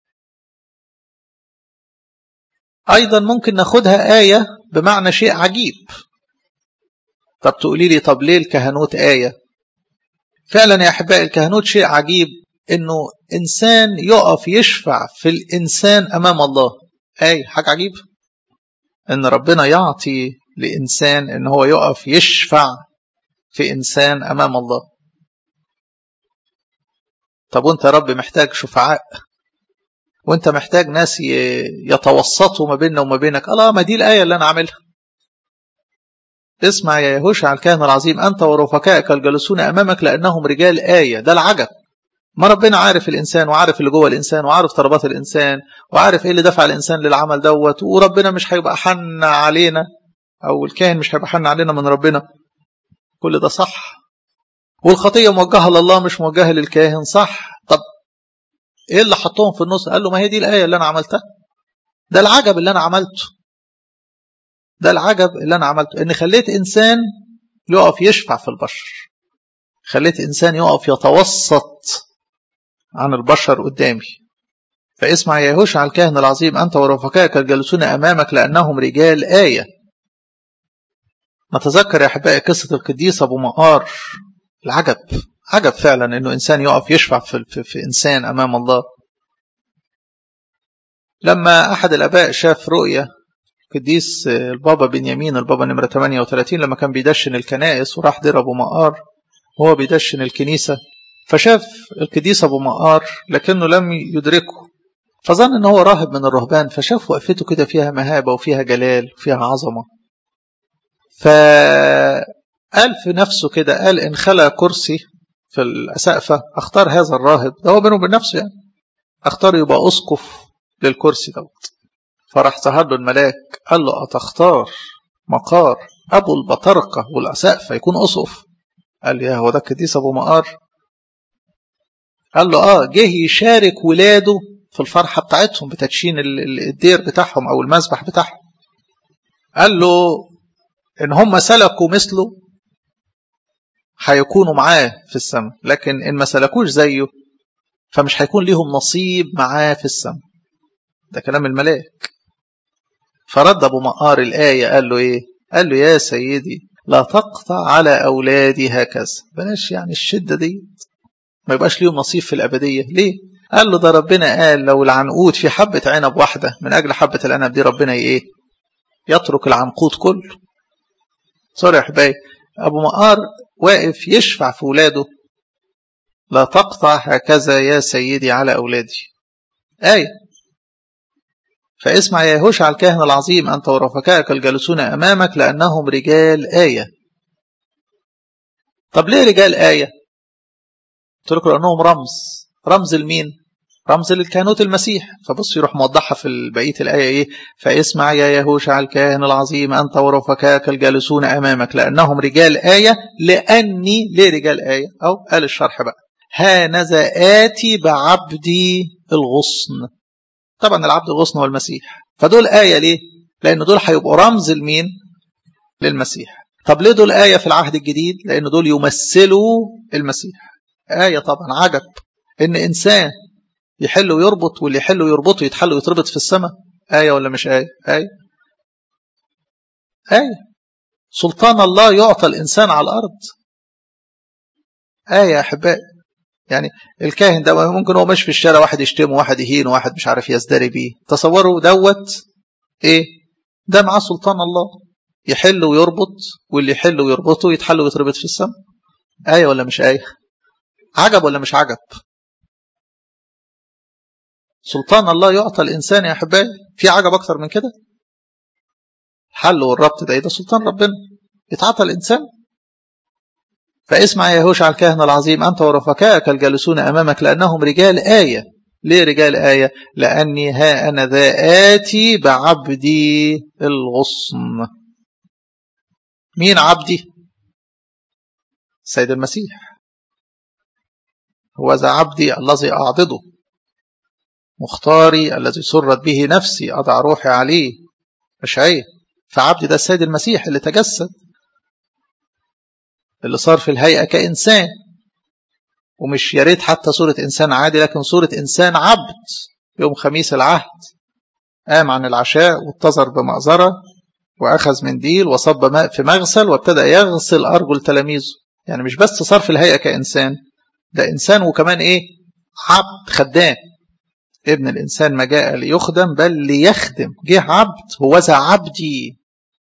S1: أيضا ممكن ناخدها آية بمعنى شيء عجيب طب تقولي لي طب ليه الكهنوت آية فعلا يا أحبائي الكهنوت شيء عجيب إنه إنسان يقف يشفع في الإنسان أمام الله آية حاجة عجيبة إن ربنا يعطي لإنسان إن هو يقف يشفع في إنسان أمام الله طب وانت يا رب محتاج شفعاء وانت محتاج ناس يتوسطوا ما بيننا وما بينك الله ما دي الآية اللي أنا عاملها اسمع يا يهوشع الكاهن العظيم أنت ورفقائك الجالسون أمامك لأنهم رجال آية ده العجب ما ربنا عارف الإنسان وعارف اللي جوه الإنسان وعارف طلبات الإنسان وعارف إيه اللي دفع الإنسان للعمل دوت وربنا مش هيبقى حن علينا أو الكاهن مش هيبقى حن علينا من ربنا كل ده صح والخطية موجهة لله مش موجهة للكاهن صح طب ايه اللي حطهم في النص قال له ما هي دي الآية اللي أنا عملتها ده العجب اللي أنا عملته ده العجب اللي أنا عملته إن خليت إنسان يقف يشفع في البشر خليت إنسان يقف يتوسط عن البشر قدامي فاسمع يا يهوشع الكاهن العظيم أنت ورفقائك الجالسون أمامك لأنهم رجال آية نتذكر يا أحبائي قصة القديس أبو مقار العجب عجب فعلا أنه إنسان يقف يشفع في, في, في إنسان أمام الله لما أحد الأباء شاف رؤية قديس البابا بنيامين البابا نمرة 38 لما كان بيدشن الكنائس وراح دير أبو مقار وهو بيدشن الكنيسة فشاف القديس أبو مقار لكنه لم يدركه فظن ان هو راهب من الرهبان فشاف وقفته كده فيها مهابة وفيها جلال وفيها عظمة فقال في نفسه كده قال إن خلى كرسي في الأسقفة أختار هذا الراهب ده هو بينه وبين نفسه يعني أختار يبقى أسقف للكرسي دوت فراح ظهر له الملاك قال له أتختار مقار أبو البطرقة والأسقفة يكون أسقف قال يا هو ده القديس أبو مقار قال له آه جه يشارك ولاده في الفرحة بتاعتهم بتدشين الدير بتاعهم أو المذبح بتاعهم قال له إن هم سلكوا مثله هيكونوا معاه في السماء لكن إن ما سلكوش زيه فمش هيكون ليهم نصيب معاه في السماء ده كلام الملاك فرد أبو مقار الآية قال له إيه قال له يا سيدي لا تقطع على أولادي هكذا بلاش يعني الشدة دي ما يبقاش ليهم نصيب في الأبدية ليه قال له ده ربنا قال لو العنقود في حبة عنب واحدة من أجل حبة العنب دي ربنا إيه يترك العنقود كله صار يا حبايبي أبو مقار واقف يشفع في ولاده لا تقطع هكذا يا سيدي على أولادي آية فاسمع يا يهوشع الكاهن العظيم أنت ورفقائك الجالسون أمامك لأنهم رجال آية طب ليه رجال آية قلت لكم لأنهم رمز رمز لمين رمز للكهنوت المسيح فبص يروح موضحها في بقية الآية إيه فاسمع يا يهوشع الكاهن العظيم أنت ورفقائك الجالسون أمامك لأنهم رجال آية لأني ليه رجال آية أو قال الشرح بقى هانذا آتي بعبدي الغصن طبعا العبد الغصن هو المسيح فدول آية ليه لأن دول هيبقوا رمز لمين للمسيح طب ليه دول آية في العهد الجديد لأن دول يمثلوا المسيح آية طبعا عجب إن إنسان يحل ويربط واللي يحل ويربطه يتحل ويتربط في السماء آية ولا مش آية آية آية سلطان الله يعطى الإنسان على الأرض آية يا أحبائي يعني الكاهن ده ممكن هو ماشي في الشارع واحد يشتمه واحد يهينه واحد مش عارف يزدري بيه تصوروا دوت ايه ده معاه سلطان الله يحل ويربط واللي يحل ويربطه يتحل ويتربط في السماء آية ولا مش آية عجب ولا مش عجب سلطان الله يعطى الإنسان يا أحبائي في عجب أكتر من كده الحل والربط ده ده سلطان ربنا يتعطى الإنسان فاسمع يا هوشع الكاهن العظيم أنت ورفقائك الجالسون أمامك لأنهم رجال آية ليه رجال آية لأني ها أنا ذا آتي بعبدي الغصن مين عبدي السيد المسيح هو ذا عبدي الذي أعضده مختاري الذي سرت به نفسي أضع روحي عليه أشعيه فعبدي ده السيد المسيح اللي تجسد اللي صار في الهيئة كإنسان ومش يا ريت حتى صورة إنسان عادي لكن صورة إنسان عبد يوم خميس العهد قام عن العشاء واتزر بمأزرة وأخذ منديل وصب ماء في مغسل وابتدأ يغسل أرجل تلاميذه يعني مش بس صار في الهيئة كإنسان ده إنسان وكمان إيه عبد خدام ابن الإنسان ما جاء ليخدم بل ليخدم جه عبد هو ذا عبدي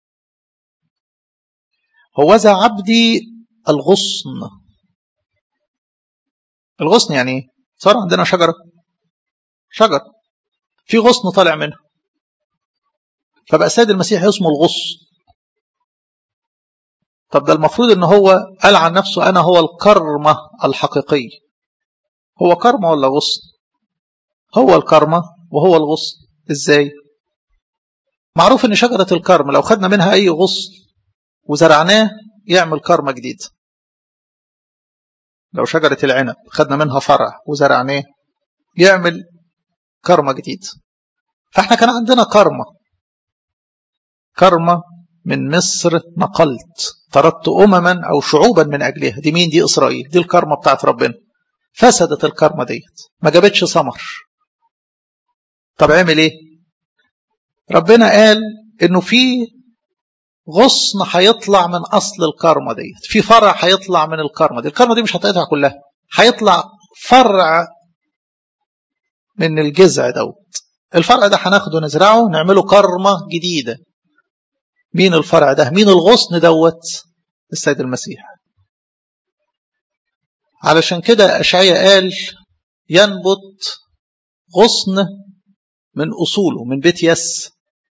S1: هو ذا عبدي الغصن الغصن يعني ايه صار عندنا شجرة شجر في غصن طالع منها فبقى السيد المسيح اسمه الغصن طب ده المفروض ان هو قال عن نفسه انا هو الكرمة الحقيقي هو كرمة ولا غصن هو الكرمة وهو الغصن ازاي معروف ان شجرة الكرم لو خدنا منها اي غصن وزرعناه يعمل كرمة جديدة لو شجرة العنب خدنا منها فرع وزرعناه يعمل كرمة جديد فاحنا كان عندنا كرمة كرمة من مصر نقلت طردت أمما أو شعوبا من أجلها دي مين دي إسرائيل دي الكرمة بتاعت ربنا فسدت الكرمة ديت ما جابتش ثمر طب عمل ايه ربنا قال انه في غصن هيطلع من اصل الكرمة ديت في فرع هيطلع من الكرمة دي الكرمة دي مش هتقطع كلها هيطلع فرع من الجذع دوت الفرع ده هناخده نزرعه نعمله كرمة جديدة مين الفرع ده مين الغصن دوت السيد المسيح علشان كده أشعية قال ينبت غصن من أصوله من بيت يس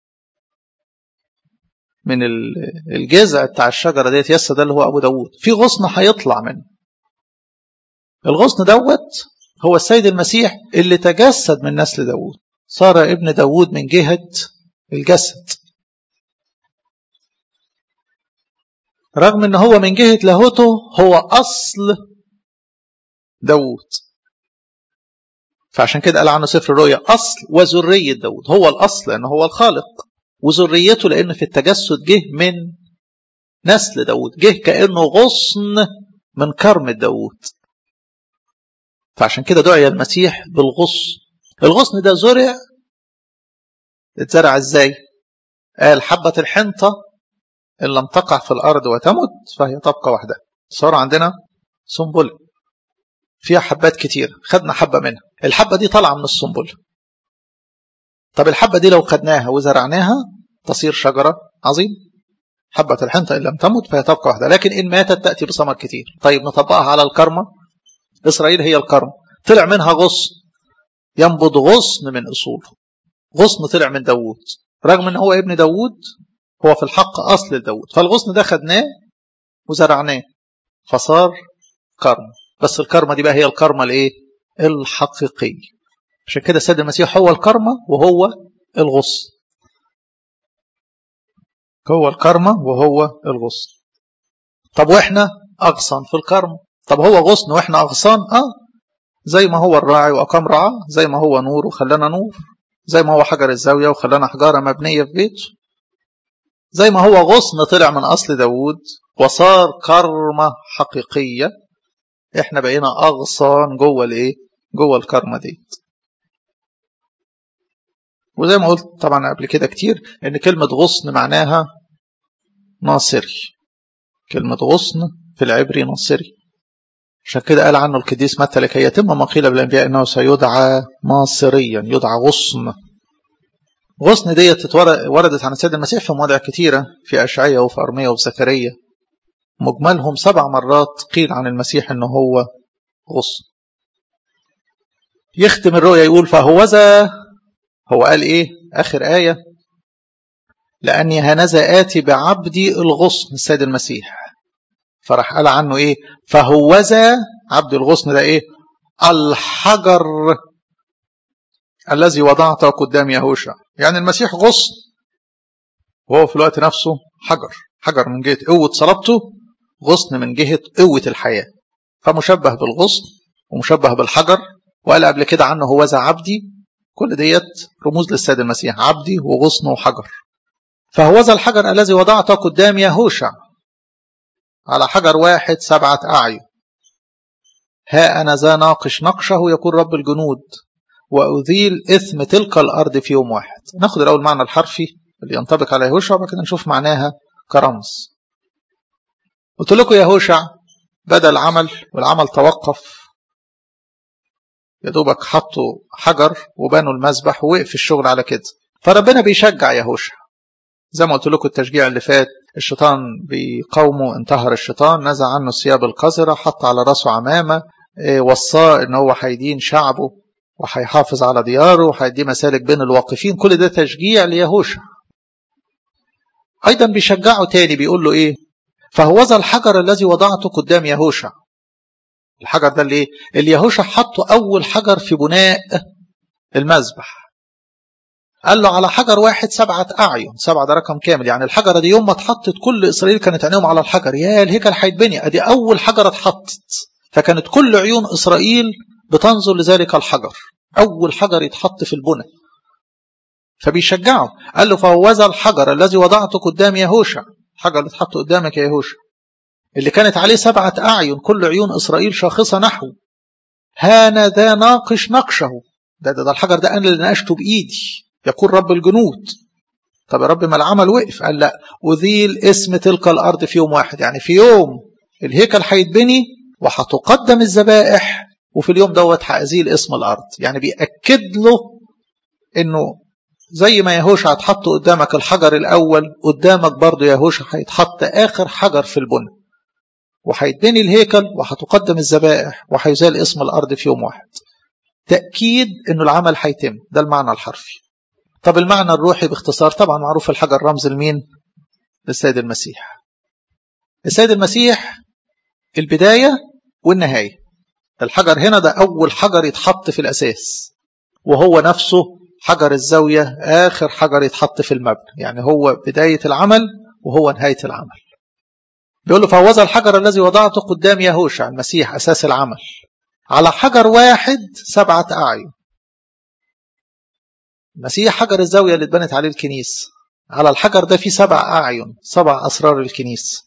S1: من الجذع بتاع الشجرة ديت يس ده اللي هو أبو داود في غصن هيطلع منه الغصن دوت هو السيد المسيح اللي تجسد من نسل داود صار ابن داود من جهة الجسد رغم ان هو من جهة لاهوته هو أصل داود فعشان كده قال عنه سفر الرؤيا أصل وذرية داود هو الأصل لأنه هو الخالق وذريته لأن في التجسد جه من نسل داود جه كأنه غصن من كرم داود فعشان كده دعي المسيح بالغصن الغصن ده زرع اتزرع ازاي قال حبة الحنطة إن لم تقع في الأرض وتمت فهي تبقى وحدها صار عندنا سنبل فيها حبات كتير خدنا حبة منها الحبة دي طالعة من السنبل طب الحبة دي لو خدناها وزرعناها تصير شجرة عظيم حبة الحنطة إن لم تمت فهي تبقى واحدة لكن إن ماتت تأتي بثمر كتير طيب نطبقها على الكرمة إسرائيل هي الكرم طلع منها غصن ينبض غصن من أصوله غصن طلع من داوود رغم ان هو ابن داوود هو في الحق أصل داوود فالغصن ده خدناه وزرعناه فصار كرم بس الكرمة دي بقى هي الكرمة الايه الحقيقية عشان كده السيد المسيح هو الكرمة وهو الغصن هو الكرمة وهو الغصن طب واحنا أغصن في الكرم طب هو غصن واحنا أغصان اه زي ما هو الراعي وأقام رعاه زي ما هو نور وخلانا نور زي ما هو حجر الزاوية وخلانا حجارة مبنية في بيته زي ما هو غصن طلع من أصل داوود وصار كرمة حقيقية احنا بقينا أغصان جوه الايه جوه الكرمة دي وزي ما قلت طبعا قبل كده كتير ان كلمة غصن معناها ناصري كلمة غصن في العبري ناصري عشان كده قال عنه القديس متى لكي يتم ما قيل بالانبياء انه سيدعى ناصريا يدعى غصن غصن ديت وردت عن السيد المسيح في مواضع كتيرة في أشعية وفي أرمية وفي زكريا مجملهم سبع مرات قيل عن المسيح أنه هو غصن يختم الرؤيا يقول فهوذا هو قال إيه آخر آية لأني هنذا آتي بعبدي الغصن السيد المسيح فراح قال عنه إيه فهوذا عبد الغصن ده إيه الحجر الذي وضعته قدام يهوشع يعني المسيح غصن وهو في الوقت نفسه حجر حجر من جهة قوة صلابته غصن من جهة قوة الحياة فمشبه بالغصن ومشبه بالحجر وقال قبل كده عنه هو ذا عبدي كل ديت رموز للسيد المسيح عبدي وغصن وحجر فهو ذا الحجر الذي وضعته قدام يهوشع على حجر واحد سبعة أعين ها أنا ذا ناقش نقشه يقول رب الجنود وأذيل إثم تلك الأرض في يوم واحد ناخد الأول معنى الحرفي اللي ينطبق على يهوشع وبعد كده نشوف معناها كرمز قلت لكم يهوشع بدأ العمل والعمل توقف يا دوبك حطوا حجر وبنوا المذبح ووقف الشغل على كده فربنا بيشجع يهوشع زي ما قلت لكم التشجيع اللي فات الشيطان بقومه انتهر الشيطان نزع عنه الثياب القذرة حط على راسه عمامة وصاه ان هو هيدين شعبه وهيحافظ على دياره وهيدي مسالك بين الواقفين كل ده تشجيع ليهوشع ايضا بيشجعه تاني بيقول له ايه فهوذا الحجر الذي وضعته قدام يهوشع الحجر ده اللي ايه اللي يهوشع حطه اول حجر في بناء المذبح قال له على حجر واحد سبعة أعين سبعة ده رقم كامل يعني الحجرة دي يوم ما اتحطت كل إسرائيل كانت عينيهم على الحجر يا الهيكل هيتبني أدي أول حجرة اتحطت فكانت كل عيون إسرائيل بتنظر لذلك الحجر أول حجر يتحط في البنى فبيشجعه قال له فهوذا الحجر الذي وضعته قدام يهوشع الحجر اللي اتحط قدامك يا يهوشع اللي كانت عليه سبعة أعين كل عيون إسرائيل شاخصة نحوه هان ذا ناقش نقشه ده, ده, ده الحجر ده أنا اللي ناقشته بإيدي يقول رب الجنود طب يا رب ما العمل وقف قال لا أذيل اسم تلك الأرض في يوم واحد يعني في يوم الهيكل هيتبني وهتقدم الذبائح وفي اليوم دوت هأزيل اسم الأرض يعني بيأكد له إنه زي ما يهوشع هتحط قدامك الحجر الأول قدامك برضه يهوشع هيتحط آخر حجر في البنى وهيتبني الهيكل وهتقدم الذبائح وهيزال اسم الأرض في يوم واحد تأكيد إنه العمل هيتم ده المعنى الحرفي طب المعنى الروحي باختصار طبعا معروف الحجر رمز لمين للسيد المسيح السيد المسيح البداية والنهاية الحجر هنا ده أول حجر يتحط في الأساس وهو نفسه حجر الزاوية آخر حجر يتحط في المبنى يعني هو بداية العمل وهو نهاية العمل بيقول له فهوذا الحجر الذي وضعته قدام يهوشع المسيح أساس العمل على حجر واحد سبعة أعين المسيح حجر الزاوية اللي اتبنت عليه الكنيسة على الحجر ده في سبع أعين سبع أسرار الكنيسة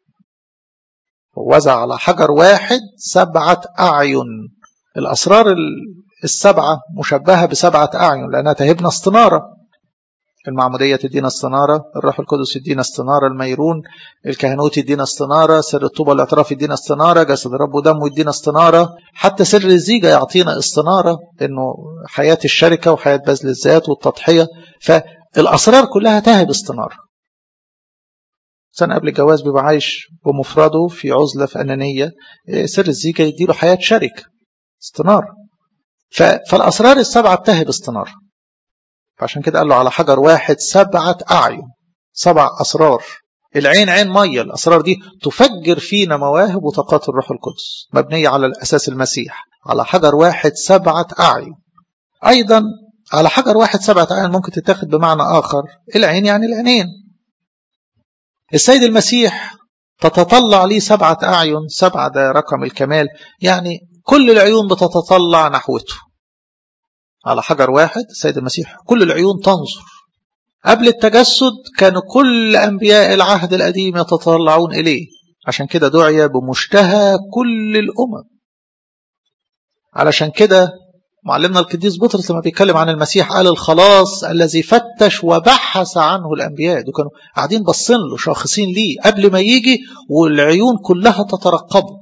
S1: وزع على حجر واحد سبعة أعين الأسرار السبعة مشبهة بسبعة أعين لأنها تهبنا استنارة المعمودية تدينا استنارة الروح القدس يدينا استنارة الميرون الكهنوت يدينا استنارة سر الطوبة والاعتراف يدينا استنارة جسد الرب ودمه يدينا استنارة حتى سر الزيجة يعطينا استنارة انه حياة الشركة وحياة بذل الذات والتضحية فالأسرار كلها تهب استنارة سنة قبل الجواز بيبقى عايش بمفرده في عزلة في أنانية سر الزيجة يديله حياة شركة استنارة فالأسرار السبعة بتهب استنارة فعشان كده قال له على حجر واحد سبعة أعين سبع أسرار العين عين مية الأسرار دي تفجر فينا مواهب وطاقات الروح القدس مبنية على الأساس المسيح على حجر واحد سبعة أعين أيضا على حجر واحد سبعة أعين ممكن تتاخد بمعنى آخر العين يعني العينين السيد المسيح تتطلع ليه سبعة أعين سبعة ده رقم الكمال يعني كل العيون بتتطلع نحوته على حجر واحد السيد المسيح كل العيون تنظر قبل التجسد كانوا كل أنبياء العهد القديم يتطلعون إليه عشان كده دعي بمشتهى كل الأمم علشان كده معلمنا القديس بطرس لما بيتكلم عن المسيح قال الخلاص الذي فتش وبحث عنه الأنبياء دول كانوا قاعدين باصين له شاخصين ليه قبل ما يجي والعيون كلها تترقبه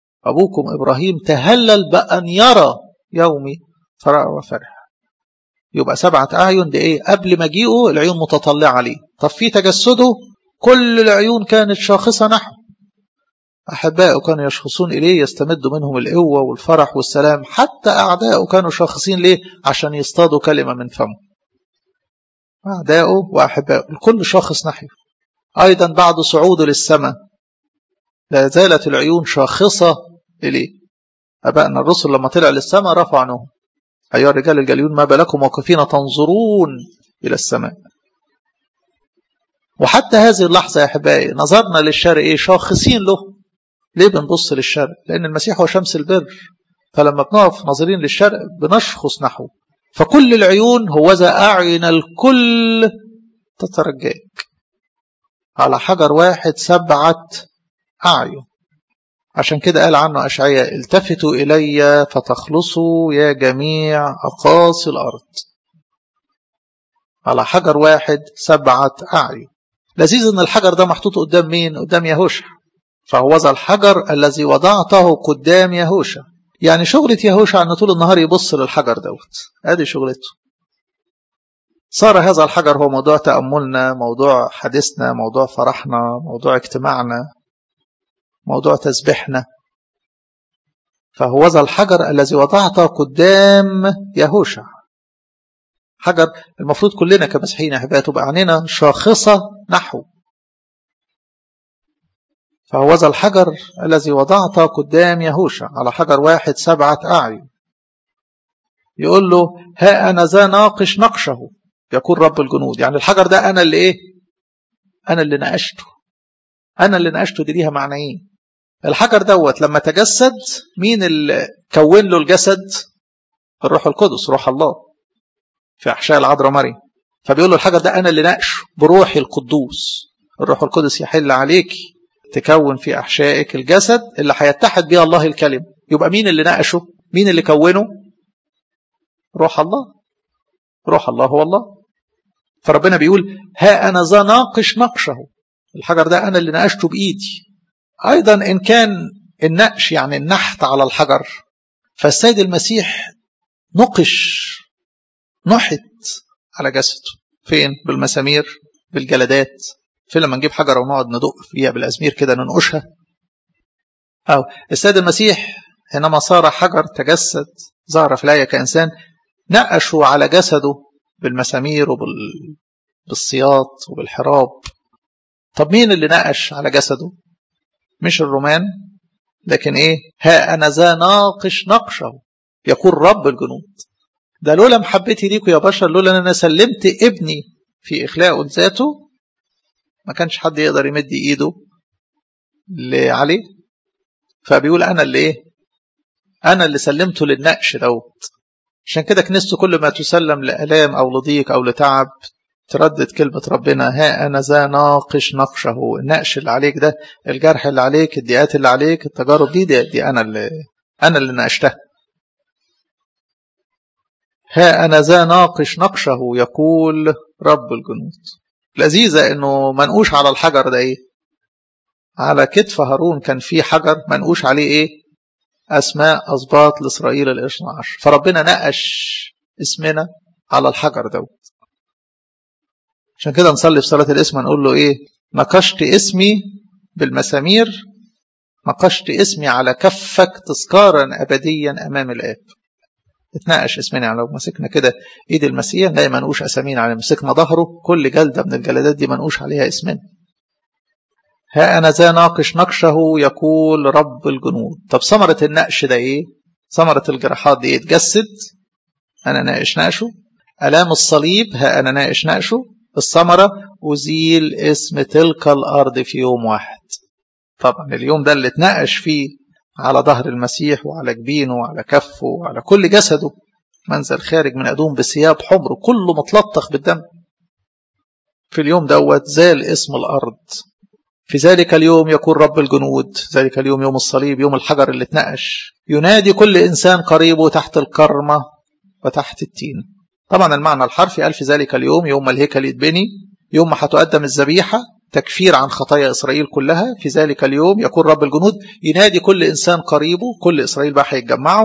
S1: أبوكم إبراهيم تهلل بأن يرى يومي فرأى وفرح يبقى سبعة أعين دي إيه قبل مجيئه العيون متطلعة عليه طب في تجسده كل العيون كانت شاخصة نحو أحبائه كانوا يشخصون إليه يستمدوا منهم القوة والفرح والسلام حتى أعدائه كانوا شاخصين ليه عشان يصطادوا كلمة من فمه أعدائه وأحبائه الكل شاخص نحوه أيضا بعد صعوده للسماء لا زالت العيون شاخصة إليه أبائنا الرسل لما طلع للسماء رفع عنهم أيها الرجال الجليون ما بالكم موقفين تنظرون إلى السماء وحتى هذه اللحظة يا أحبائي نظرنا للشرق إيه شاخصين له ليه بنبص للشرق لأن المسيح هو شمس البر فلما بنقف ناظرين للشرق بنشخص نحوه فكل العيون هوذا أعين الكل تترجاك على حجر واحد سبعة أعين عشان كده قال عنه أشعياء التفتوا إلي فتخلصوا يا جميع أقاصي الأرض على حجر واحد سبعة أعين لذيذ أن الحجر ده محطوط قدام مين؟ قدام يهوشع فهو ذا الحجر الذي وضعته قدام يهوشع يعني شغلة يهوشع أن طول النهار يبص للحجر دوت ادي شغلته صار هذا الحجر هو موضوع تأملنا موضوع حديثنا موضوع فرحنا موضوع اجتماعنا موضوع تسبيحنا فهو ذا الحجر الذي وضعته قدام يهوشع حجر المفروض كلنا كمسيحيين احبائي تبقى عينينا شاخصة نحو فهو ذا الحجر الذي وضعته قدام يهوشع على حجر واحد سبعة أعين يقول له ها أنا ذا ناقش نقشه يقول رب الجنود يعني الحجر ده أنا اللي إيه أنا اللي ناقشته أنا اللي ناقشته دي ليها معنيين الحجر دوت لما تجسد مين اللي كون له الجسد الروح القدس روح الله في أحشاء العذراء مريم فبيقول له الحجر ده أنا اللي ناقشه بروحي القدوس الروح القدس يحل عليك تكون في أحشائك الجسد اللي هيتحد بها الله الكلمة يبقى مين اللي ناقشه مين اللي كونه روح الله روح الله هو الله فربنا بيقول ها أنا ذا ناقش نقشه الحجر ده أنا اللي ناقشته بإيدي أيضا إن كان النقش يعني النحت على الحجر فالسيد المسيح نقش نحت على جسده فين بالمسامير بالجلدات في لما نجيب حجرة ونقعد ندق فيها بالأزمير كده ننقشها أو السيد المسيح حينما صار حجر تجسد ظهر في الآية كإنسان نقشوا على جسده بالمسامير وبالسياط وبالحراب طب مين اللي نقش على جسده مش الرومان لكن ايه ها انا ذا ناقش نقشه يقول رب الجنود ده لولا محبتي ليكوا يا بشر لولا ان انا سلمت ابني في اخلاقه لذاته ما كانش حد يقدر يمد ايده عليه فبيقول انا اللي ايه انا اللي سلمته للنقش دوت عشان كده كنيسته كل ما تسلم لالام او لضيق او لتعب تردد كلمة ربنا ها أنا ذا ناقش نقشه النقش اللي عليك ده الجرح اللي عليك الضيقات اللي عليك التجارب دي دي, دي أنا اللي أنا اللي ناقشتها ها أنا ذا ناقش نقشه يقول رب الجنود لذيذة إنه منقوش على الحجر ده إيه على كتف هارون كان في حجر منقوش عليه إيه أسماء أسباط لإسرائيل الاثنى عشر فربنا نقش اسمنا على الحجر دوت عشان كده نصلي في صلاة الاسم نقول له ايه نقشت اسمي بالمسامير نقشت اسمي على كفك تذكارا ابديا امام الاب اتناقش اسمنا يعني لو مسكنا كده ايد المسيح نلاقي منقوش اسامينا عليه مسكنا ظهره كل جلده من الجلدات دي منقوش عليها اسمنا ها انا ذا ناقش نقشه يقول رب الجنود طب ثمره النقش ده ايه ثمره الجراحات دي ايه اتجسد انا ناقش نقشه الام الصليب ها انا ناقش نقشه الثمرة أزيل اسم تلك الأرض في يوم واحد طبعا اليوم ده اللي اتناقش فيه على ظهر المسيح وعلى جبينه وعلى كفه وعلى كل جسده منزل خارج من أدوم بثياب حمر كله متلطخ بالدم في اليوم دوت زال اسم الأرض في ذلك اليوم يكون رب الجنود ذلك اليوم يوم الصليب يوم الحجر اللي اتنقش ينادي كل إنسان قريبه تحت الكرمة وتحت التين طبعا المعنى الحرفي قال في ذلك اليوم يوم ما الهيكل يتبني يوم ما هتقدم الذبيحة تكفير عن خطايا إسرائيل كلها في ذلك اليوم يكون رب الجنود ينادي كل إنسان قريبه كل إسرائيل بقى هيتجمعوا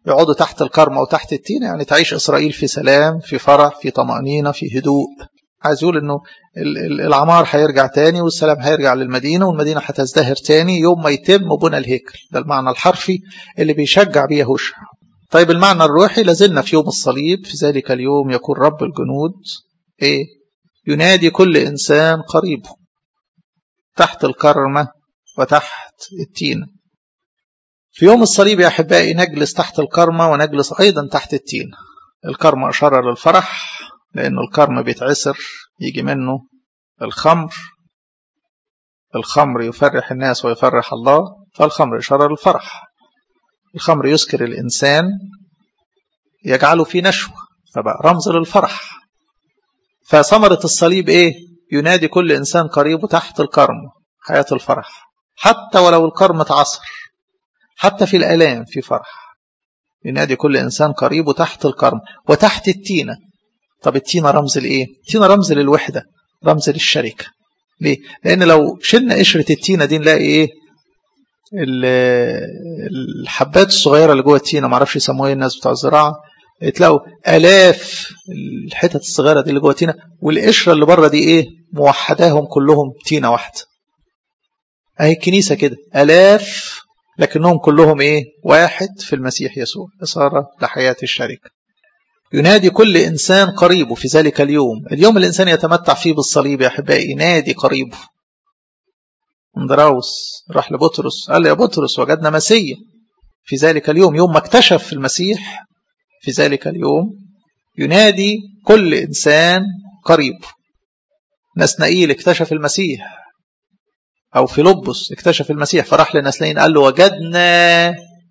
S1: يقعدوا تحت الكرمة وتحت التينة يعني تعيش إسرائيل في سلام في فرح في طمأنينة في هدوء عايز يقول انه العمار هيرجع تاني والسلام هيرجع للمدينة والمدينة هتزدهر تاني يوم ما يتم بنى الهيكل ده المعنى الحرفي اللي بيشجع بيه يهوشع طيب المعنى الروحي لازلنا في يوم الصليب في ذلك اليوم يكون رب الجنود ايه ينادي كل انسان قريبه تحت الكرمة وتحت التينة في يوم الصليب يا أحبائي نجلس تحت الكرمة ونجلس أيضا تحت التينة الكرمة إشارة للفرح لأن الكرم بيتعسر يجي منه الخمر الخمر يفرح الناس ويفرح الله فالخمر إشارة للفرح الخمر يسكر الإنسان يجعله في نشوة فبقى رمز للفرح فثمرة الصليب إيه ينادي كل إنسان قريبه تحت الكرم حياة الفرح حتى ولو الكرم اتعصر حتى في الآلام في فرح ينادي كل إنسان قريبه تحت الكرم وتحت التينة طب التينة رمز لإيه؟ التينة رمز للوحدة رمز للشركة ليه؟ لأن لو شلنا قشرة التينة دي نلاقي إيه؟ الحبات الصغيرة اللي جوه التينة معرفش يسموها الناس بتوع الزراعة تلاقوا آلاف الحتت الصغيرة دي اللي جوه التينة والقشرة اللي بره دي إيه؟ موحداهم كلهم تينة واحدة أهي الكنيسة كده آلاف لكنهم كلهم إيه؟ واحد في المسيح يسوع إصارة لحياة الشركة ينادي كل إنسان قريبه في ذلك اليوم اليوم الإنسان يتمتع فيه بالصليب يا أحبائي ينادي قريبه اندراوس راح لبطرس قال له يا بطرس وجدنا مسيا في ذلك اليوم يوم ما اكتشف المسيح في ذلك اليوم ينادي كل إنسان قريبه نسنائيل اكتشف المسيح أو فيلبس اكتشف المسيح فراح لنسلين قال له وجدنا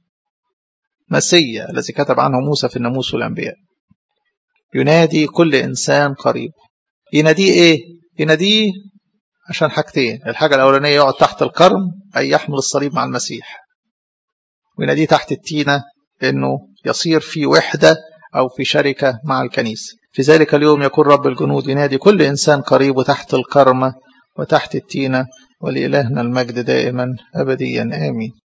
S1: مسيا الذي كتب عنه موسى في الناموس والأنبياء ينادي كل إنسان قريب يناديه إيه؟ يناديه عشان حاجتين الحاجة الأولانية يقعد تحت الكرم أي يحمل الصليب مع المسيح ويناديه تحت التينة إنه يصير في وحدة أو في شركة مع الكنيسة في ذلك اليوم يكون رب الجنود ينادي كل إنسان قريب تحت الكرمة وتحت التينة ولإلهنا المجد دائما أبديا آمين